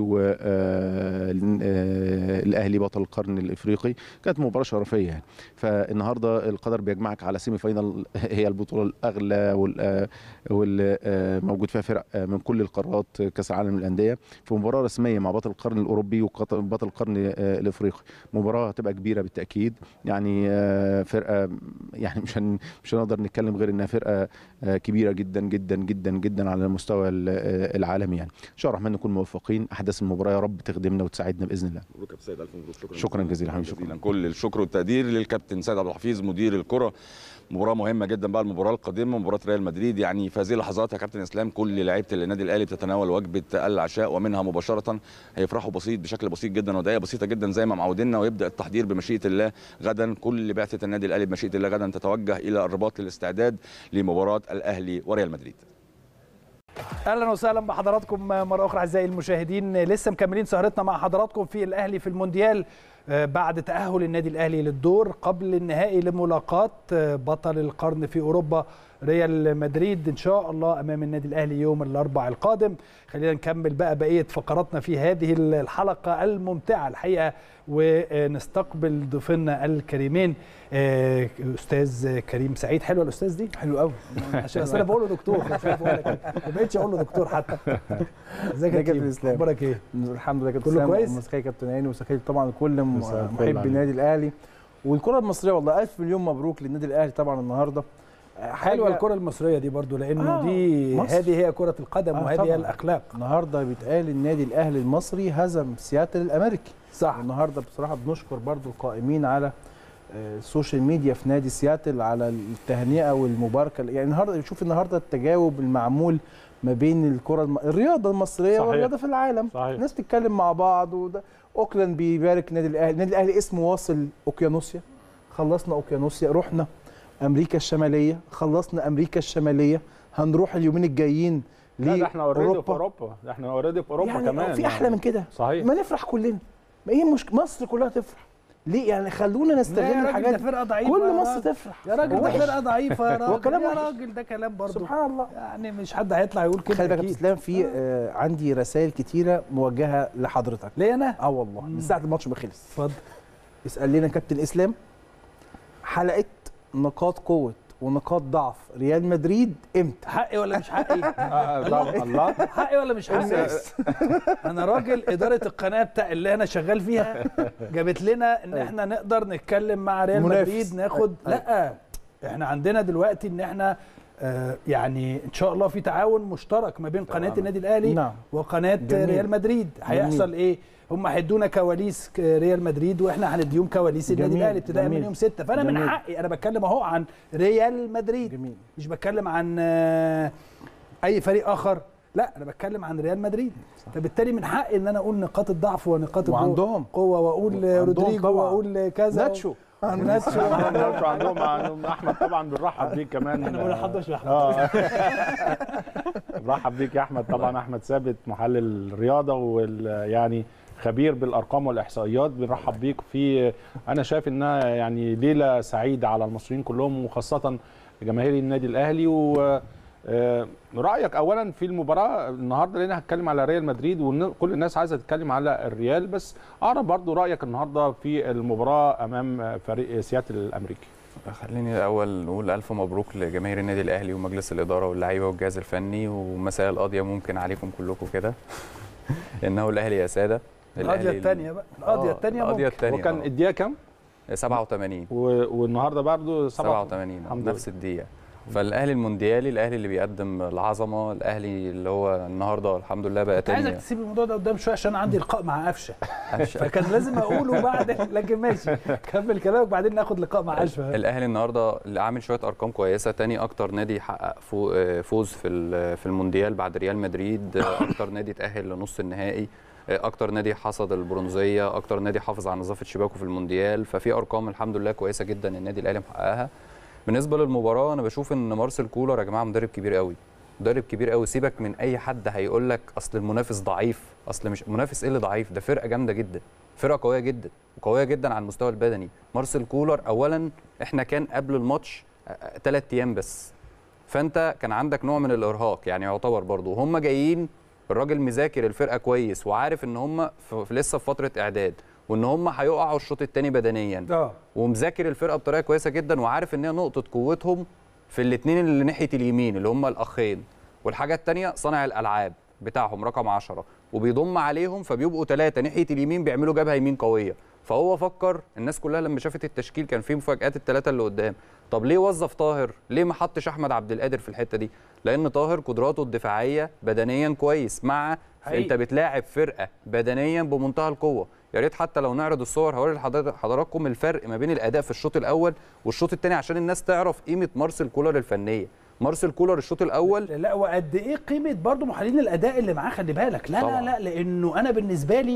والاهلي بطل القرن الافريقي كانت مباراه شرفيه يعني فالنهارده القدر بيجمعك على سيمي فاينال هي البطوله الاغلى وال- واللي آه، موجود فيها فرق آه، من كل القارات آه، كاس العالم للانديه في مباراه رسميه مع بطل القرن الاوروبي وبطل القرن آه، الافريقي مباراه هتبقى كبيره بالتاكيد يعني آه، فرقه يعني مش هن مش هنقدر نتكلم غير انها فرقه آه، كبيره جدا جدا جدا جدا على المستوى ال- آه، العالمي يعني ان شاء الله الرحمن نكون موفقين احداث المباراه يا رب تخدمنا وتساعدنا باذن الله مبروك يا كابتن سيد الف مبروك شكرا شكرا جزيلا حبيبي جزيلا كل الشكر والتقدير للكابتن سيد عبد الحفيظ مدير الكره مباراه مهمه جدا بقى المباراه القادمه مباراه ريال مدريد يعني في هذه اللحظات يا كابتن اسلام كل لعيبه النادي الاهلي بتتناول وجبه العشاء ومنها مباشره هيفرحوا بسيط بشكل بسيط جدا ودقائق بسيطه جدا زي ما معودينا ويبدا التحضير بمشيئه الله غدا كل بعثه النادي الاهلي بمشيئه الله غدا تتوجه الى الرباط للاستعداد لمباراه الاهلي وريال مدريد اهلا وسهلا بحضراتكم مره اخرى اعزائي المشاهدين لسه مكملين سهرتنا مع حضراتكم في الاهلي في المونديال آه، بعد تأهل النادي الأهلي للدور قبل النهائي لملاقاة آه، بطل القرن في أوروبا ريال مدريد إن شاء الله أمام النادي الأهلي يوم الأربعاء القادم خلينا نكمل بقى بقية فقراتنا في هذه الحلقة الممتعة الحقيقة ونستقبل ضيفنا الكريمين آه، أستاذ كريم سعيد حلوة الأستاذ دي حلو قوي عشان أصل أنا بقول له دكتور مش عارف أقول لك إيه. ما بقتش أقول له دكتور حتى ازيك يا كريم الاسلام أخبارك إيه؟ الحمد لله كابتن كله اسلام كويس؟ ومساكي كابتن هاني ومساكي طبعا كل م- مساء الفل محب عليك. النادي الاهلي والكره المصريه والله الف مليون مبروك للنادي الاهلي طبعا النهارده حلوة الكرة المصرية دي برضو لأنه آه، دي مصر. هذه هي كرة القدم آه، وهذه طبعاً. هي الأخلاق النهارده بيتقال النادي الاهلي المصري هزم سياتل الامريكي صح النهارده بصراحه بنشكر برضو القائمين على آه، السوشيال ميديا في نادي سياتل على التهنئه والمباركه يعني النهارده شوف النهارده التجاوب المعمول ما بين الكره الم... الرياضه المصريه صحيح. والرياضه في العالم صحيح. الناس بتتكلم مع بعض وده اوكلاند بيبارك النادي الاهلي النادي الاهلي اسمه واصل اوكيانوسيا خلصنا اوكيانوسيا رحنا امريكا الشماليه خلصنا امريكا الشماليه هنروح اليومين الجايين لا ده احنا اوريدي في اوروبا ده احنا اوريدي في اوروبا يعني كمان في احلى من كده صحيح ما نفرح كلنا ما ايه مش مصر كلها تفرح ليه يعني خلونا لا نستغل يا راجل الحاجات ده فرقة ضعيفة كل يا مصر راجل. تفرح يا راجل هو ده وحش. فرقة ضعيفة يا هو راجل كلام يا وحش. راجل ده كلام برضو سبحان الله يعني مش حد هيطلع يقول كده خلي بالك يا أكيد. كابتن اسلام في آه عندي رسائل كتيره موجهه لحضرتك ليه أنا؟ اه والله من ساعه الماتش ما خلص اتفضل اسال لنا كابتن اسلام حلقه نقاط قوه ونقاط ضعف ريال مدريد امتى حقي ولا مش حقي؟ طبعا الله حقي ولا مش حقي؟ انا راجل اداره القناه بتاع اللي انا شغال فيها جابت لنا ان احنا نقدر نتكلم مع ريال منافس. مدريد ناخد لا احنا عندنا دلوقتي ان احنا آه، يعني ان شاء الله في تعاون مشترك ما بين قناه النادي الاهلي نعم. وقناه جميل. ريال مدريد هيحصل ايه هم هيدونا كواليس ك- ريال مدريد واحنا هنديهم كواليس النادي جميل. الاهلي ابتداء من جميل. يوم 6 فانا من جميل. حقي انا بتكلم اهو عن ريال مدريد جميل مش بتكلم عن آه، اي فريق اخر لا انا بتكلم عن ريال مدريد فبالتالي من حقي ان انا اقول نقاط الضعف ونقاط القوة- وعندهم. قوه واقول وعندهم رودريجو طبعاً. واقول كذا ناتشو. ناتشو عندهم عندهم عندهم احمد طبعا بنرحب بيك كمان احنا ما بنحضرش يا احمد اه برحب بيك يا احمد طبعا احمد ثابت محلل الرياضه وال يعني خبير بالارقام والاحصائيات بنرحب بيك في انا شايف انها يعني ليله سعيده على المصريين كلهم وخاصه جماهير النادي الاهلي و آه، رايك اولا في المباراه النهارده لان هتكلم على ريال مدريد وكل الناس عايزه تتكلم على الريال بس اعرف برضو رايك النهارده في المباراه امام فريق سياتل الامريكي خليني الاول نقول الف مبروك لجماهير النادي الاهلي ومجلس الاداره واللعيبه والجهاز الفني ومساء القضيه ممكن عليكم كلكم كده انه الاهلي يا ساده القضيه الثانيه بقى القضيه آه، الثانيه القضيه ممكن الثانيه وكان الدقيقه كام 87 و... والنهارده برضو 87 الحمد لله. نفس الدقيقه فالاهلي المونديالي الاهلي اللي بيقدم العظمه الاهلي اللي هو النهارده الحمد لله بقى كنت عايزك تاني تسيب الموضوع ده قدام شويه عشان عندي لقاء مع قفشه قفشة. فكان لازم اقوله بعد لكن ماشي كمل كلامك بعدين ناخد لقاء مع قفشه الاهلي النهارده اللي عامل شويه ارقام كويسه تاني اكتر نادي يحقق فو- آه، فوز في ال- في المونديال بعد ريال مدريد آه، اكتر نادي تاهل لنص النهائي آه، اكتر نادي حصد البرونزيه اكتر نادي حافظ على نظافه شباكه في المونديال ففي ارقام الحمد لله كويسه جدا النادي الاهلي محققها بالنسبه للمباراه انا بشوف ان مارسيل كولر يا جماعه مدرب كبير قوي مدرب كبير قوي سيبك من اي حد هيقول لك اصل المنافس ضعيف اصل مش منافس ايه اللي ضعيف ده فرقه جامده جدا فرقه قويه جدا وقويه جدا على المستوى البدني مارسيل كولر اولا احنا كان قبل الماتش ثلاث ايام بس فانت كان عندك نوع من الارهاق يعني يعتبر برضو هم جايين الراجل مذاكر الفرقه كويس وعارف ان هم في في- لسه في فتره اعداد وان هم هيقعوا الشوط الثاني بدنيا اه ومذاكر الفرقه بطريقه كويسه جدا وعارف ان هي نقطه قوتهم في الاثنين اللي ناحيه اليمين اللي هم الاخين والحاجه الثانيه صانع الالعاب بتاعهم رقم 10 وبيضم عليهم فبيبقوا ثلاثه ناحيه اليمين بيعملوا جبهه يمين قويه فهو فكر الناس كلها لما شافت التشكيل كان فيه مفاجات الثلاثه اللي قدام طب ليه وظف طاهر ليه ما حطش احمد عبد القادر في الحته دي لان طاهر قدراته الدفاعيه بدنيا كويس مع حقيقي. انت بتلاعب فرقه بدنيا بمنتهى القوه يا ريت حتى لو نعرض الصور هوري لحضرتك- حضراتكم الفرق ما بين الاداء في الشوط الاول والشوط الثاني عشان الناس تعرف قيمه مارسيل كولر الفنيه مارسيل كولر الشوط الاول لا وقد ايه قيمه برضو محللين الاداء اللي معاه خلي بالك لا طبعاً. لا لا لانه انا بالنسبه لي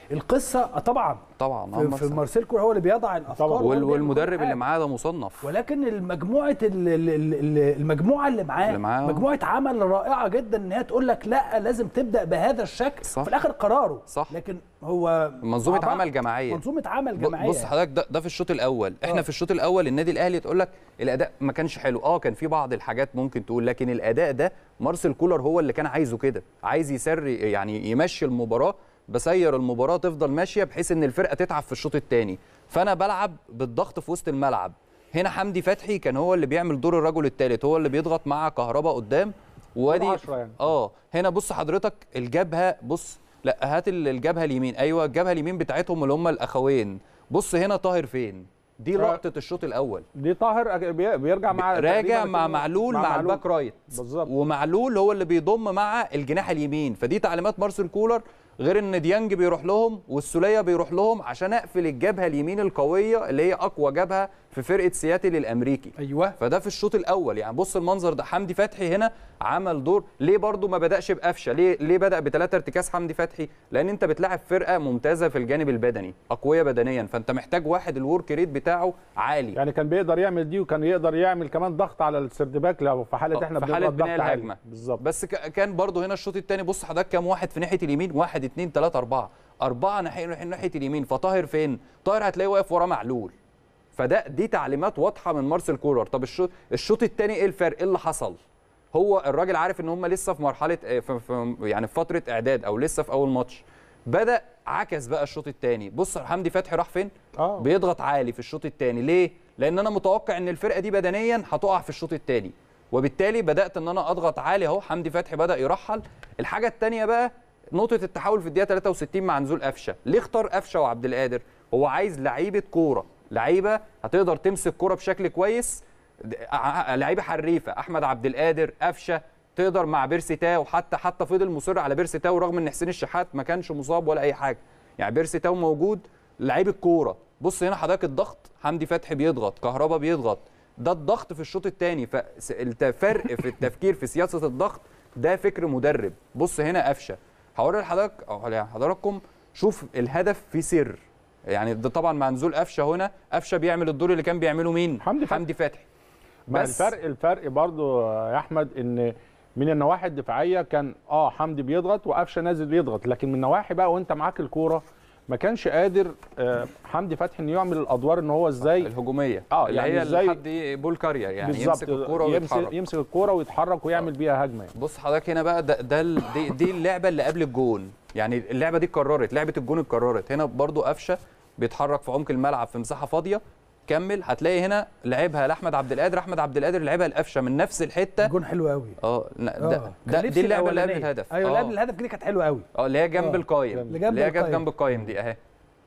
القصه آه طبعا طبعا في, في مارسيل كولر هو اللي بيضع الافكار وهو وال- اللي بيعمل كل والمدرب اللي حاجة. معاه ده مصنف ولكن المجموعه ال- ال- ال- ال- المجموعه اللي معاه اللي معاه. مجموعه عمل رائعه جدا ان هي تقول لك لا لازم تبدا بهذا الشكل صح. في الاخر قراره صح. لكن هو منظومه مع بعض. عمل جماعيه منظومه عمل ب- جماعيه بص حضرتك ده, ده في الشوط الاول احنا آه. في الشوط الاول النادي الاهلي تقول لك الاداء ما كانش حلو اه كان في بعض الحاجات ممكن تقول لكن الاداء ده مارسيل كولر هو اللي كان عايزه كده عايز يسري يعني يمشي المباراه بسير المباراه تفضل ماشيه بحيث ان الفرقه تتعب في الشوط الثاني فانا بلعب بالضغط في وسط الملعب هنا حمدي فتحي كان هو اللي بيعمل دور الرجل الثالث هو اللي بيضغط مع كهربا قدام وادي عشرة يعني. اه هنا بص حضرتك الجبهه بص لا هات ال- الجبهه اليمين ايوه الجبهه اليمين بتاعتهم اللي هم الاخوين بص هنا طاهر فين دي آه. لقطه الشوط الاول دي طاهر أج- بي- بيرجع مع راجع تقريباً مع كده- معلول مع, معلول. الباك رايت بالظبط ومعلول هو اللي بيضم مع الجناح اليمين فدي تعليمات مارسيل كولر غير ان ديانج بيروح لهم والسوليه بيروح لهم عشان اقفل الجبهه اليمين القويه اللي هي اقوى جبهه في فرقه سياتل الامريكي ايوه فده في الشوط الاول يعني بص المنظر ده حمدي فتحي هنا عمل دور ليه برضو ما بداش بقفشه ليه ليه بدا بثلاثه ارتكاز حمدي فتحي لان انت بتلاعب فرقه ممتازه في الجانب البدني اقوياء بدنيا فانت محتاج واحد الورك ريت بتاعه عالي يعني كان بيقدر يعمل دي وكان يقدر يعمل كمان ضغط على السردباك لو في حاله احنا في حاله بنضغط بناء ضغط عالي. الهجمه بالظبط بس ك- كان برضو هنا الشوط الثاني بص حضرتك كام واحد في ناحيه اليمين واحد اثنين ثلاثه اربعه اربعه ناحيه ناحيه ناحية اليمين فطاهر فين طاهر هتلاقيه واقف ورا معلول فده دي تعليمات واضحه من مارسيل كولر طب الشوط الشوط الثاني ايه الفرق ايه اللي حصل هو الراجل عارف ان هم لسه في مرحله آه، في في يعني في فتره اعداد او لسه في اول ماتش بدا عكس بقى الشوط الثاني بص حمدي فتحي راح فين اه بيضغط عالي في الشوط الثاني ليه لان انا متوقع ان الفرقه دي بدنيا هتقع في الشوط الثاني وبالتالي بدات ان انا اضغط عالي اهو حمدي فتحي بدا يرحل الحاجه الثانيه بقى نقطه التحول في الدقيقه 63 مع نزول قفشه ليه اختار قفشه وعبد القادر هو عايز لعيبه كوره لعيبه هتقدر تمسك كوره بشكل كويس د- ع- لعيبه حريفه احمد عبد القادر قفشه تقدر مع بيرسي تاو حتى حتى فضل مصر على بيرسي تاو رغم ان حسين الشحات ما كانش مصاب ولا اي حاجه يعني بيرسي تاو موجود لعيب الكوره بص هنا حضرتك الضغط حمدي فتحي بيضغط كهربا بيضغط ده الضغط في الشوط الثاني فالفرق في التفكير في سياسه الضغط ده فكر مدرب بص هنا قفشه هوري لحضرتك او يعني حضراتكم شوف الهدف في سر يعني ده طبعا مع نزول قفشه هنا قفشه بيعمل الدور اللي كان بيعمله مين حمدي فتحي. حمدي فتحي ما بس- الفرق الفرق برضو يا احمد ان من النواحي الدفاعيه كان اه حمدي بيضغط وقفشه نازل يضغط لكن من النواحي بقى وانت معاك الكوره ما كانش قادر آه حمدي فتحي انه يعمل الادوار ان هو ازاي الهجوميه اه اللي يعني هي ازاي لحد بول كارير يعني بالظبط يمسك الكوره يمسك, ويتحرك يمسك الكوره ويتحرك ويعمل بيها هجمه يعني. بص حضرتك هنا بقى ده, ده ال- دي, دي اللعبه اللي قبل الجون يعني اللعبه دي اتكررت لعبه الجون اتكررت هنا برضو قفشه بيتحرك في عمق الملعب في مساحه فاضيه كمل هتلاقي هنا لعبها لاحمد عبد القادر احمد عبد القادر لعبها لقفشه من نفس الحته جون حلو قوي اه لا، ده, آه. ده كان دي نفسي اللعبه اللي قبل الأولانية. الهدف ايوه اللي آه. قبل الهدف دي كانت حلوه قوي اه اللي هي جنب آه. القايم اللي جنب اللي هي كانت القايم. جنب القايم دي اهي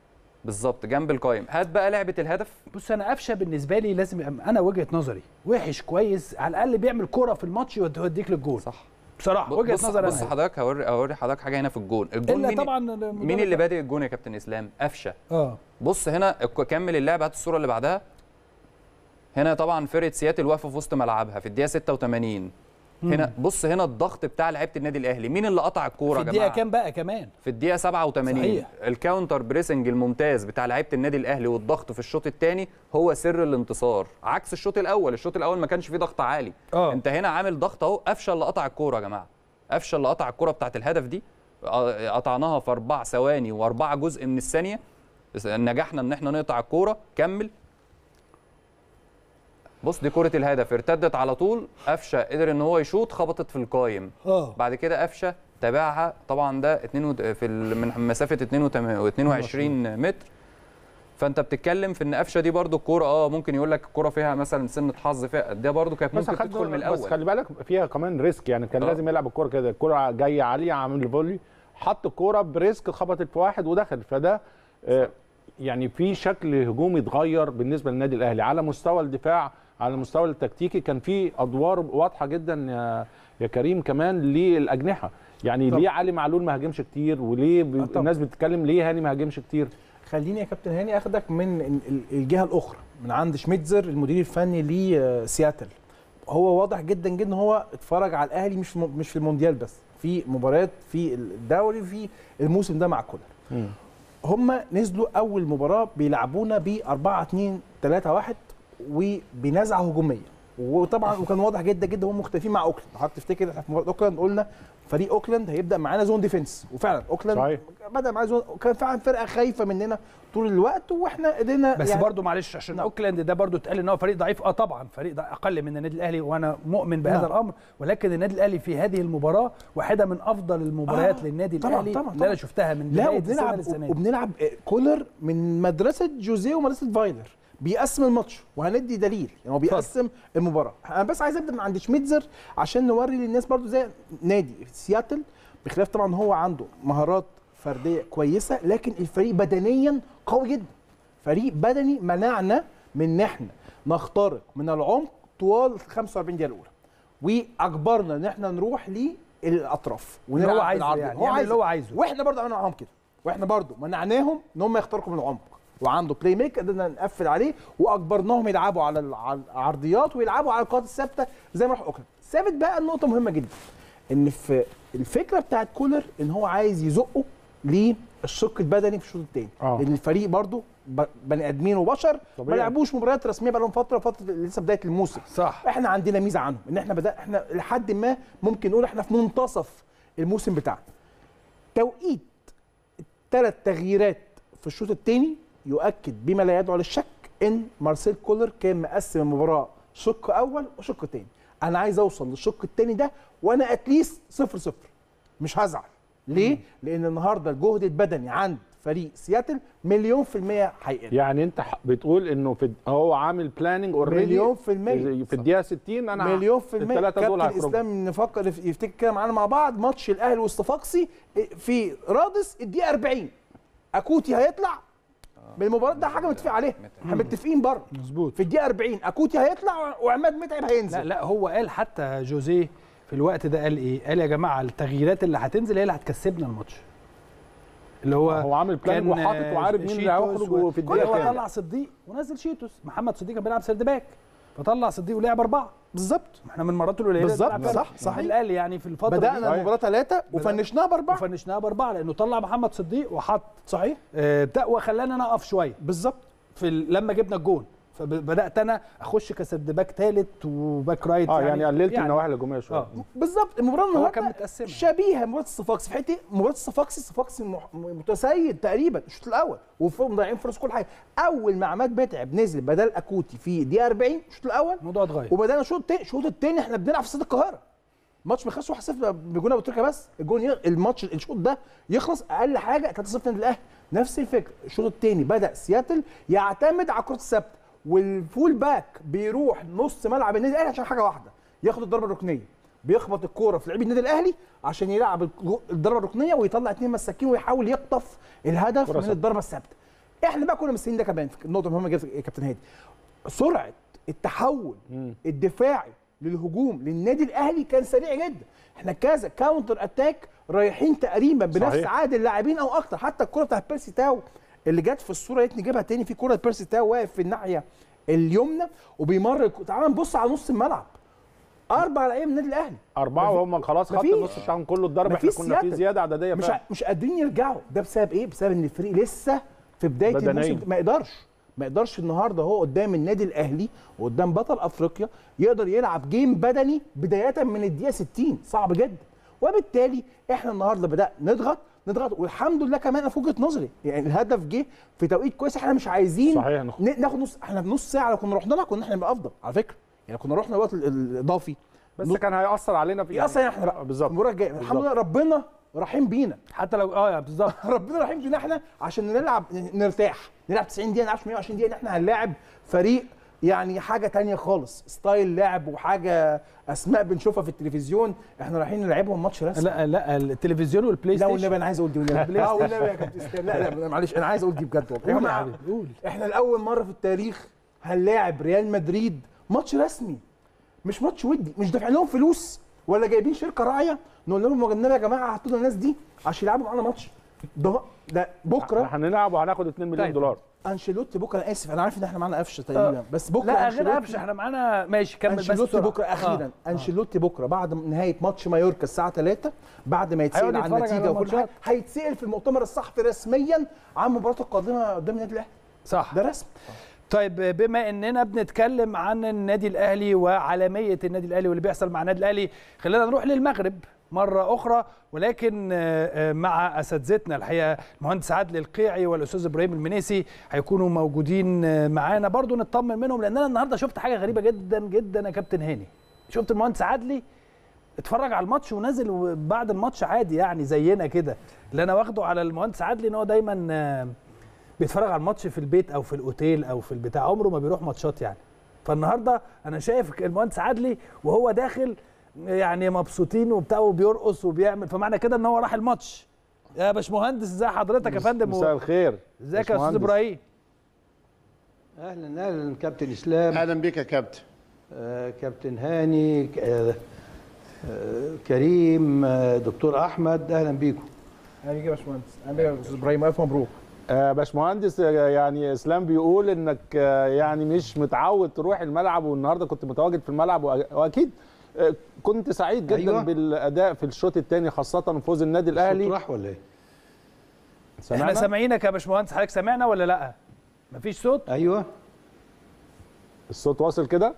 بالظبط جنب القايم هات بقى لعبه الهدف بص انا قفشه بالنسبه لي لازم يبقى- انا وجهه نظري وحش كويس على الاقل بيعمل كوره في الماتش يوديك للجول صح بصراحه وجهه بص نظري بص انا حضرتك هوري اوري حضرتك حاجه هنا في الجون الجون الا مين طبعا مين اللي بادئ الجون يا كابتن اسلام قفشه اه بص هنا الك- كمل اللعبه هات الصوره اللي بعدها هنا طبعا فرقه سياتل واقفه في وسط ملعبها في الدقيقه 86 هنا بص هنا الضغط بتاع لعيبه النادي الاهلي مين اللي قطع الكوره في يا الدقيقه جماعه كام بقى كمان في الدقيقه 87 صحيح. الكاونتر بريسنج الممتاز بتاع لعيبه النادي الاهلي والضغط في الشوط الثاني هو سر الانتصار عكس الشوط الاول الشوط الاول ما كانش فيه ضغط عالي اه انت هنا عامل ضغط اهو قفشه اللي قطع الكوره يا جماعه قفشه اللي قطع الكوره بتاعت الهدف دي آه، قطعناها في اربع ثواني واربعه جزء من الثانيه بس نجحنا ان احنا نقطع الكوره كمل بص دي كرة الهدف ارتدت على طول قفشه قدر ان هو يشوط خبطت في القايم اه بعد كده قفشه تابعها طبعا ده 2 في ال- من مسافه 22 متر فانت بتتكلم في ان قفشه دي برده الكوره اه ممكن يقول لك الكوره فيها مثلا سنه حظ فيها ده برده كانت بس ممكن خد تدخل من بس الاول خلي بالك فيها كمان ريسك يعني كان آه. لازم يلعب الكوره كده الكوره جايه عاليه عامل فولي حط الكوره بريسك خبطت في واحد ودخل فده آه، يعني في شكل هجومي اتغير بالنسبه للنادي الاهلي على مستوى الدفاع على المستوى التكتيكي كان في ادوار واضحه جدا يا يا كريم كمان للاجنحه يعني طبعا. ليه علي معلول ما هاجمش كتير وليه بي... طبعا. الناس بتتكلم ليه هاني ما هاجمش كتير خليني يا كابتن هاني اخدك من ال- ال- الجهه الاخرى من عند شميتزر المدير الفني لسياتل هو واضح جدا جدا إن هو اتفرج على الاهلي مش في م- مش في المونديال بس في مباريات في الدوري في الموسم ده مع كولر هم نزلوا اول مباراه بيلعبونا ب 4 2 3 1 وبنزعه هجوميه وطبعا وكان واضح جدا جدا هم مختلفين مع اوكلاند حضرتك تفتكر احنا في مباراه اوكلاند قلنا فريق اوكلاند هيبدا معانا زون ديفنس وفعلا اوكلاند صحيح. بدا معانا زون كان فعلا فرقه خايفه مننا طول الوقت واحنا قدرنا بس يعني برضو معلش عشان اوكلاند ده برضو اتقال ان هو فريق ضعيف اه طبعا فريق ضع- اقل من النادي الاهلي وانا مؤمن بهذا نعم. الامر ولكن النادي الاهلي في هذه المباراه واحده من افضل المباريات آه، للنادي طبعاً، الاهلي طبعاً، اللي طبعاً. انا شفتها من لا بدايه السنه وبنلعب للسنه دي وبنلعب كولر من مدرسه جوزيه ومدرسه فايلر بيقسم الماتش وهندي دليل يعني هو بيقسم المباراه انا بس عايز ابدا من عند شميتزر عشان نوري للناس برضو زي نادي سياتل بخلاف طبعا هو عنده مهارات فرديه كويسه لكن الفريق بدنيا قوي جدا فريق بدني منعنا من ان احنا نخترق من العمق طوال 45 دقيقه الاولى واجبرنا ان احنا نروح للاطراف اللي هو ونلعب عايزه بالعرض. يعني، هو يعمل عايزه اللي هو عايزه. واحنا برضه عملنا معاهم كده واحنا برضه منعناهم ان هم يخترقوا من العمق وعنده بلاي ميك قدرنا نقفل عليه واجبرناهم يلعبوا على الع- على العرضيات ويلعبوا على القوات الثابته زي ما راح اوكلاند ثابت بقى النقطه مهمه جدا ان في الفكره بتاعت كولر ان هو عايز يزقه للشق البدني في الشوط الثاني آه. لان الفريق برضه ب- بني ادمين وبشر ما طبيعي. لعبوش مباريات رسميه بقى لهم فتره فتره لسه بدايه الموسم صح احنا عندنا ميزه عنهم ان احنا بدا احنا لحد ما ممكن نقول احنا في منتصف الموسم بتاعنا توقيت الثلاث تغييرات في الشوط الثاني يؤكد بما لا يدعو للشك ان مارسيل كولر كان مقسم المباراه شق اول وشق ثاني انا عايز اوصل للشق الثاني ده وانا اتليست صفر صفر مش هزعل ليه؟ لان النهارده الجهد البدني عند فريق سياتل مليون في المية هيقل يعني انت ح- بتقول انه في هو عامل بلاننج اوريدي مليون في المية. في الدقيقه 60 انا مليون في المية الثلاثه دول كابتن هيخرجوا اسلام نفكر يفتكر كده معانا مع بعض ماتش الاهلي والصفاقسي في رادس الدقيقه 40 اكوتي هيطلع بالمباراه ده حاجه متفق عليها احنا متفقين بره مظبوط في الدقيقه 40 اكوتي هيطلع وعماد متعب هينزل لا لا هو قال حتى جوزيه في الوقت ده قال ايه؟ قال يا جماعه التغييرات اللي هتنزل هي اللي هتكسبنا الماتش. اللي هو هو عامل بلان وحاطط وعارف مين اللي هيخرج في الدقيقه هو كام. طلع صديق ونزل شيتوس محمد صديق كان بيلعب سيرد باك فطلع صديق ولعب اربعه بالظبط ما احنا من مرات القليله بالظبط، بنلعب فيها. صح، صحيح. الاهلي يعني في الفتره بدانا دي المباراه ثلاثه وفنشناها باربعه وفنشناها باربعه لانه طلع محمد صديق وحط صحيح آه بتاع وخلانا نقف شويه بالظبط في ال- لما جبنا الجون فبدات انا اخش كسرد باك ثالث وباك رايت اه يعني قللت النواحي الهجوميه شويه آه. بالظبط المباراه هو النهارده كان متقسمة. شبيهه مباراه الصفاقسي في حته مباراه الصفاقسي الصفاقسي مح- متسيد تقريبا الشوط الاول وفوق مضيعين فرص كل حاجه اول ما عماد متعب نزل بدل اكوتي في الدقيقه 40 الشوط الاول الموضوع اتغير وبدانا الشوط الثاني الشوط الثاني احنا بنلعب في استاد القاهره ماتش ما خلصش 1-0 بجون ابو تريكه بس الجون ي... الماتش الشوط ده يخلص اقل حاجه 3-0 للنادي الاهلي نفس الفكره الشوط الثاني بدا سياتل يعتمد على الكرات الثابته والفول باك بيروح نص ملعب النادي الاهلي عشان حاجه واحده ياخد الضربه الركنيه بيخبط الكوره في لعيب النادي الاهلي عشان يلعب الجو- الضربه الركنيه ويطلع اثنين مساكين ويحاول يخطف الهدف كرة من ثابتة. الضربه الثابته احنا بقى كنا مستنيين ده كمان النقطه مهمه جدا يا كابتن هادي سرعه التحول الدفاعي للهجوم للنادي الاهلي كان سريع جدا احنا كذا كاونتر اتاك رايحين تقريبا بنفس صحيح. عدد اللاعبين او اكتر حتى الكره بتاعت بيرسي تاو اللي جت في الصوره يا ريت نجيبها تاني في كره بيرسي تاو واقف في الناحيه اليمنى وبيمر الك- تعال نبص على نص الملعب اربع لعيبه من النادي الاهلي اربعه وهم خلاص خط مفيش. النص بتاعهم كله الضرب احنا مفيش كنا في سيادة. زياده عدديه مش فعلا. ع- مش قادرين يرجعوا ده بسبب ايه بسبب ان الفريق لسه في بدايه بدنياً. الموسم ما يقدرش ما يقدرش النهارده هو قدام النادي الاهلي وقدام بطل افريقيا يقدر يلعب جيم بدني بدايه من الدقيقه 60 صعب جدا وبالتالي احنا النهارده بدأ نضغط نضغط والحمد لله كمان في وجهه نظري يعني الهدف جه في توقيت كويس احنا مش عايزين صحيح نخ- ن- ناخد نص احنا في نص ساعه لو كنا رحنا لها كنا احنا نبقى افضل على فكره يعني كنا رحنا الوقت ال- الاضافي بس كان هيأثر علينا في يأثر احنا بقى بالظبط المباراه الجايه الحمد لله ربنا رحيم بينا حتى لو اه بالظبط ربنا رحيم بينا احنا عشان نلعب نرتاح نلعب 90 دقيقه ما نلعبش 120 دقيقه احنا هنلاعب فريق يعني حاجه تانية خالص ستايل لعب وحاجه اسماء بنشوفها في التلفزيون احنا رايحين نلعبهم ماتش رسمي لا لا التلفزيون والبلاي لا ستيشن والنبي انا عايز اقول دي والنبي اه والنبي يا كابتن اسلام لا لا معلش انا عايز اقول دي بجد والله يا قول يا جماعه حبيبي قول احنا لاول مره في التاريخ هنلاعب ريال مدريد ماتش رسمي مش ماتش ودي مش دافعين لهم فلوس ولا جايبين شركه راعيه نقول لهم والنبي يا جماعه هاتوا لنا الناس دي عشان يلعبوا معانا ماتش ده ده بكره هنلعب وهناخد 2 مليون طيب. دولار انشيلوتي بكره انا اسف انا عارف ان احنا معانا قفشه تقريبا بس بكره لا غير أنشيلوتي- قفشه احنا معانا ماشي كمل بس انشيلوتي بسرعة. بكره اخيرا آه. انشيلوتي بكره بعد نهايه ماتش مايوركا الساعه 3 بعد ما يتسال هيقعد عن يتفرج على النتيجه وكل الماتشات. حاجه هيتسال في المؤتمر الصحفي رسميا عن مباراته القادمه قدام النادي الاهلي صح ده رسم طيب بما اننا بنتكلم عن النادي الاهلي وعالميه النادي الاهلي واللي بيحصل مع النادي الاهلي خلينا نروح للمغرب مره اخرى ولكن آه، آه، مع اساتذتنا الحقيقه المهندس عادل القيعي والاستاذ ابراهيم المنيسي هيكونوا موجودين آه، معانا برضو نطمن منهم لان انا النهارده شفت حاجه غريبه جدا جدا يا كابتن هاني شفت المهندس عادلي اتفرج على الماتش ونازل بعد الماتش عادي يعني زينا كده اللي انا واخده على المهندس عادلي ان هو دايما آه، بيتفرج على الماتش في البيت او في الاوتيل او في البتاع عمره ما بيروح ماتشات يعني فالنهارده انا شايف المهندس عادلي وهو داخل يعني مبسوطين وبتاع وبيرقص وبيعمل فمعنى كده ان هو راح الماتش يا باشمهندس ازي حضرتك يا فندم مساء الخير ازيك يا استاذ باشمهندس. ابراهيم اهلا اهلا كابتن اسلام اهلا بك يا كابتن آه كابتن هاني ك- آه آه كريم آه دكتور احمد اهلا بيكم اهلا بيك يا باشمهندس اهلا بيك يا استاذ ابراهيم الف مبروك آه باشمهندس آه، يعني اسلام بيقول انك آه، يعني مش متعود تروح الملعب والنهارده كنت متواجد في الملعب وأ- واكيد آه، كنت سعيد جدا أيوة. أيوة. بالاداء في الشوط الثاني خاصه فوز النادي الاهلي راح ولا ايه؟ احنا سمعنا؟ سامعينك يا باشمهندس حضرتك سامعنا ولا لا مفيش صوت ايوه الصوت واصل كده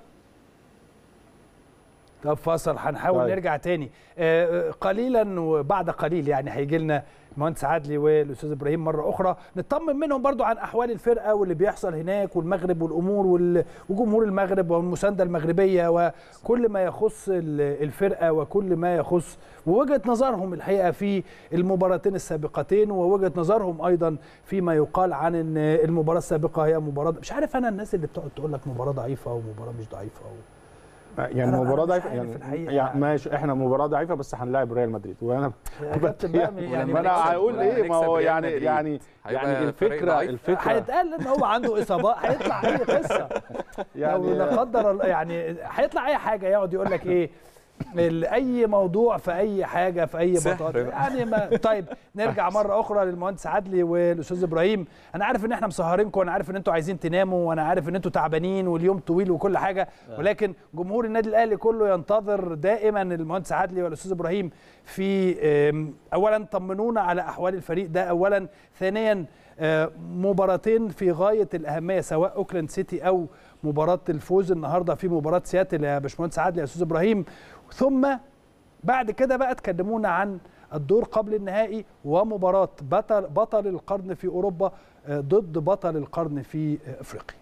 طب فاصل هنحاول طيب. نرجع تاني آه، قليلا وبعد قليل يعني هيجي لنا المهندس عادلي والاستاذ ابراهيم مره اخرى نطمن منهم برضو عن احوال الفرقه واللي بيحصل هناك والمغرب والامور وال- وجمهور المغرب والمسانده المغربيه وكل ما يخص ال- الفرقه وكل ما يخص ووجهه نظرهم الحقيقه في المباراتين السابقتين ووجهه نظرهم ايضا فيما يقال عن ان المباراه السابقه هي مباراه مش عارف انا الناس اللي بتقعد تقول لك مباراه ضعيفه ومباراه مش ضعيفه و... يعني أنا- مباراه أنا مش ضعيفه عارف يعني, الحقيقة يعني ماشي احنا مباراه ضعيفه بس هنلاعب ريال مدريد وانا يا كابتن بقى يعني ما انا هقول ايه ما هو يعني مدريد. يعني هيبقى يعني فريق الفكره ضعيف. الفكره هيتقال ان هو عنده اصابات هيطلع اي قصه يعني- لو لا قدر الله يعني هيطلع اي حاجه يقعد يقول لك ايه ال- اي موضوع في اي حاجه في اي سحر بطاطا بقى. يعني ما طيب نرجع مره اخرى للمهندس عدلي والاستاذ ابراهيم انا عارف ان احنا مسهرينكم وانا عارف ان انتوا عايزين تناموا وانا عارف ان انتوا تعبانين واليوم طويل وكل حاجه ولكن جمهور النادي الاهلي كله ينتظر دائما المهندس عدلي والاستاذ ابراهيم في آم، اولا طمنونا على احوال الفريق ده اولا ثانيا آه، مباراتين في غايه الاهميه سواء اوكلاند سيتي او مباراه الفوز النهارده في مباراه سياتل يا باشمهندس عادل يا استاذ ابراهيم ثم بعد كده بقى تكلمونا عن الدور قبل النهائي ومباراه بطل بطل القرن في اوروبا آه، ضد بطل القرن في آه، افريقيا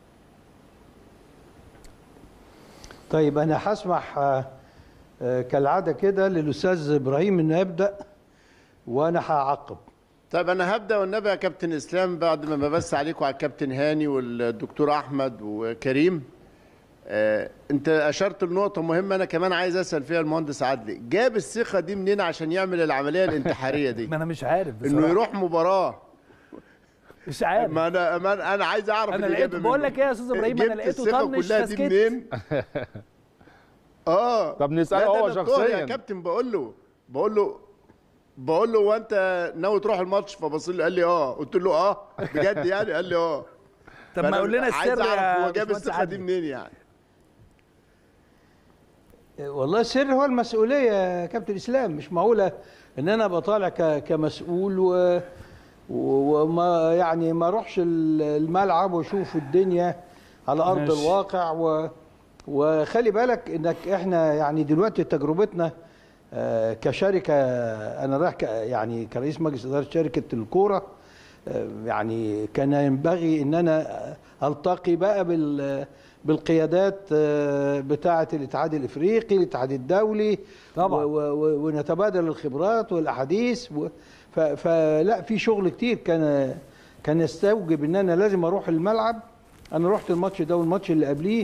طيب انا هسمح آه، آه، كالعاده كده للاستاذ ابراهيم انه يبدا وانا هعقب طيب انا هبدا والنبي يا كابتن اسلام بعد ما ببث عليكم على الكابتن هاني والدكتور احمد وكريم آه، انت اشرت لنقطه مهمه انا كمان عايز اسال فيها المهندس عدلي جاب الثقه دي منين عشان يعمل العمليه الانتحاريه دي ما انا مش عارف انه بصراحة. يروح مباراه مش عارف ما انا ما أنا- انا عايز اعرف انا الإجابة لقيته بقول منه. لك ايه يا استاذ ابراهيم انا جبت لقيته الثقة طنش كلها دي فسكت منين اه طب نسأله لا، ده هو أنا بتوع شخصياً. يا كابتن بقول له بقول له بقول له هو انت ناوي تروح الماتش فبص لي قال لي اه قلت له اه بجد يعني قال لي اه طب ما فأنا قول لنا عايز السر اعرف يا هو جاب باشمهندس الثقه دي عادل. منين يعني والله السر هو المسؤوليه يا كابتن اسلام مش معقوله ان انا ابقى طالع ك- كمسؤول و و- وما يعني ما اروحش ال- الملعب واشوف الدنيا على ارض ماشي. الواقع و وخلي بالك انك احنا يعني دلوقتي تجربتنا آه، كشركه انا رايح ك- يعني كرئيس مجلس اداره شركه الكوره آه، يعني كان ينبغي ان انا التقي بقى بال بالقيادات آه، بتاعه الاتحاد الافريقي الاتحاد الدولي طبعا. و- و- ونتبادل الخبرات والاحاديث و- ف- فلا في شغل كتير كان كان يستوجب ان انا لازم اروح الملعب انا رحت الماتش ده والماتش اللي قبليه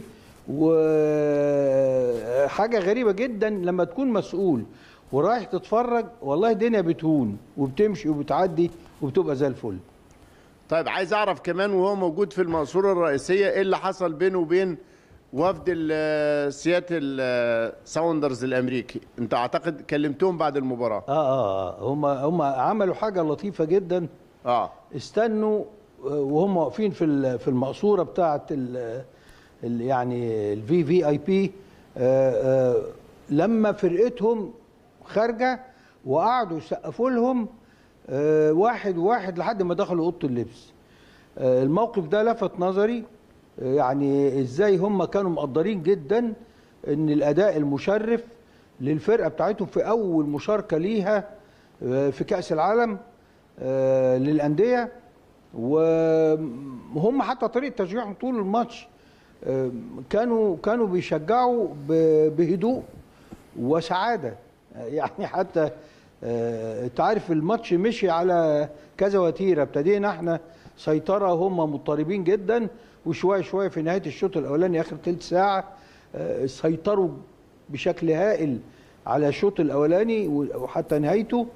وحاجه غريبه جدا لما تكون مسؤول ورايح تتفرج والله الدنيا بتهون وبتمشي وبتعدي وبتبقى زي الفل طيب عايز اعرف كمان وهو موجود في المقصوره الرئيسيه ايه اللي حصل بينه وبين وفد ال- سياتل ال- ساوندرز الامريكي انت اعتقد كلمتهم بعد المباراه اه اه هم هم عملوا حاجه لطيفه جدا اه استنوا آه، وهم واقفين في ال- في المقصوره بتاعه ال ال- يعني الفي في اي بي لما فرقتهم خارجه وقعدوا يسقفوا لهم آه، واحد واحد لحد ما دخلوا اوضه اللبس آه، الموقف ده لفت نظري آه، يعني ازاي هم كانوا مقدرين جدا ان الاداء المشرف للفرقه بتاعتهم في اول مشاركه ليها آه، في كاس العالم آه، للانديه وهم حتى طريقه تشجيعهم طول الماتش آه، كانوا كانوا بيشجعوا ب- بهدوء وسعاده آه، يعني حتى آه، انت عارف الماتش مشي على كذا وتيره ابتدينا احنا سيطره هم مضطربين جدا وشويه شويه في نهايه الشوط الاولاني اخر ثلث ساعه آه، سيطروا بشكل هائل على الشوط الاولاني وحتى نهايته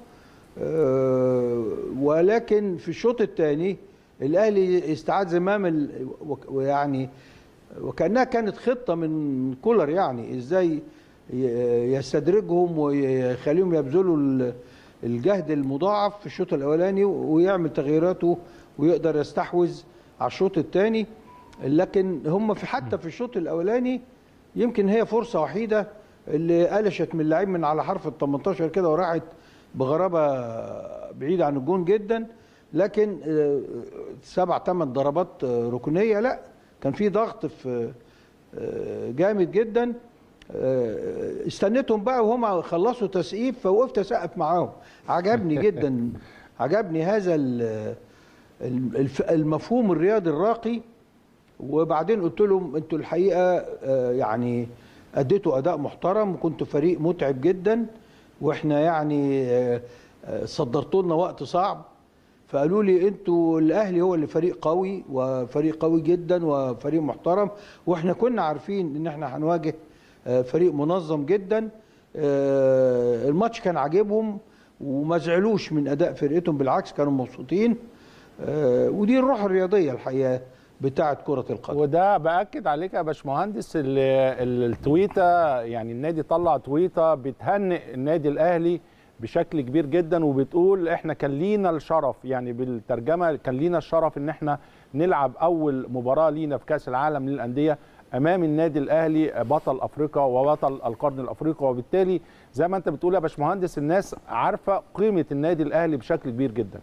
آه، ولكن في الشوط الثاني الاهلي استعاد زمام ال- وك- ويعني وكانها كانت خطه من كولر يعني ازاي ي- يستدرجهم ويخليهم يبذلوا ال- الجهد المضاعف في الشوط الاولاني ويعمل تغييراته ويقدر يستحوذ على الشوط الثاني لكن هم في حتى في الشوط الاولاني يمكن هي فرصه وحيده اللي قلشت من اللعيب من على حرف ال 18 كده وراحت بغرابه بعيده عن الجون جدا لكن آه، سبع ثمان ضربات آه، ركنيه لا كان في ضغط في آه، جامد جدا آه، استنيتهم بقى وهم خلصوا تسقيف فوقفت اسقف معاهم عجبني جدا عجبني هذا ال- الف- المفهوم الرياضي الراقي وبعدين قلت لهم انتوا الحقيقه آه، يعني اديتوا اداء محترم وكنتوا فريق متعب جدا واحنا يعني آه، آه، صدرتوا لنا وقت صعب فقالوا لي انتوا الاهلي هو اللي فريق قوي وفريق قوي جدا وفريق محترم واحنا كنا عارفين ان احنا هنواجه آه، فريق منظم جدا آه، الماتش كان عاجبهم وما زعلوش من اداء فرقتهم بالعكس كانوا مبسوطين آه، ودي الروح الرياضيه الحقيقه بتاعه كره القدم وده باكد عليك يا باشمهندس ال- ال- التويته يعني النادي طلع تويته بتهنئ النادي الاهلي بشكل كبير جدا وبتقول احنا كان لينا الشرف يعني بالترجمه كان لينا الشرف ان احنا نلعب اول مباراه لينا في كاس العالم للانديه امام النادي الاهلي بطل افريقيا وبطل القرن الافريقي وبالتالي زي ما انت بتقول يا باشمهندس الناس عارفه قيمه النادي الاهلي بشكل كبير جدا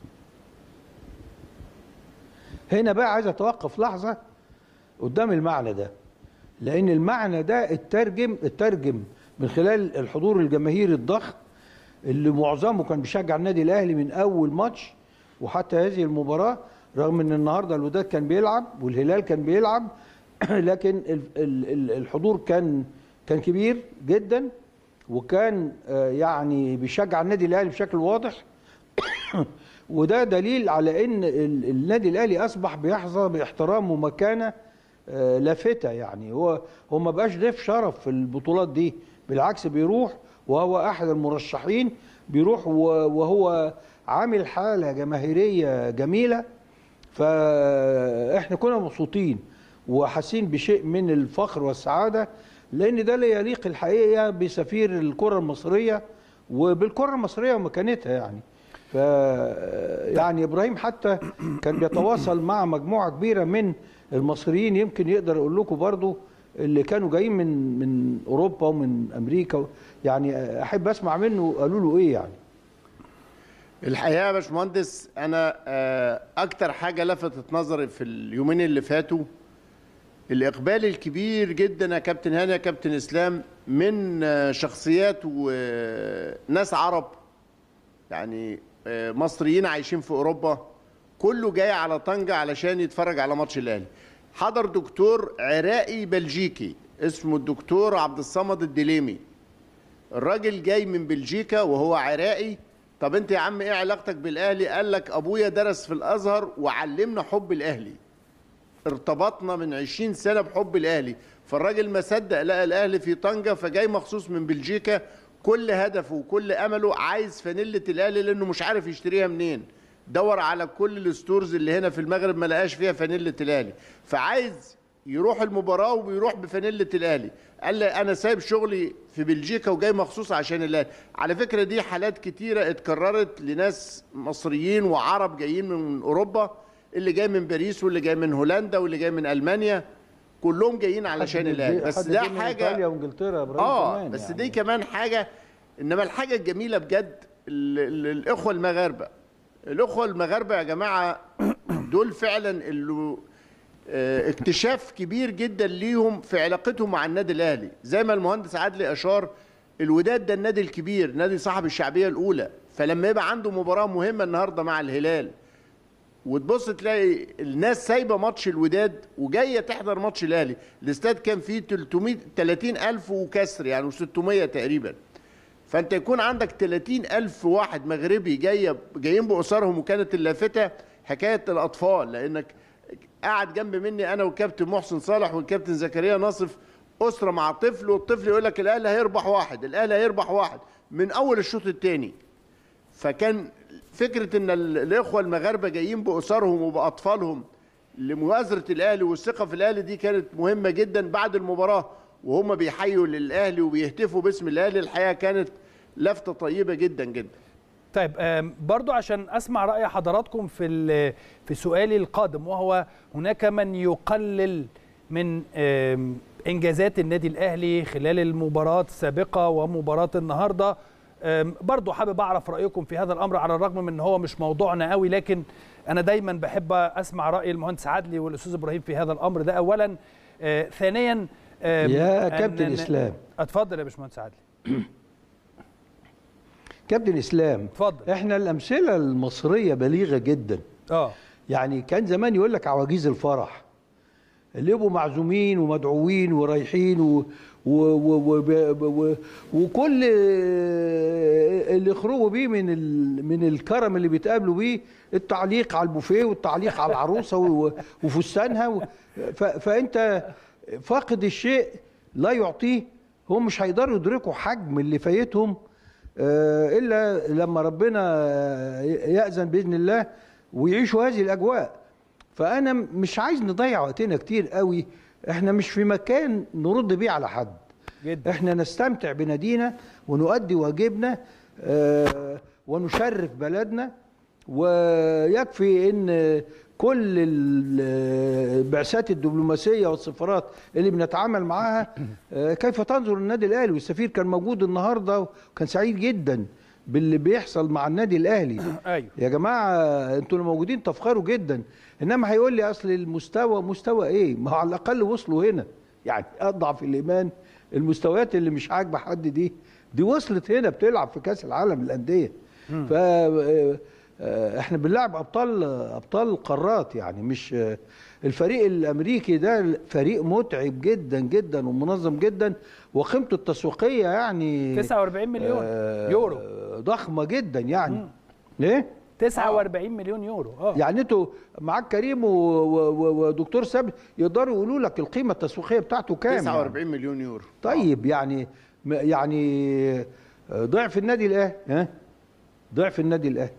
هنا بقى عايز اتوقف لحظه قدام المعنى ده لان المعنى ده اترجم اترجم من خلال الحضور الجماهيري الضخم اللي معظمه كان بيشجع النادي الاهلي من اول ماتش وحتى هذه المباراه رغم ان النهارده الوداد كان بيلعب والهلال كان بيلعب لكن ال- ال- ال- الحضور كان كان كبير جدا وكان آه، يعني بيشجع النادي الاهلي بشكل واضح وده دليل على ان ال- النادي الاهلي اصبح بيحظى باحترام ومكانه آه، لافته يعني هو هو ما بقاش ضيف شرف في البطولات دي بالعكس بيروح وهو احد المرشحين بيروح و- وهو عامل حاله جماهيريه جميله فاحنا كنا مبسوطين وحاسين بشيء من الفخر والسعاده لان ده لا يليق الحقيقه بسفير الكره المصريه وبالكره المصريه ومكانتها يعني ف يعني ابراهيم حتى كان بيتواصل مع مجموعه كبيره من المصريين يمكن يقدر اقول لكم برضو اللي كانوا جايين من من اوروبا ومن امريكا يعني احب اسمع منه قالوا له ايه يعني الحقيقه يا باشمهندس انا آه، اكتر حاجه لفتت نظري في اليومين اللي فاتوا الاقبال الكبير جدا يا كابتن هاني يا كابتن اسلام من آه، شخصيات وناس عرب يعني آه، مصريين عايشين في اوروبا كله جاي على طنجة علشان يتفرج على ماتش الاهلي حضر دكتور عراقي بلجيكي اسمه الدكتور عبد الصمد الدليمي الراجل جاي من بلجيكا وهو عراقي طب انت يا عم ايه علاقتك بالاهلي قال لك ابويا درس في الازهر وعلمنا حب الاهلي ارتبطنا من 20 سنه بحب الاهلي فالراجل ما صدق لقى الاهلي في طنجه فجاي مخصوص من بلجيكا كل هدفه وكل امله عايز فانيله الاهلي لانه مش عارف يشتريها منين دور على كل الستورز اللي هنا في المغرب ما لقاش فيها فانيله الاهلي فعايز يروح المباراه وبيروح بفانيله الاهلي قال لي انا سايب شغلي في بلجيكا وجاي مخصوص عشان الاهلي على فكره دي حالات كتيره اتكررت لناس مصريين وعرب جايين من اوروبا اللي جاي من باريس واللي جاي من هولندا واللي جاي من المانيا كلهم جايين علشان الاهلي بس ده حاجه ايطاليا وانجلترا يا ابراهيم اه كمان بس يعني. دي كمان حاجه انما الحاجه الجميله بجد ال ال الاخوه المغاربه الاخوه المغاربه يا جماعه دول فعلا اللي آه، اكتشاف كبير جدا ليهم في علاقتهم مع النادي الاهلي زي ما المهندس عادلي اشار الوداد ده النادي الكبير نادي صاحب الشعبيه الاولى فلما يبقى عنده مباراه مهمه النهارده مع الهلال وتبص تلاقي الناس سايبه ماتش الوداد وجايه تحضر ماتش الاهلي الاستاد كان فيه 300 30 الف وكسر يعني و600 تقريبا فانت يكون عندك 30 الف واحد مغربي جايه جايين باسرهم وكانت اللافته حكايه الاطفال لانك قاعد جنب مني انا والكابتن محسن صالح والكابتن زكريا ناصف اسره مع طفل والطفل يقول لك الاهلي هيربح واحد الاهلي هيربح واحد من اول الشوط الثاني فكان فكره ان ال- الاخوه المغاربه جايين باسرهم وباطفالهم لمؤازره الاهلي والثقه في الاهلي دي كانت مهمه جدا بعد المباراه وهم بيحيوا للاهلي وبيهتفوا باسم الاهلي الحقيقه كانت لفته طيبه جدا جدا طيب آم، برضو عشان اسمع راي حضراتكم في ال- في سؤالي القادم وهو هناك من يقلل من آم، انجازات النادي الاهلي خلال المباراه السابقه ومباراه النهارده آم، برضو حابب اعرف رايكم في هذا الامر على الرغم من ان هو مش موضوعنا قوي لكن انا دايما بحب اسمع راي المهندس عدلي والاستاذ ابراهيم في هذا الامر ده اولا آه، ثانيا آم، يا أن- كابتن أن- إسلام. اتفضل يا باشمهندس عدلي كابتن اسلام اتفضل احنا الامثله المصريه بليغه جدا اه يعني كان زمان يقول لك عواجيز الفرح اللي يبقوا معزومين ومدعوين ورايحين و و و و و و وكل اللي يخرجوا بيه من ال من الكرم اللي بيتقابلوا بيه التعليق على البوفيه والتعليق على العروسه و- وفستانها و- ف- فانت فاقد الشيء لا يعطيه هم مش هيقدروا يدركوا حجم اللي فايتهم آه، الا لما ربنا ياذن باذن الله ويعيشوا هذه الاجواء فانا مش عايز نضيع وقتنا كتير قوي احنا مش في مكان نرد بيه على حد جدا. احنا نستمتع بنادينا ونؤدي واجبنا آه، ونشرف بلدنا ويكفي ان كل البعثات الدبلوماسيه والسفارات اللي بنتعامل معاها آه، كيف تنظر النادي الاهلي والسفير كان موجود النهارده وكان سعيد جدا باللي بيحصل مع النادي الاهلي ايوه يا جماعه انتوا اللي موجودين تفخروا جدا انما هيقول لي اصل المستوى مستوى ايه ما هو على الاقل وصلوا هنا يعني اضعف الايمان المستويات اللي مش عاجبه حد دي دي وصلت هنا بتلعب في كاس العالم للانديه ف آه، احنا بنلعب ابطال ابطال القارات يعني مش آه، الفريق الامريكي ده فريق متعب جدا جدا ومنظم جدا وقيمته التسويقيه يعني 49 مليون آه، يورو ضخمه جدا يعني ليه 49 مليون يورو اه يعني انتوا معاك كريم و- و- و- ودكتور ثابت يقدروا يقولوا لك القيمه التسويقيه بتاعته كام 49 مليون يورو طيب يعني م- يعني ضعف النادي الاهلي ها ضعف النادي الاهلي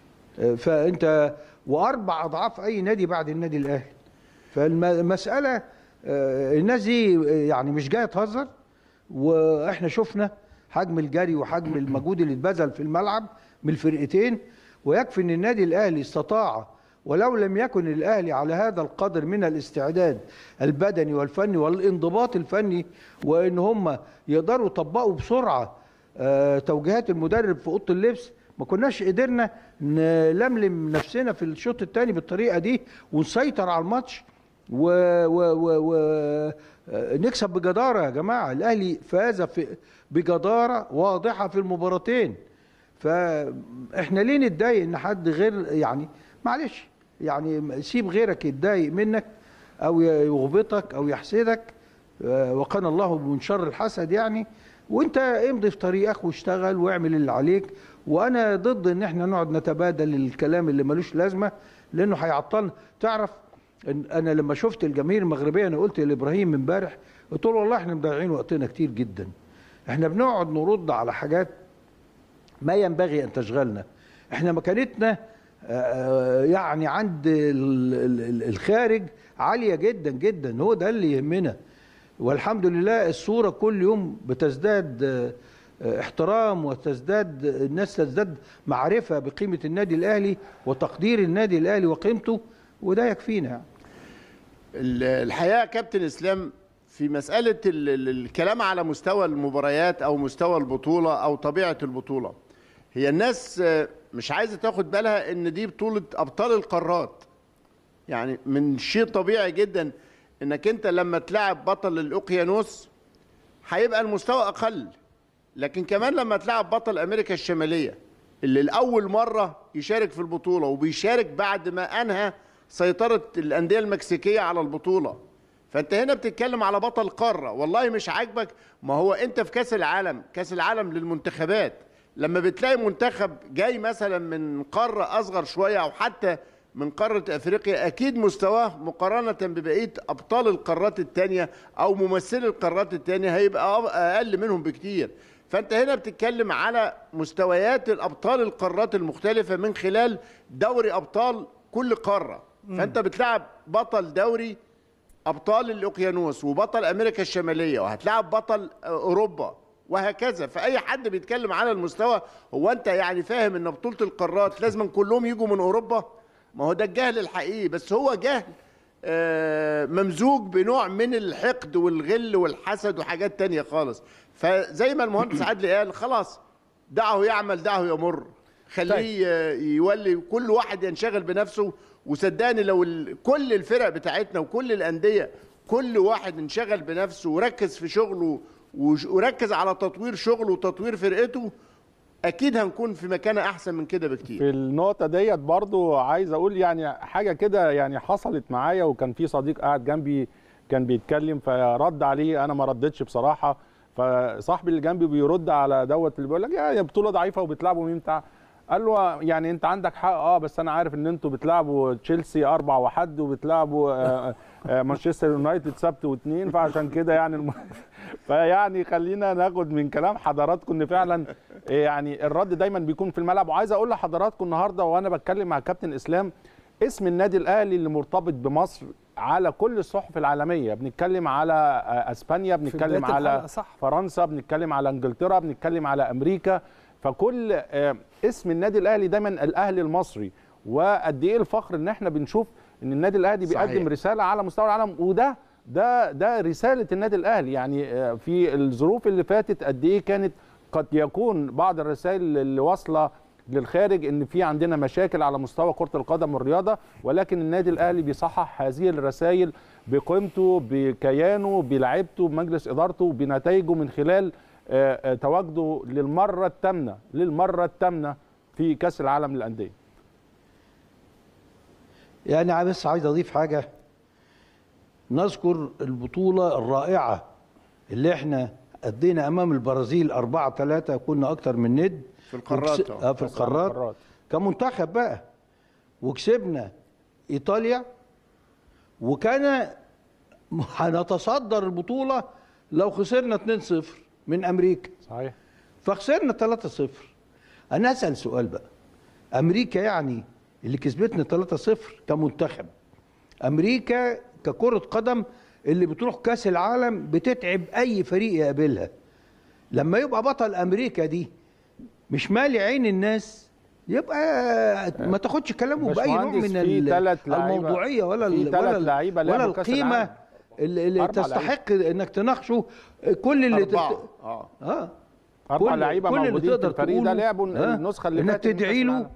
فانت واربع اضعاف اي نادي بعد النادي الاهلي فالمساله الناس دي يعني مش جايه تهزر واحنا شفنا حجم الجري وحجم المجهود اللي اتبذل في الملعب من الفرقتين ويكفي ان النادي الاهلي استطاع ولو لم يكن الاهلي على هذا القدر من الاستعداد البدني والفني والانضباط الفني وان هم يقدروا يطبقوا بسرعه آه، توجيهات المدرب في اوضه اللبس ما كناش قدرنا نلملم نفسنا في الشوط الثاني بالطريقه دي ونسيطر على الماتش و, و, و, و آه، نكسب بجداره يا جماعه الاهلي فاز في بجداره واضحه في المباراتين فاحنا ليه نتضايق ان حد غير يعني معلش يعني سيب غيرك يتضايق منك او يغبطك او يحسدك آه، وقنا الله من شر الحسد يعني وانت امضي في طريقك واشتغل واعمل اللي عليك وانا ضد ان احنا نقعد نتبادل الكلام اللي ملوش لازمه لانه هيعطلنا تعرف إن انا لما شفت الجماهير المغربيه انا قلت لابراهيم امبارح قلت له والله احنا مضيعين وقتنا كتير جدا احنا بنقعد نرد على حاجات ما ينبغي ان تشغلنا احنا مكانتنا آه، يعني عند ال- ال- ال- الخارج عاليه جدا جدا هو ده اللي يهمنا والحمد لله الصوره كل يوم بتزداد آه، آه، احترام وتزداد الناس تزداد معرفه بقيمه النادي الاهلي وتقدير النادي الاهلي وقيمته وده يكفينا يعني. ال- الحقيقه يا كابتن اسلام في مساله ال- ال- الكلام على مستوى المباريات او مستوى البطوله او طبيعه البطوله هي الناس آه، مش عايزه تاخد بالها ان دي بطوله ابطال القارات يعني من شيء طبيعي جدا انك انت لما تلعب بطل الاوقيانوس هيبقى المستوى اقل لكن كمان لما تلعب بطل امريكا الشماليه اللي لاول مره يشارك في البطوله وبيشارك بعد ما انهى سيطره الانديه المكسيكيه على البطوله فانت هنا بتتكلم على بطل قاره والله مش عاجبك ما هو انت في كاس العالم كاس العالم للمنتخبات لما بتلاقي منتخب جاي مثلا من قاره اصغر شويه او حتى من قاره افريقيا اكيد مستواه مقارنه ببقيه ابطال القارات الثانيه او ممثلي القارات الثانيه هيبقى أ- اقل منهم بكتير فانت هنا بتتكلم على مستويات الابطال القارات المختلفه من خلال دوري ابطال كل قاره فانت بتلعب بطل دوري ابطال الاوقيانوس وبطل امريكا الشماليه وهتلاعب بطل اوروبا وهكذا فاي حد بيتكلم على المستوى هو انت يعني فاهم ان بطوله القارات لازم كلهم يجوا من اوروبا ما هو ده الجهل الحقيقي بس هو جهل آه، ممزوج بنوع من الحقد والغل والحسد وحاجات تانية خالص فزي ما المهندس عدلي قال خلاص دعه يعمل دعه يمر خليه آه، يولي كل واحد ينشغل بنفسه وصدقني لو ال- كل الفرق بتاعتنا وكل الانديه كل واحد انشغل بنفسه وركز في شغله وش- وركز على تطوير شغله وتطوير فرقته اكيد هنكون في مكان احسن من كده بكتير في النقطة ديت برضو عايز أقول يعني حاجة كده يعني حصلت معايا وكان في صديق قاعد جنبي كان بيتكلم فرد عليه أنا ما ردتش بصراحة فصاحبي اللي جنبي بيرد على دوت اللي بيقول لك يا يا بطولة ضعيفة وبتلعبوا مين بتاع قال له يعني انت عندك حق اه بس انا عارف ان انتوا بتلعبوا تشيلسي اربع وحد وبتلعبوا آه، آه، مانشستر يونايتد سبت واثنين فعشان كده يعني الم... فيعني خلينا ناخد من كلام حضراتكم ان فعلا يعني الرد دايما بيكون في الملعب وعايز اقول لحضراتكم النهارده وانا بتكلم مع كابتن اسلام اسم النادي الاهلي اللي مرتبط بمصر على كل الصحف العالميه بنتكلم على آه، اسبانيا بنتكلم بداية على الحلقة، صح. فرنسا بنتكلم على انجلترا بنتكلم على امريكا فكل آه، اسم النادي الاهلي دايما الاهلي المصري وقد ايه الفخر ان احنا بنشوف ان النادي الاهلي صحيح. بيقدم رساله على مستوى العالم وده ده ده رساله النادي الاهلي يعني آه، في الظروف اللي فاتت قد ايه كانت قد يكون بعض الرسائل اللي واصله للخارج ان في عندنا مشاكل على مستوى كره القدم والرياضه ولكن النادي الاهلي بيصحح هذه الرسائل بقيمته بكيانه بلعبته بمجلس ادارته بنتائجه من خلال آه، آه، تواجده للمره الثامنه للمره الثامنه في كاس العالم للانديه يعني بس عايز اضيف حاجه نذكر البطوله الرائعه اللي احنا ادينا امام البرازيل 4 3 كنا اكتر من ند في القارات وكس- أهو. اه في القارات كمنتخب بقى وكسبنا ايطاليا وكان هنتصدر البطوله لو خسرنا 2-0 من امريكا صحيح فخسرنا 3-0 انا اسال سؤال بقى امريكا يعني اللي كسبتنا 3-0 كمنتخب امريكا ككره قدم اللي بتروح كاس العالم بتتعب اي فريق يقابلها لما يبقى بطل امريكا دي مش مالي عين الناس يبقى ما تاخدش كلامه باي نوع باشمهندس، من في ال- تلات لعيبة- الموضوعيه ولا في ال- تلات ولا ال- لعيبة ولا لعبوا كأس القيمه العالم. اللي, اللي أربع تستحق انك تناقشه كل اللي أربعة. تت... اه اه اربع كل- لعيبه كل اللي موجودين في تقدر الفريق ده تقوله، لعبوا آه، النسخه اللي انك فاتت من كأس تدعي له العالم.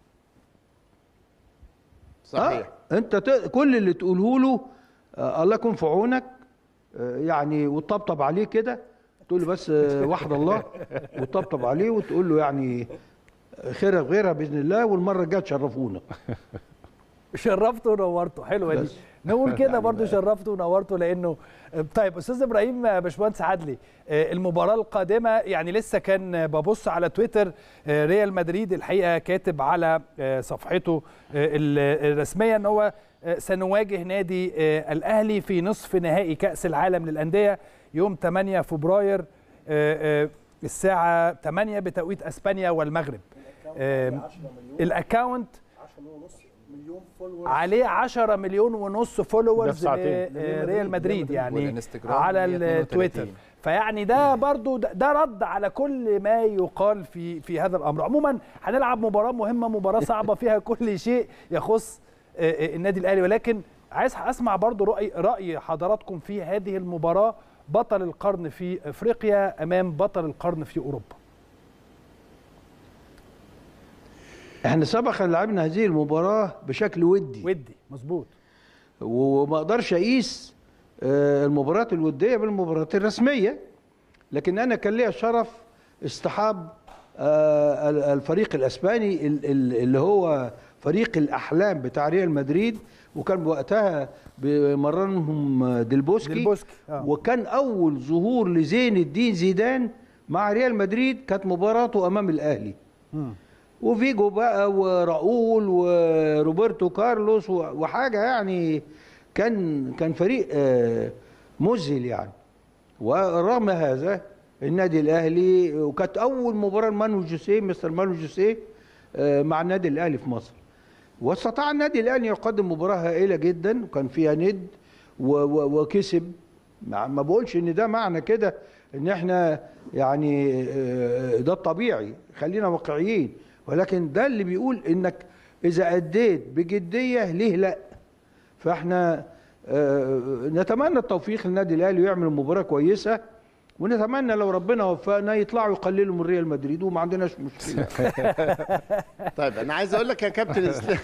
صحيح آه. انت ت... كل اللي تقوله له آه الله يكون في عونك آه يعني وتطبطب عليه كده تقول له بس آه وحد الله وتطبطب عليه وتقول له يعني خيرها في غيرها باذن الله والمره الجايه تشرفونا شرفته ونورته حلوه دي بس. نقول كده برضو شرفته ونورته لانه طيب استاذ ابراهيم باشمهندس عدلي آه، المباراه القادمه يعني لسه كان ببص على تويتر آه، ريال مدريد الحقيقه كاتب على آه، صفحته آه، ال- الرسميه ان هو آه، سنواجه نادي آه، الاهلي في نصف نهائي كاس العالم للانديه يوم 8 فبراير آه، آه، الساعه 8 بتوقيت اسبانيا والمغرب آه، الاكونت عليه 10 مليون ونص ده في فولورز ساعتين. لريال مدريد يعني والإنستجرام على 132. التويتر فيعني ده برضو ده, ده رد على كل ما يقال في في هذا الامر عموما هنلعب مباراه مهمه مباراه صعبه فيها كل شيء يخص آه، آه، النادي الاهلي ولكن عايز اسمع برضو راي راي حضراتكم في هذه المباراه بطل القرن في افريقيا امام بطل القرن في اوروبا احنا سبق ان لعبنا هذه المباراه بشكل ودي ودي مظبوط وما اقدرش اقيس آه، المباريات الوديه بالمباريات الرسميه لكن انا كان ليا شرف اصطحاب آه، ال- الفريق الاسباني ال- ال- اللي هو فريق الاحلام بتاع ريال مدريد وكان وقتها بيمرنهم ديلبوسكي, ديلبوسكي، آه. وكان اول ظهور لزين الدين زيدان مع ريال مدريد كانت مباراته امام الاهلي وفيجو بقى وراؤول وروبرتو كارلوس و- وحاجه يعني كان كان فريق آه، مذهل يعني ورغم هذا النادي الاهلي وكانت اول مباراه لمانو جوسيه مستر مانو جوسيه آه، مع النادي الاهلي في مصر واستطاع النادي الاهلي يقدم مباراه هائله جدا وكان فيها ند و- و- وكسب ما ما بقولش ان ده معنى كده ان احنا يعني آه، ده الطبيعي خلينا واقعيين ولكن ده اللي بيقول انك اذا اديت بجديه ليه لا فاحنا آه، نتمنى التوفيق للنادي الاهلي ويعمل مباراه كويسه ونتمنى لو ربنا وفقنا يطلعوا يقللوا من ريال مدريد وما عندناش مشكله طيب انا عايز اقول لك يا كابتن اسلام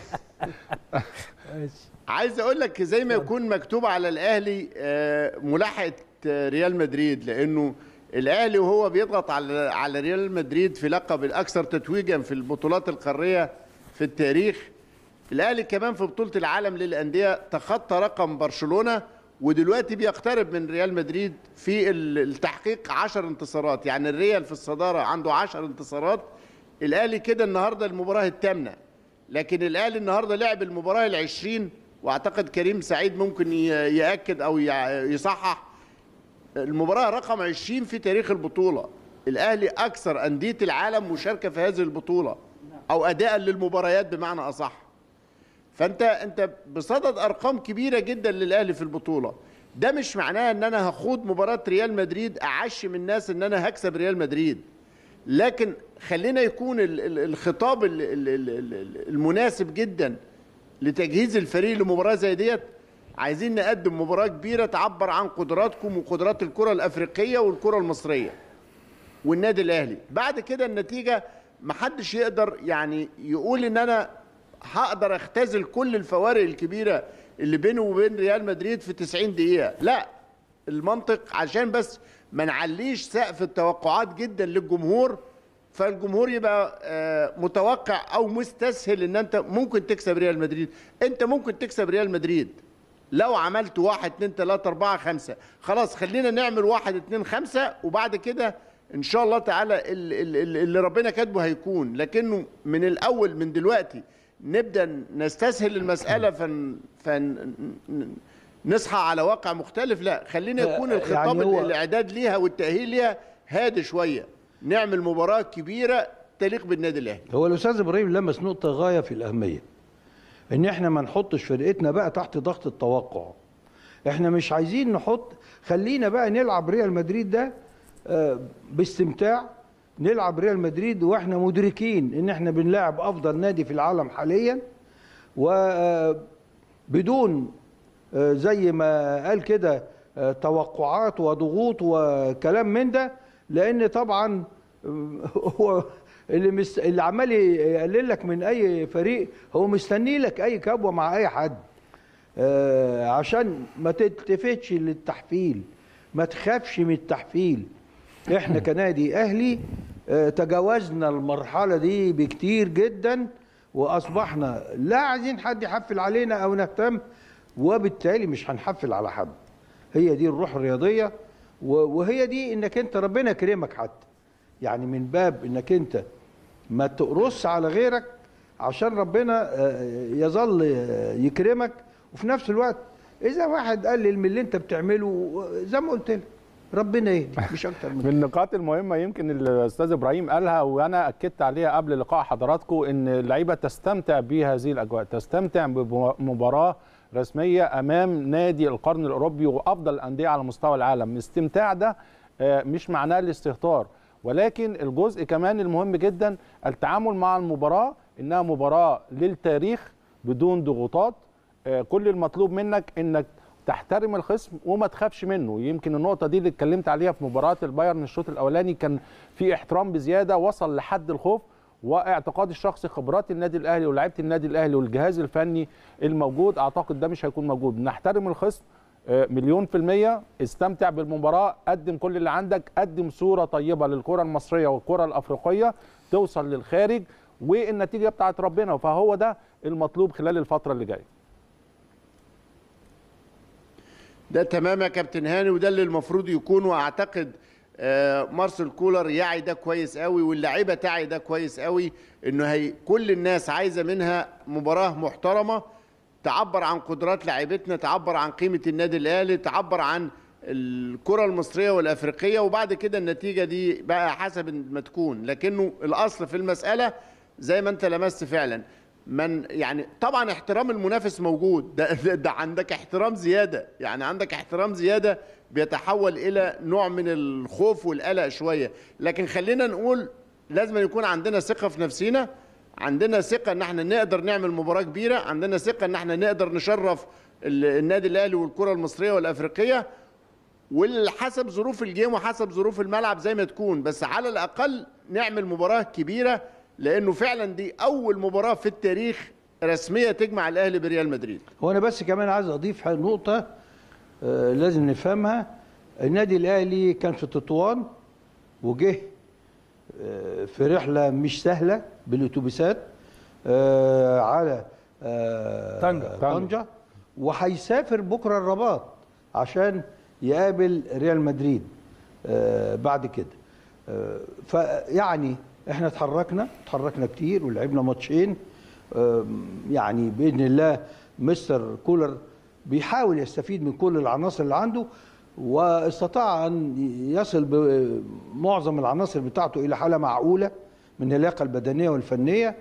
عايز اقول لك زي ما يكون مكتوب على الاهلي آه، ملاحقه آه، ريال مدريد لانه الاهلي وهو بيضغط على على ريال مدريد في لقب الاكثر تتويجا في البطولات القاريه في التاريخ الاهلي كمان في بطوله العالم للانديه تخطى رقم برشلونه ودلوقتي بيقترب من ريال مدريد في ال- التحقيق 10 انتصارات يعني الريال في الصداره عنده 10 انتصارات الاهلي كده النهارده المباراه الثامنه لكن الاهلي النهارده لعب المباراه العشرين واعتقد كريم سعيد ممكن ي- ياكد او يع- يصحح المباراه رقم 20 في تاريخ البطوله الاهلي اكثر انديه العالم مشاركه في هذه البطوله او اداء للمباريات بمعنى اصح فانت انت بصدد ارقام كبيره جدا للاهلي في البطوله ده مش معناه ان انا هخوض مباراه ريال مدريد اعشم الناس ان انا هكسب ريال مدريد لكن خلينا يكون ال- ال- الخطاب ال- ال- ال- ال- المناسب جدا لتجهيز الفريق لمباراه زي ديت عايزين نقدم مباراه كبيره تعبر عن قدراتكم وقدرات الكره الافريقيه والكره المصريه والنادي الاهلي بعد كده النتيجه محدش يقدر يعني يقول ان انا هقدر اختزل كل الفوارق الكبيره اللي بينه وبين ريال مدريد في 90 دقيقه لا المنطق عشان بس ما نعليش سقف التوقعات جدا للجمهور فالجمهور يبقى آه، متوقع او مستسهل ان انت ممكن تكسب ريال مدريد انت ممكن تكسب ريال مدريد لو عملت واحد اتنين تلاتة اربعة خمسة خلاص خلينا نعمل واحد اتنين خمسة وبعد كده ان شاء الله تعالى ال- ال- ال- اللي ربنا كاتبه هيكون لكنه من الاول من دلوقتي نبدا نستسهل المساله فن فن نصحى على واقع مختلف لا خلينا آه، يكون يعني الخطاب هو- الاعداد ليها والتاهيل ليها هادي شويه نعمل مباراه كبيره تليق بالنادي الاهلي هو الاستاذ ابراهيم لمس نقطه غايه في الاهميه ان احنا ما نحطش فرقتنا بقى تحت ضغط التوقع احنا مش عايزين نحط خلينا بقى نلعب ريال مدريد ده آه، باستمتاع نلعب ريال مدريد واحنا مدركين ان احنا بنلاعب افضل نادي في العالم حاليا وبدون زي ما قال كده آه، توقعات وضغوط وكلام من ده لان طبعا آه، هو اللي مست... اللي عمال يقلل لك من اي فريق هو مستني لك اي كبوه مع اي حد آه، عشان ما تلتفتش للتحفيل ما تخافش من التحفيل احنا كنادي اهلي آه، تجاوزنا المرحله دي بكتير جدا واصبحنا لا عايزين حد يحفل علينا او نهتم وبالتالي مش هنحفل على حد هي دي الروح الرياضيه و- وهي دي انك انت ربنا يكرمك حتى يعني من باب انك انت ما تقرص على غيرك عشان ربنا آه، يظل آه، يكرمك وفي نفس الوقت اذا واحد قلل من اللي انت بتعمله آه، زي ما قلت لك ربنا يهدي مش اكتر من من النقاط المهمه يمكن الاستاذ ابراهيم قالها وانا اكدت عليها قبل لقاء حضراتكم ان اللعيبه تستمتع بهذه الاجواء تستمتع بمباراه رسميه امام نادي القرن الاوروبي وافضل الانديه على مستوى العالم الاستمتاع ده آه، مش معناه الاستهتار ولكن الجزء كمان المهم جدا التعامل مع المباراه انها مباراه للتاريخ بدون ضغوطات آه، كل المطلوب منك انك تحترم الخصم وما تخافش منه يمكن النقطه دي اللي اتكلمت عليها في مباراه البايرن الشوط الاولاني كان في احترام بزياده وصل لحد الخوف واعتقاد الشخصي خبرات النادي الاهلي ولاعيبه النادي الاهلي والجهاز الفني الموجود اعتقد ده مش هيكون موجود نحترم الخصم آه، مليون في المية استمتع بالمباراة قدم كل اللي عندك قدم صورة طيبة للكرة المصرية والكرة الأفريقية توصل للخارج والنتيجة بتاعت ربنا فهو ده المطلوب خلال الفترة اللي جاية ده تمام يا كابتن هاني وده اللي المفروض يكون واعتقد آه، مارسيل كولر يعي ده كويس قوي واللاعيبه تعي ده كويس قوي انه هي كل الناس عايزه منها مباراه محترمه تعبر عن قدرات لاعيبتنا تعبر عن قيمه النادي الاهلي تعبر عن الكره المصريه والافريقيه وبعد كده النتيجه دي بقى حسب ما تكون لكنه الاصل في المساله زي ما انت لمست فعلا من يعني طبعا احترام المنافس موجود ده, ده, ده عندك احترام زياده يعني عندك احترام زياده بيتحول الى نوع من الخوف والقلق شويه لكن خلينا نقول لازم يكون عندنا ثقه في نفسنا عندنا ثقه ان احنا نقدر نعمل مباراه كبيره عندنا ثقه ان احنا نقدر نشرف ال- النادي الاهلي والكره المصريه والافريقيه وحسب ظروف الجيم وحسب ظروف الملعب زي ما تكون بس على الاقل نعمل مباراه كبيره لانه فعلا دي اول مباراه في التاريخ رسميه تجمع الاهلي بريال مدريد هو انا بس كمان عايز اضيف حاجة- نقطه آه، لازم نفهمها النادي الاهلي كان في تطوان وجه آه، في رحله مش سهله بالاتوبيسات آه، على آه، طنجة. طنجه وهيسافر بكره الرباط عشان يقابل ريال مدريد آه، بعد كده آه، فيعني احنا اتحركنا اتحركنا كتير ولعبنا ماتشين آم، يعني باذن الله مستر كولر بيحاول يستفيد من كل العناصر اللي عنده واستطاع ان يصل بمعظم العناصر بتاعته الى حاله معقوله من اللياقه البدنيه والفنيه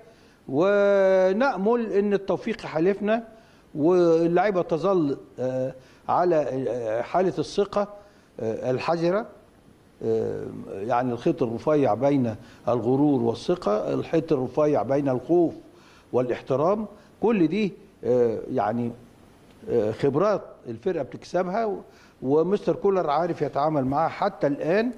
ونامل ان التوفيق حالفنا واللعيبه تظل آه، على آه، حاله الثقه آه، الحذره آه، يعني الخيط الرفيع بين الغرور والثقة الخيط الرفيع بين الخوف والاحترام كل دي آه، يعني آه، خبرات الفرقة بتكسبها و- ومستر كولر عارف يتعامل معاها حتى الآن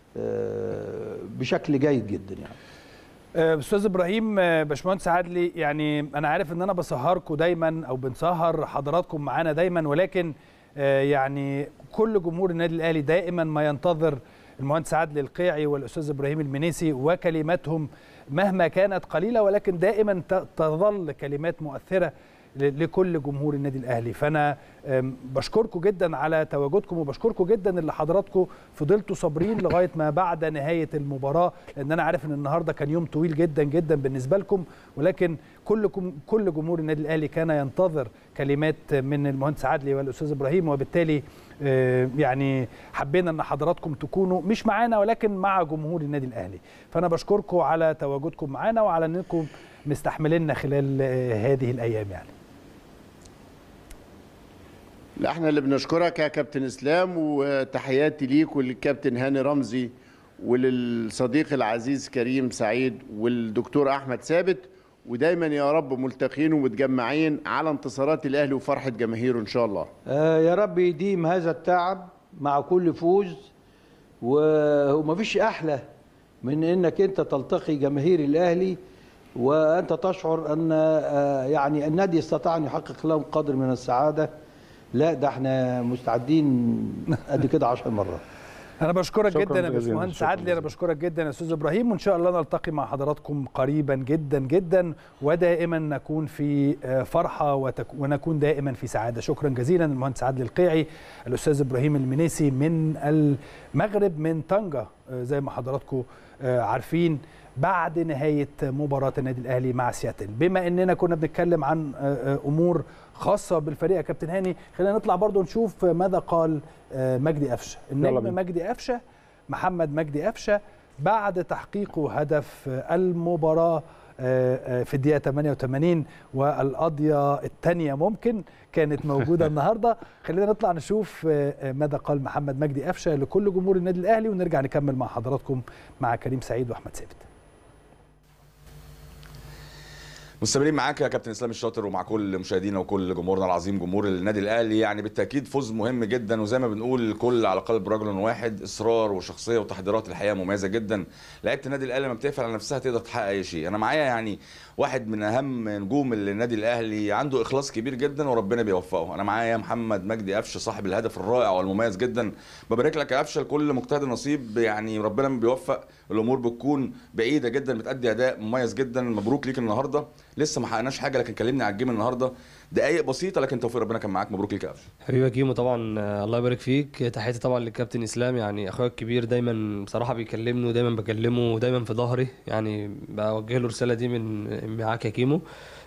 آه، بشكل جيد جدا يعني آه، استاذ ابراهيم آه، باشمهندس عادلي يعني انا عارف ان انا بسهركم دايما او بنسهر حضراتكم معانا دايما ولكن آه، يعني كل جمهور النادي الاهلي دائما ما ينتظر المهندس عادل القيعي والاستاذ ابراهيم المنيسي وكلماتهم مهما كانت قليله ولكن دائما ت- تظل كلمات مؤثره ل- لكل جمهور النادي الاهلي فانا آم، بشكركم جدا على تواجدكم وبشكركم جدا اللي حضراتكم فضلتوا صابرين لغايه ما بعد نهايه المباراه لان انا عارف ان النهارده كان يوم طويل جدا جدا بالنسبه لكم ولكن كلكم كل جمهور النادي الاهلي كان ينتظر كلمات من المهندس عادلي والاستاذ ابراهيم وبالتالي آه، يعني حبينا ان حضراتكم تكونوا مش معانا ولكن مع جمهور النادي الاهلي فانا بشكركم على تواجدكم معانا وعلى انكم مستحمليننا خلال آه، هذه الايام يعني لا احنا اللي بنشكرك يا كابتن اسلام وتحياتي ليك وللكابتن هاني رمزي وللصديق العزيز كريم سعيد والدكتور احمد ثابت ودايما يا رب ملتقين ومتجمعين على انتصارات الاهلي وفرحه جماهيره ان شاء الله آه، يا رب يديم هذا التعب مع كل فوز و- ومفيش احلى من انك انت تلتقي جماهير الاهلي وانت تشعر ان آه، يعني النادي استطاع ان يحقق لهم قدر من السعاده لا ده احنا مستعدين قد كده عشر مرات انا بشكرك شكراً جدا يا جزيلاً، باشمهندس شكراً عدلي انا بشكرك جدا يا استاذ ابراهيم وان شاء الله نلتقي مع حضراتكم قريبا جدا جدا ودائما نكون في آه، فرحه وتك- ونكون دائما في سعاده شكرا جزيلا المهندس عادل القيعي الاستاذ ابراهيم المنيسي من المغرب من طنجه آه، زي ما حضراتكم آه، عارفين بعد نهايه مباراه النادي الاهلي مع سياتل بما اننا كنا بنتكلم عن آه، آه، امور خاصه بالفريق يا كابتن هاني خلينا نطلع برضو نشوف ماذا قال آه، مجدي قفشه يلا النجم بينا. مجدي قفشه محمد مجدي قفشه بعد تحقيقه هدف آه، المباراه آه، آه، في الدقيقه 88 والقضيه الثانيه ممكن كانت موجوده النهارده خلينا نطلع نشوف آه، آه، ماذا قال محمد مجدي قفشه لكل جمهور النادي الاهلي ونرجع نكمل مع حضراتكم مع كريم سعيد واحمد ثابت مستمرين معاك يا كابتن اسلام الشاطر ومع كل مشاهدينا وكل جمهورنا العظيم جمهور النادي الاهلي يعني بالتاكيد فوز مهم جدا وزي ما بنقول الكل على قلب رجل واحد اصرار وشخصيه وتحضيرات الحقيقه مميزه جدا لعيبه النادي الاهلي لما بتقفل على نفسها تقدر تحقق اي شيء انا معايا يعني واحد من اهم نجوم النادي الاهلي عنده اخلاص كبير جدا وربنا بيوفقه انا معايا محمد مجدي قفشه صاحب الهدف الرائع والمميز جدا ببارك لك يا قفشه لكل مجتهد نصيب يعني ربنا ما بيوفق الامور بتكون بعيده جدا بتادي اداء مميز جدا مبروك ليك النهارده لسه ما حققناش حاجه لكن كلمني على الجيم النهارده دقائق بسيطه لكن توفيق ربنا كان معاك مبروك ليك يا قفشه حبيبي يا كيمو طبعا آه، الله يبارك فيك تحياتي طبعا للكابتن اسلام يعني اخويا الكبير دايما بصراحه بيكلمني ودايما بكلمه ودايما في ظهري يعني بوجه له الرساله دي من معاك يا كيمو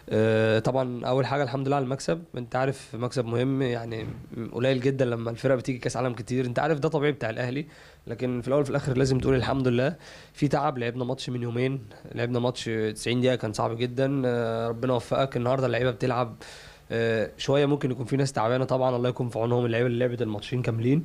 آه، طبعا اول حاجه الحمد لله على المكسب انت عارف مكسب مهم يعني قليل جدا لما الفرقه بتيجي كاس عالم كتير انت عارف ده طبيعي بتاع الاهلي لكن في الاول وفي الاخر لازم تقول الحمد لله في تعب لعبنا ماتش من يومين لعبنا ماتش 90 دقيقه كان صعب جدا آه، ربنا وفقك النهارده اللعيبه بتلعب آه، شويه ممكن يكون في ناس تعبانه طبعا الله يكون في عونهم اللعيبه اللي لعبت الماتشين كاملين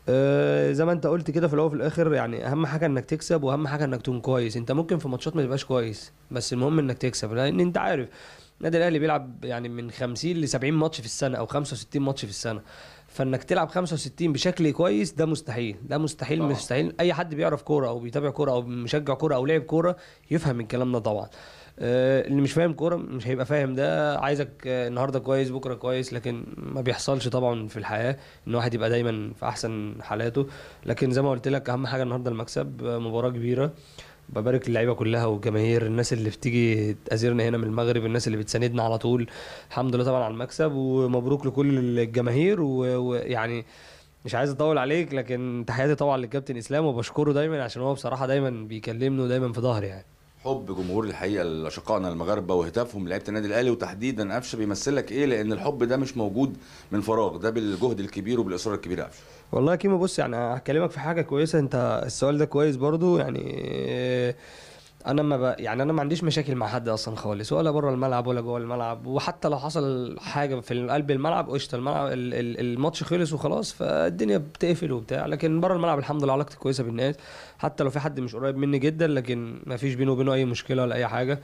آه، زي ما انت قلت كده في الاول وفي الاخر يعني اهم حاجه انك تكسب واهم حاجه انك تكون كويس انت ممكن في ماتشات ما تبقاش كويس بس المهم انك تكسب لان انت عارف النادي الاهلي بيلعب يعني من 50 ل 70 ماتش في السنه او 65 ماتش في السنه فانك تلعب 65 بشكل كويس ده مستحيل ده مستحيل طبعا. مستحيل اي حد بيعرف كوره او بيتابع كوره او مشجع كوره او لاعب كوره يفهم الكلام ده طبعا آه، اللي مش فاهم كوره مش هيبقى فاهم ده عايزك آه، النهارده كويس بكره كويس لكن ما بيحصلش طبعا في الحياه ان واحد يبقى دايما في احسن حالاته لكن زي ما قلت لك اهم حاجه النهارده المكسب آه، مباراه كبيره ببارك للعيبه كلها والجماهير الناس اللي بتيجي تأزرنا هنا من المغرب الناس اللي بتساندنا على طول الحمد لله طبعا على المكسب ومبروك لكل الجماهير و- ويعني مش عايز اطول عليك لكن تحياتي طبعا للكابتن اسلام وبشكره دايما عشان هو بصراحه دايما بيكلمني ودايما في ظهري يعني حب جمهور الحقيقه اشقائنا المغاربه وهتافهم لعيبه النادي الاهلي وتحديدا قفشه بيمثل لك ايه لان الحب ده مش موجود من فراغ ده بالجهد الكبير وبالاصرار الكبير يا قفشه والله يا كيمو بص يعني هكلمك في حاجه كويسه انت السؤال ده كويس برضو يعني آه، انا ما ب... يعني انا ما عنديش مشاكل مع حد اصلا خالص ولا بره الملعب ولا جوه الملعب وحتى لو حصل حاجه في قلب الملعب قشطه الملعب ال- ال- الماتش خلص وخلاص فالدنيا بتقفل وبتاع لكن بره الملعب الحمد لله علاقتي كويسه بالناس حتى لو في حد مش قريب مني جدا لكن ما فيش بينه وبينه اي مشكله ولا اي حاجه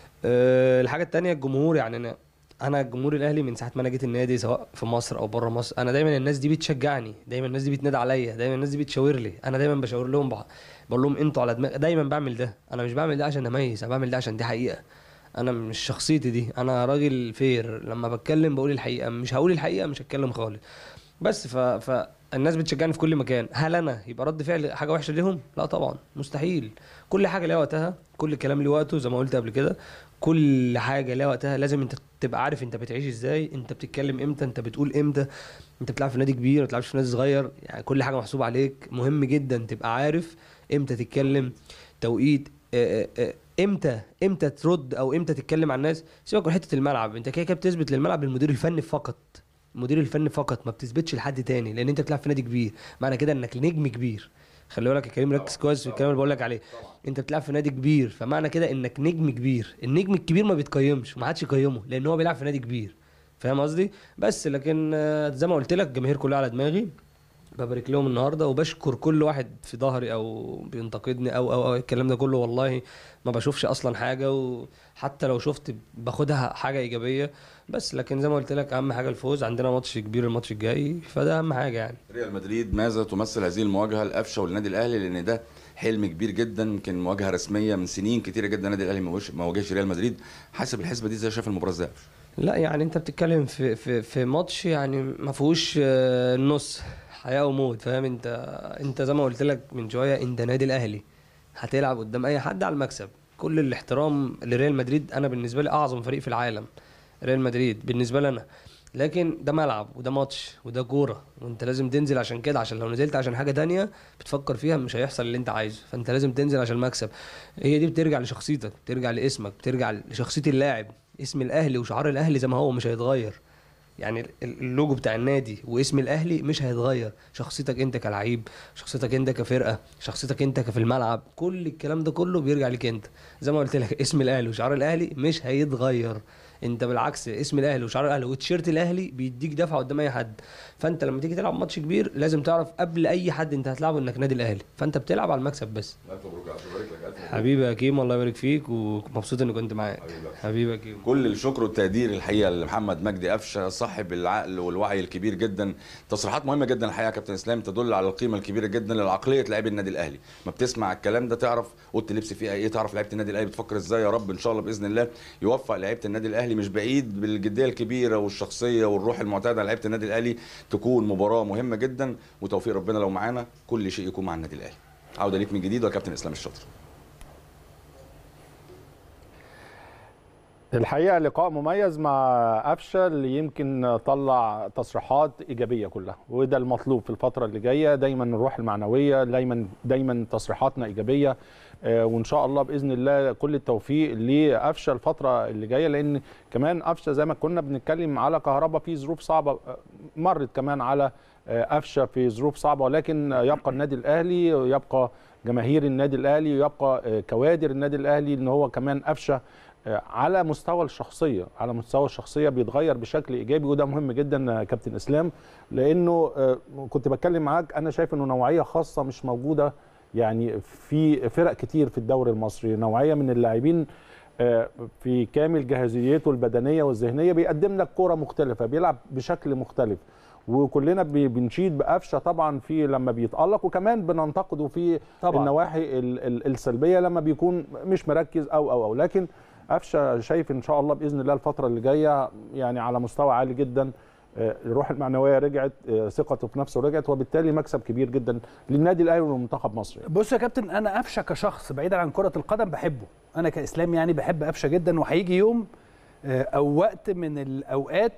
أه الحاجه التانية الجمهور يعني انا انا الجمهور الاهلي من ساعه ما انا جيت النادي سواء في مصر او بره مصر انا دايما الناس دي بتشجعني دايما الناس دي بتنادي عليا دايما الناس دي بتشاور لي انا دايما بشاور لهم بح- بقول لهم انتوا على دماغ دايما بعمل ده انا مش بعمل ده عشان اميز انا بعمل ده عشان دي حقيقه انا مش شخصيتي دي انا راجل فير لما بتكلم بقول الحقيقه مش هقول الحقيقه مش هتكلم خالص بس ف... فالناس بتشجعني في كل مكان هل انا يبقى رد فعل حاجه وحشه ليهم لا طبعا مستحيل كل حاجه ليها وقتها كل كلام ليه وقته زي ما قلت قبل كده كل حاجه ليها وقتها لازم انت تبقى عارف انت بتعيش ازاي انت بتتكلم امتى انت بتقول امتى انت بتلعب في نادي كبير ما بتلعبش في نادي صغير يعني كل حاجه محسوبه عليك مهم جدا تبقى عارف امتى تتكلم توقيت اه، اه، اه، امتى امتى ترد او امتى تتكلم عن الناس سيبك من حته الملعب انت كده كده بتثبت للملعب المدير الفني فقط المدير الفني فقط ما بتثبتش لحد تاني لان انت بتلعب في نادي كبير معنى كده انك نجم كبير خلي بالك يا كريم ركز كويس في الكلام اللي بقول لك عليه انت بتلعب في نادي كبير فمعنى كده انك نجم كبير النجم الكبير ما بيتقيمش وما حدش يقيمه لان هو بيلعب في نادي كبير فاهم قصدي بس لكن آه، زي ما قلت لك الجماهير كلها على دماغي ببارك لهم النهارده وبشكر كل واحد في ظهري او بينتقدني او او او الكلام ده كله والله ما بشوفش اصلا حاجه وحتى لو شفت باخدها حاجه ايجابيه بس لكن زي ما قلت لك اهم حاجه الفوز عندنا ماتش كبير الماتش الجاي فده اهم حاجه يعني ريال مدريد ماذا تمثل هذه المواجهه القفشه والنادي الاهلي لان ده حلم كبير جدا يمكن مواجهه رسميه من سنين كتيره جدا النادي الاهلي ما واجهش- ما واجهش ريال مدريد حاسب الحسبه دي ازاي شايف المباراه ازاي لا يعني انت بتتكلم في في في ماتش يعني ما فيهوش آه، نص حياه وموت فاهم انت انت زي ما قلت لك من شويه انت نادي الاهلي هتلعب قدام اي حد على المكسب كل الاحترام لريال مدريد انا بالنسبه لي اعظم فريق في العالم ريال مدريد بالنسبه لي انا لكن ده ملعب وده ماتش وده كوره وانت لازم تنزل عشان كده عشان لو نزلت عشان حاجه تانية بتفكر فيها مش هيحصل اللي انت عايزه فانت لازم تنزل عشان المكسب هي دي بترجع لشخصيتك بترجع لاسمك بترجع لشخصيه اللاعب اسم الاهلي وشعار الاهلي زي ما هو مش هيتغير يعني ال- اللوجو بتاع النادي واسم الاهلي مش هيتغير شخصيتك انت كلعيب شخصيتك انت كفرقه شخصيتك انت في الملعب كل الكلام ده كله بيرجع ليك انت زي ما قلت لك اسم الاهلي وشعار الاهلي مش هيتغير انت بالعكس اسم الاهلي وشعار الاهلي وتيشيرت الاهلي بيديك دفعه قدام اي حد فانت لما تيجي تلعب ماتش كبير لازم تعرف قبل اي حد انت هتلعبه انك نادي الاهلي فانت بتلعب على المكسب بس الف مبروك يا عبد البارك لك الف مبروك. حبيبي يا كيم الله يبارك فيك ومبسوط اني كنت معاك حبيبي يا كيم كل الشكر والتقدير الحقيقه لمحمد مجدي قفشه صاحب العقل والوعي الكبير جدا تصريحات مهمه جدا الحقيقه يا كابتن اسلام تدل على القيمه الكبيره جدا للعقليه لاعبي النادي الاهلي ما بتسمع الكلام ده تعرف اوضه اللبس فيها ايه تعرف لعيبه النادي الاهلي بتفكر ازاي يا رب ان شاء الله باذن الله يوفق لعيبه النادي الاهلي مش بعيد بالجديه الكبيره والشخصيه والروح المعتاده على لعيبه النادي الاهلي تكون مباراه مهمه جدا وتوفيق ربنا لو معانا كل شيء يكون مع النادي الاهلي عوده ليك من جديد وكابتن اسلام الشاطر الحقيقه لقاء مميز مع قفشه اللي يمكن طلع تصريحات ايجابيه كلها وده المطلوب في الفتره اللي جايه دايما الروح المعنويه دايما دايما تصريحاتنا ايجابيه آه، وان شاء الله باذن الله كل التوفيق لقفشه الفتره اللي جايه لان كمان قفشه زي ما كنا بنتكلم على كهربا في ظروف صعبه آه، مرت كمان على آه، قفشه في ظروف صعبه ولكن آه، يبقى النادي الاهلي يبقى جماهير النادي الاهلي يبقى آه، كوادر النادي الاهلي ان هو كمان قفشه آه، على مستوى الشخصيه على مستوى الشخصيه بيتغير بشكل ايجابي وده مهم جدا آه، كابتن اسلام لانه آه، كنت بتكلم معاك انا شايف انه نوعيه خاصه مش موجوده يعني في فرق كتير في الدوري المصري نوعيه من اللاعبين آه، في كامل جاهزيته البدنيه والذهنيه بيقدم لك كره مختلفه بيلعب بشكل مختلف وكلنا بي- بنشيد بقفشه طبعا في لما بيتالق وكمان بننتقده في طبعاً. النواحي ال- ال- السلبيه لما بيكون مش مركز او او او لكن قفشه شايف ان شاء الله باذن الله الفتره اللي جايه يعني على مستوى عالي جدا آه، الروح المعنويه رجعت آه، ثقته في نفسه رجعت وبالتالي مكسب كبير جدا للنادي الاهلي ومنتخب مصر يعني. بص يا كابتن انا قفشه كشخص بعيدا عن كره القدم بحبه انا كاسلام يعني بحب قفشه جدا وهيجي يوم آه، او وقت من الاوقات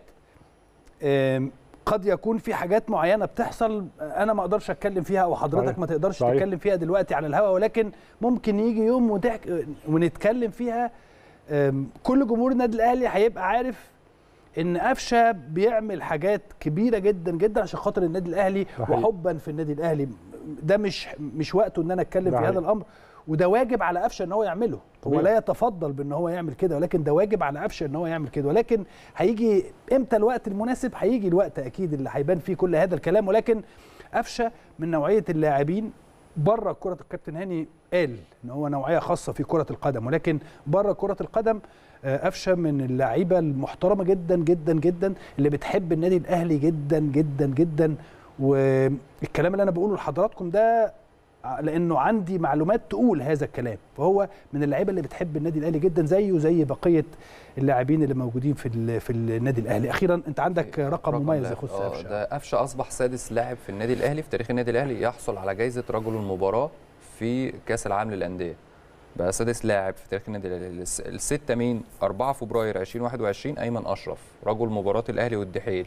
آم، قد يكون في حاجات معينه بتحصل آه، انا ما اقدرش اتكلم فيها او حضرتك صحيح. ما تقدرش صحيح. تتكلم فيها دلوقتي على الهواء ولكن ممكن يجي يوم وتحك... آه، ونتكلم فيها آم، كل جمهور النادي الاهلي هيبقى عارف ان قفشه بيعمل حاجات كبيره جدا جدا عشان خاطر النادي الاهلي صحيح. وحبا في النادي الاهلي ده مش مش وقته ان انا اتكلم ده في هذا حقيقي. الامر وده واجب على قفشه ان هو يعمله هو طبيعي. لا يتفضل بان هو يعمل كده ولكن ده واجب على قفشه ان هو يعمل كده ولكن هيجي امتى الوقت المناسب هيجي الوقت اكيد اللي هيبان فيه كل هذا الكلام ولكن قفشه من نوعيه اللاعبين بره كره الكابتن هاني قال ان هو نوعيه خاصه في كره القدم ولكن بره كره القدم آه، قفشه من اللعيبه المحترمه جدا جدا جدا اللي بتحب النادي الاهلي جدا جدا جدا والكلام اللي انا بقوله لحضراتكم ده لانه عندي معلومات تقول هذا الكلام فهو من اللعيبه اللي بتحب النادي الاهلي جدا زيه زي بقيه اللاعبين اللي موجودين في ال- في النادي الاهلي اخيرا انت عندك رقم مميز لاعب. يخص آه، قفشه ده قفشه اصبح سادس لاعب في النادي الاهلي في تاريخ النادي الاهلي يحصل على جائزه رجل المباراه في كاس العالم للانديه بقى سادس لاعب في تاريخ النادي الاهلي الس- الستة مين 4 فبراير 2021 ايمن اشرف رجل مباراه الاهلي والدحيل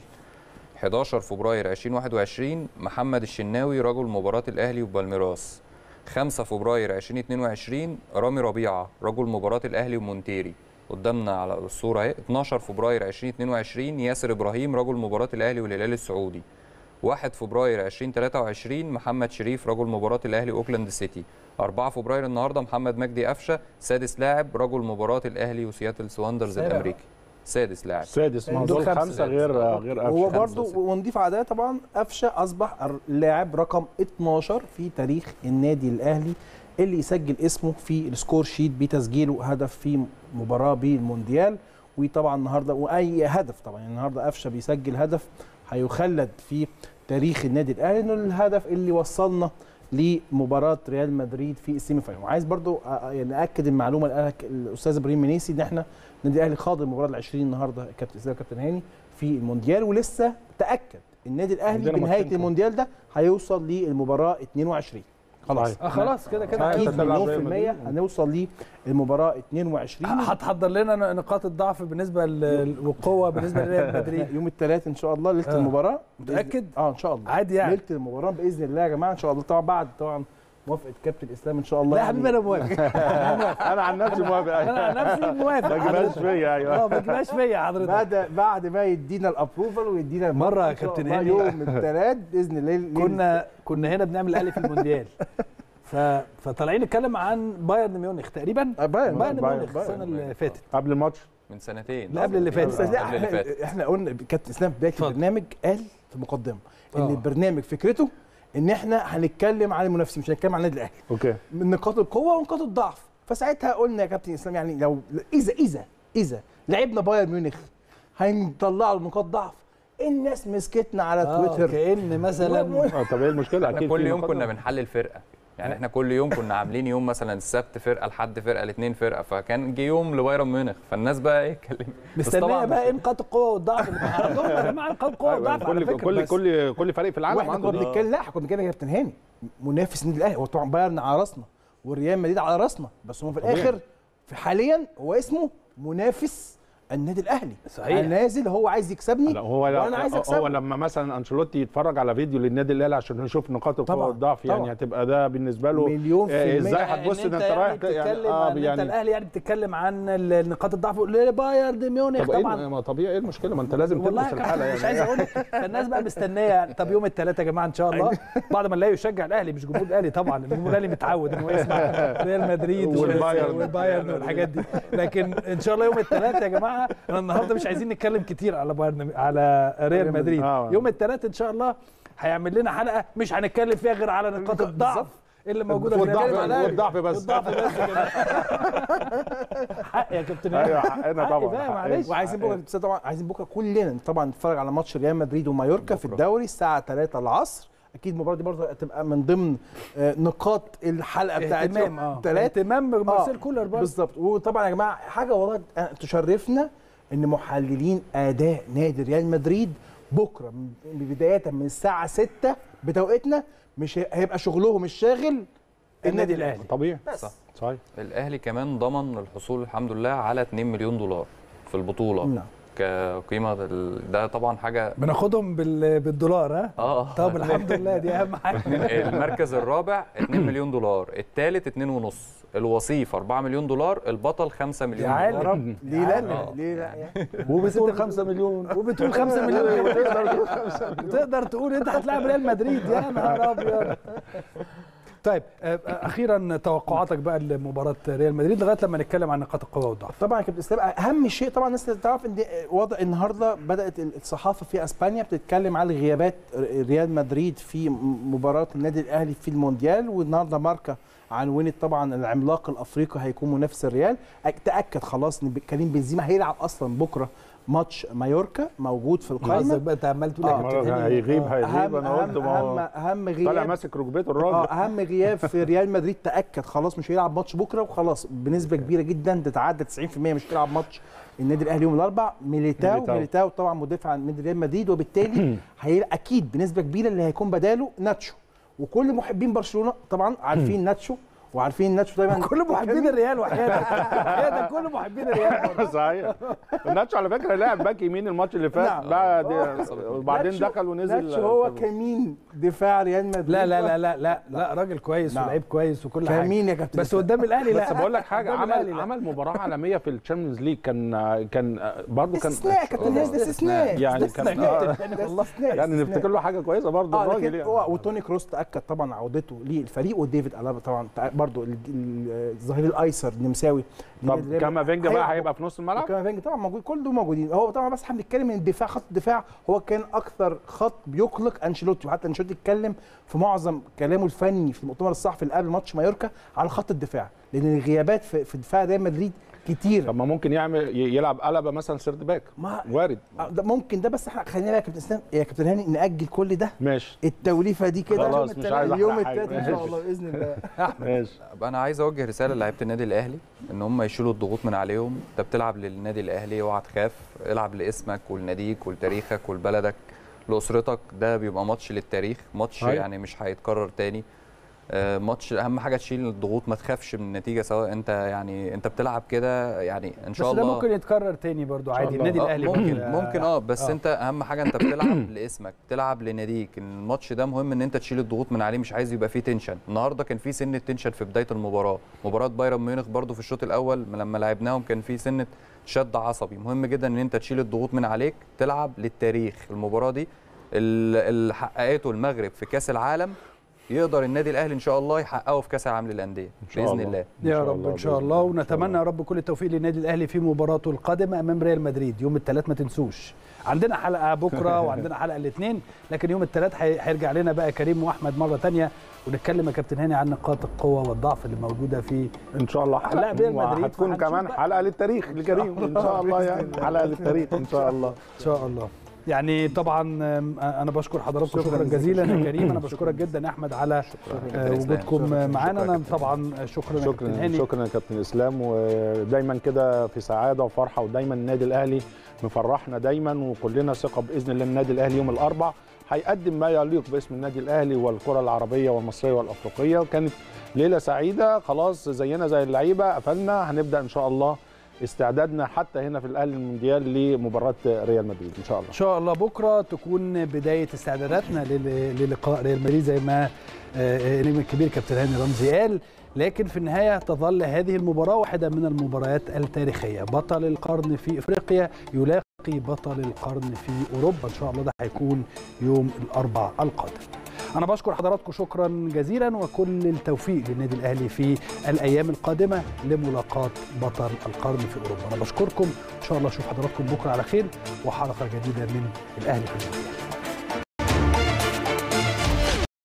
11 فبراير 2021 محمد الشناوي رجل مباراه الاهلي وبالميراس 5 فبراير 2022 رامي ربيعه رجل مباراه الاهلي ومونتيري قدامنا على الصوره اهي 12 فبراير 2022 ياسر ابراهيم رجل مباراه الاهلي والهلال السعودي 1 فبراير 2023 محمد شريف رجل مباراه الاهلي اوكلاند سيتي 4 فبراير النهارده محمد مجدي قفشه سادس لاعب رجل مباراه الاهلي وسياتل سواندرز سابع. الامريكي سادس لاعب سادس ما دول خمسه غير غير قفشه هو برضو ونضيف على ده طبعا قفشه اصبح اللاعب رقم 12 في تاريخ النادي الاهلي اللي يسجل اسمه في السكور شيت بتسجيله هدف في مباراه بالمونديال وطبعا النهارده واي هدف طبعا يعني النهارده قفشه بيسجل هدف هيخلد في تاريخ النادي الاهلي انه الهدف اللي وصلنا لمباراه ريال مدريد في السيمي فاينل وعايز برضو أ- أ- يعني اكد المعلومه اللي قالها الاستاذ ابراهيم منيسي ان احنا النادي الاهلي خاض المباراه ال20 النهارده كابتن اسلام كابتن هاني في المونديال ولسه تاكد النادي الاهلي عندنا بنهايه ماتشين المونديال ده هيوصل للمباراه 22 خلاص آه خلاص كده كده اكيد هتلعب مليون في ريال المية مدريد. هنوصل للمباراة 22 هتحضر لنا نقاط الضعف بالنسبه لل- والقوه بالنسبه لريال مدريد يوم الثلاث ان شاء الله ليله آه. المباراه متأكد؟ بإذن- اه ان شاء الله عادي يعني. ليله المباراه باذن الله يا جماعه ان شاء الله طبعا بعد طبعا موافقه كابتن اسلام ان شاء الله لا يا حبيبي انا موافق انا عن نفسي موافق انا عن نفسي موافق ما تجيبهاش فيا ايوه اه ما تجيبهاش فيا حضرتك بعد بعد ما يدينا الابروفال ويدينا مرة يا إن شاء كابتن الله هاني. يوم الثلاث باذن الله ليلة- كنا كنا هنا بنعمل الاهلي في المونديال ف... فطالعين نتكلم عن بايرن ميونخ تقريبا بايرن بايرن بايرن- ميونخ بايرن. السنه اللي فاتت قبل الماتش من سنتين لا، قبل اللي فات. بس لا قبل اللي فات احنا, احنا قلنا كابتن اسلام في بدايه البرنامج قال في المقدمه ان آه. البرنامج فكرته ان احنا هنتكلم عن المنافسين مش هنتكلم عن النادي الاهلي اوكي من نقاط القوه ونقاط الضعف فساعتها قلنا يا كابتن اسلام يعني لو اذا اذا اذا لعبنا بايرن ميونخ هنطلع له نقاط ضعف الناس مسكتنا على آه، تويتر كأن مثلا اه طب ايه المشكله احنا اكيد كل في يوم نقاط كنا بنحلل فرقه يعني احنا كل يوم كنا عاملين يوم مثلا السبت فرقه لحد فرقه الاثنين فرقه فكان جه يوم لبايرن ميونخ فالناس بقى ايه اتكلمت بس مستنيه طبعاً بقى ايه نقاط القوه والضعف اللي عندهم يا جماعه نقاط القوه والضعف على كل فكره كل بس. كل كل فريق في العالم واحنا عنده كنا دي. بنتكلم لا احنا كنا بنتكلم يا كابتن هاني منافس النادي الاهلي هو طبعا بايرن على راسنا والريال مدريد على راسنا بس هو في طبيعي. الاخر في حاليا هو اسمه منافس النادي الاهلي صحيح. أنا نازل هو عايز يكسبني لا هو وانا عايز هو اكسبه لما مثلا انشيلوتي يتفرج على فيديو للنادي الاهلي عشان يشوف نقاط القوه طبعاً، والضعف يعني طبعاً. هتبقى ده بالنسبه له مليون في آه، المية. ازاي إن هتبص انت ده انت يعني رايح بتتكلم اه عن انت يعني الاهلي يعني بتتكلم عن ال- نقاط الضعف لبايرن ميونخ طب ايه طبعا ما طبيعي ايه المشكله ما انت لازم والله تدرس يا الحاله كابتن مش يعني عايز اقول لك فالناس بقى مستنيه يعني طب يوم الثلاثاء يا جماعه ان شاء الله بعد ما نلاقيه يشجع الاهلي مش جمهور الاهلي طبعا الجمهور الاهلي متعود ان هو يسمع ريال مدريد والبايرن. والبايرن والحاجات دي لكن ان شاء الله يوم الثلاثاء يا جماعه انا النهارده مش عايزين نتكلم كتير على بايرن على ريال مدريد آه. يوم الثلاثاء ان شاء الله هيعمل لنا حلقه مش هنتكلم فيها غير على نقاط الضعف اللي موجوده في والضعف ريال مدريد. والضعف بس والضعف بس يا جماعة. حق يا كابتن ايوه حقنا حقي طبعا بقى، حقنا. معلش. وعايزين بكره بس طبعا عايزين بكره كلنا طبعا نتفرج على ماتش ريال مدريد ومايوركا في الدوري الساعه 3 العصر اكيد المباراه دي برضه هتبقى من ضمن آه، نقاط الحلقه بتاعت اهتمام اه ثلاثة اهتمام مارسيل كولر برضه بالظبط وطبعا يا جماعه حاجه والله أنا- تشرفنا ان محللين اداء نادي ريال مدريد بكره من- بدايه من الساعه 6 بتوقيتنا مش هي- هيبقى شغلهم الشاغل النادي الاهلي طبيعي صح صحيح الاهلي كمان ضمن الحصول الحمد لله على 2 مليون دولار في البطوله نعم. كقيمه ال- ده طبعا حاجه بناخدهم بال- بالدولار ها اه طب الحمد لله دي اهم حاجه المركز الرابع 2 مليون دولار الثالث 2 ونص الوصيف 4 مليون دولار البطل 5 يا مليون عالم. دولار ليه لا آه. ليه لا وبتقول 5 مليون وبتقول 5 مليون تقدر تقول انت هتلاعب ريال مدريد يا نهار ابيض طيب آه، اخيرا توقعاتك بقى لمباراه ريال مدريد لغايه لما نتكلم عن نقاط القوه والضعف طبعا يا كابتن اسلام اهم شيء طبعا الناس تعرف ان وضع النهارده بدات الصحافه في اسبانيا بتتكلم على غيابات ريال مدريد في مباراه النادي الاهلي في المونديال والنهارده ماركا عنونت طبعا العملاق الافريقي هيكون منافس الريال تاكد خلاص ان كريم بنزيما هيلعب اصلا بكره ماتش مايوركا موجود في قصدك القائمه بقى انت عمال تقول يا آه. كابتن هاني هيغيب آه. هيغيب انا أهم- قلت ما اهم هو اهم طالع غياب ماسك ركبته اه الراجل اهم غياب في ريال مدريد تاكد خلاص مش هيلعب ماتش بكره وخلاص بنسبه كبيره جدا تتعدى 90% مش هيلعب ماتش النادي الاهلي يوم الاربع ميليتاو ميليتاو. ميليتاو طبعا مدافع عن نادي ريال مدريد وبالتالي هي اكيد بنسبه كبيره اللي هيكون بداله ناتشو وكل محبين برشلونه طبعا عارفين ناتشو وعارفين ناتشو دايما كل محبين الريال وحياتك وحياتك كل محبين الريال صحيح الناتشو على فكره لعب باك يمين الماتش اللي فات نعم. بعد آه. وبعدين ناتشو- دخل ونزل ناتشو هو كمين دفاع ريال مدريد لا لا لا لا لا لا راجل كويس نعم. ولعيب كويس وكل حاجه كمين يا كابتن بس قدام الاهلي لا بس بقول لك حاجه قدام عمل الأهلي لا. عمل مباراه عالميه في الشامبيونز ليج كان كان برضه كان استثناء يا كابتن هاني، ده استثناء يعني كان استثناء آه، كابتن هاني والله. يعني نفتكر له حاجه كويسه برضه اه الراجل لكن يعني هو وتوني كروس تاكد طبعا عودته للفريق وديفيد الابا طبعا تأ- برضو ال- ال- الظهير الايسر النمساوي طب كامافينجا بقى هيبقى في نص الملعب كامافينجا طبعا موجود كل دول موجودين هو طبعا بس احنا بنتكلم ان الدفاع خط الدفاع هو كان اكثر خط بيقلق انشيلوتي وحتى انشيلوتي اتكلم في معظم كلامه الفني في المؤتمر الصحفي اللي قبل ماتش مايوركا على خط الدفاع لان الغيابات في, في دفاع ريال مدريد كتير طب ما ممكن يعمل ي- يلعب قلبه مثلا سيرد باك ما وارد آه، ده ممكن ده بس احنا خلينا بقى يا كابتن اسلام يا كابتن هاني ناجل كل ده ماشي التوليفه دي كده خلاص، يوم مش عايز التلات- يوم أحرق حاجة. الثلاث ان شاء ماشي. الله باذن الله ماشي طب انا عايز اوجه رساله للاعيبه النادي الاهلي ان هم يشيلوا الضغوط من عليهم انت بتلعب للنادي الاهلي اوعى تخاف العب لاسمك ولناديك ولتاريخك ولبلدك لاسرتك ده بيبقى ماتش للتاريخ ماتش أيوة. يعني مش هيتكرر تاني آه، ماتش اهم حاجه تشيل الضغوط ما تخافش من النتيجه سواء انت يعني انت بتلعب كده يعني ان شاء بس الله ده ممكن يتكرر تاني برضو عادي الله. النادي آه، الاهلي ممكن بيبقى- ممكن اه بس آه. انت اهم حاجه انت بتلعب لاسمك بتلعب لناديك الماتش ده مهم ان انت تشيل الضغوط من عليه مش عايز يبقى فيه تنشن النهارده كان فيه سنه تنشن في بدايه المباراه مباراه بايرن ميونخ برضو في الشوط الاول لما لعبناهم كان فيه سنه شد عصبي مهم جدا ان انت تشيل الضغوط من عليك تلعب للتاريخ المباراه دي ال- اللي حققته المغرب في كاس العالم يقدر النادي الاهلي ان شاء الله يحققه في كاس العالم للانديه باذن الله يا رب ان شاء الله ونتمنى يا رب كل التوفيق للنادي الاهلي في مباراته القادمه امام ريال مدريد يوم الثلاث ما تنسوش عندنا حلقه بكره وعندنا حلقه الاثنين لكن يوم الثلاث هيرجع لنا بقى كريم واحمد مره ثانيه ونتكلم يا كابتن هاني عن نقاط القوه والضعف اللي موجوده في ان شاء الله لا ريال مدريد هتكون فهنشوف كمان بقى. حلقه للتاريخ لكريم ان شاء الله يعني حلقه للتاريخ ان شاء الله ان شاء الله يعني طبعا آم، انا بشكر حضراتكم شكراً شكرا جزيلا يا جزيلاً. كريم انا بشكرك جدا يا احمد على شكراً. آه، وجودكم شكراً. معانا شكراً انا طبعا شكرا يا كابتن شكرا هاني شكرا يا كابتن اسلام ودايما كده في سعاده وفرحه ودايما النادي الاهلي مفرحنا دايما وكلنا ثقه باذن الله النادي الاهلي يوم الاربع هيقدم ما يليق باسم النادي الاهلي والكره العربيه والمصريه والافريقيه وكانت ليله سعيده خلاص زينا زي اللعيبه قفلنا هنبدا ان شاء الله استعدادنا حتى هنا في الاهلي المونديال لمباراه ريال مدريد ان شاء الله ان شاء الله بكره تكون بدايه استعداداتنا لل- للقاء ريال مدريد زي ما آه، آه، النجم الكبير كابتن هاني رمزي قال لكن في النهايه تظل هذه المباراه واحده من المباريات التاريخيه بطل القرن في افريقيا يلاقي بطل القرن في اوروبا ان شاء الله ده هيكون يوم الاربعاء القادم انا بشكر حضراتكم شكرا جزيلا وكل التوفيق للنادي الاهلي في الايام القادمه لملاقاه بطل القرن في اوروبا انا بشكركم ان شاء الله اشوف حضراتكم بكره على خير وحلقه جديده من الاهلي في المونديال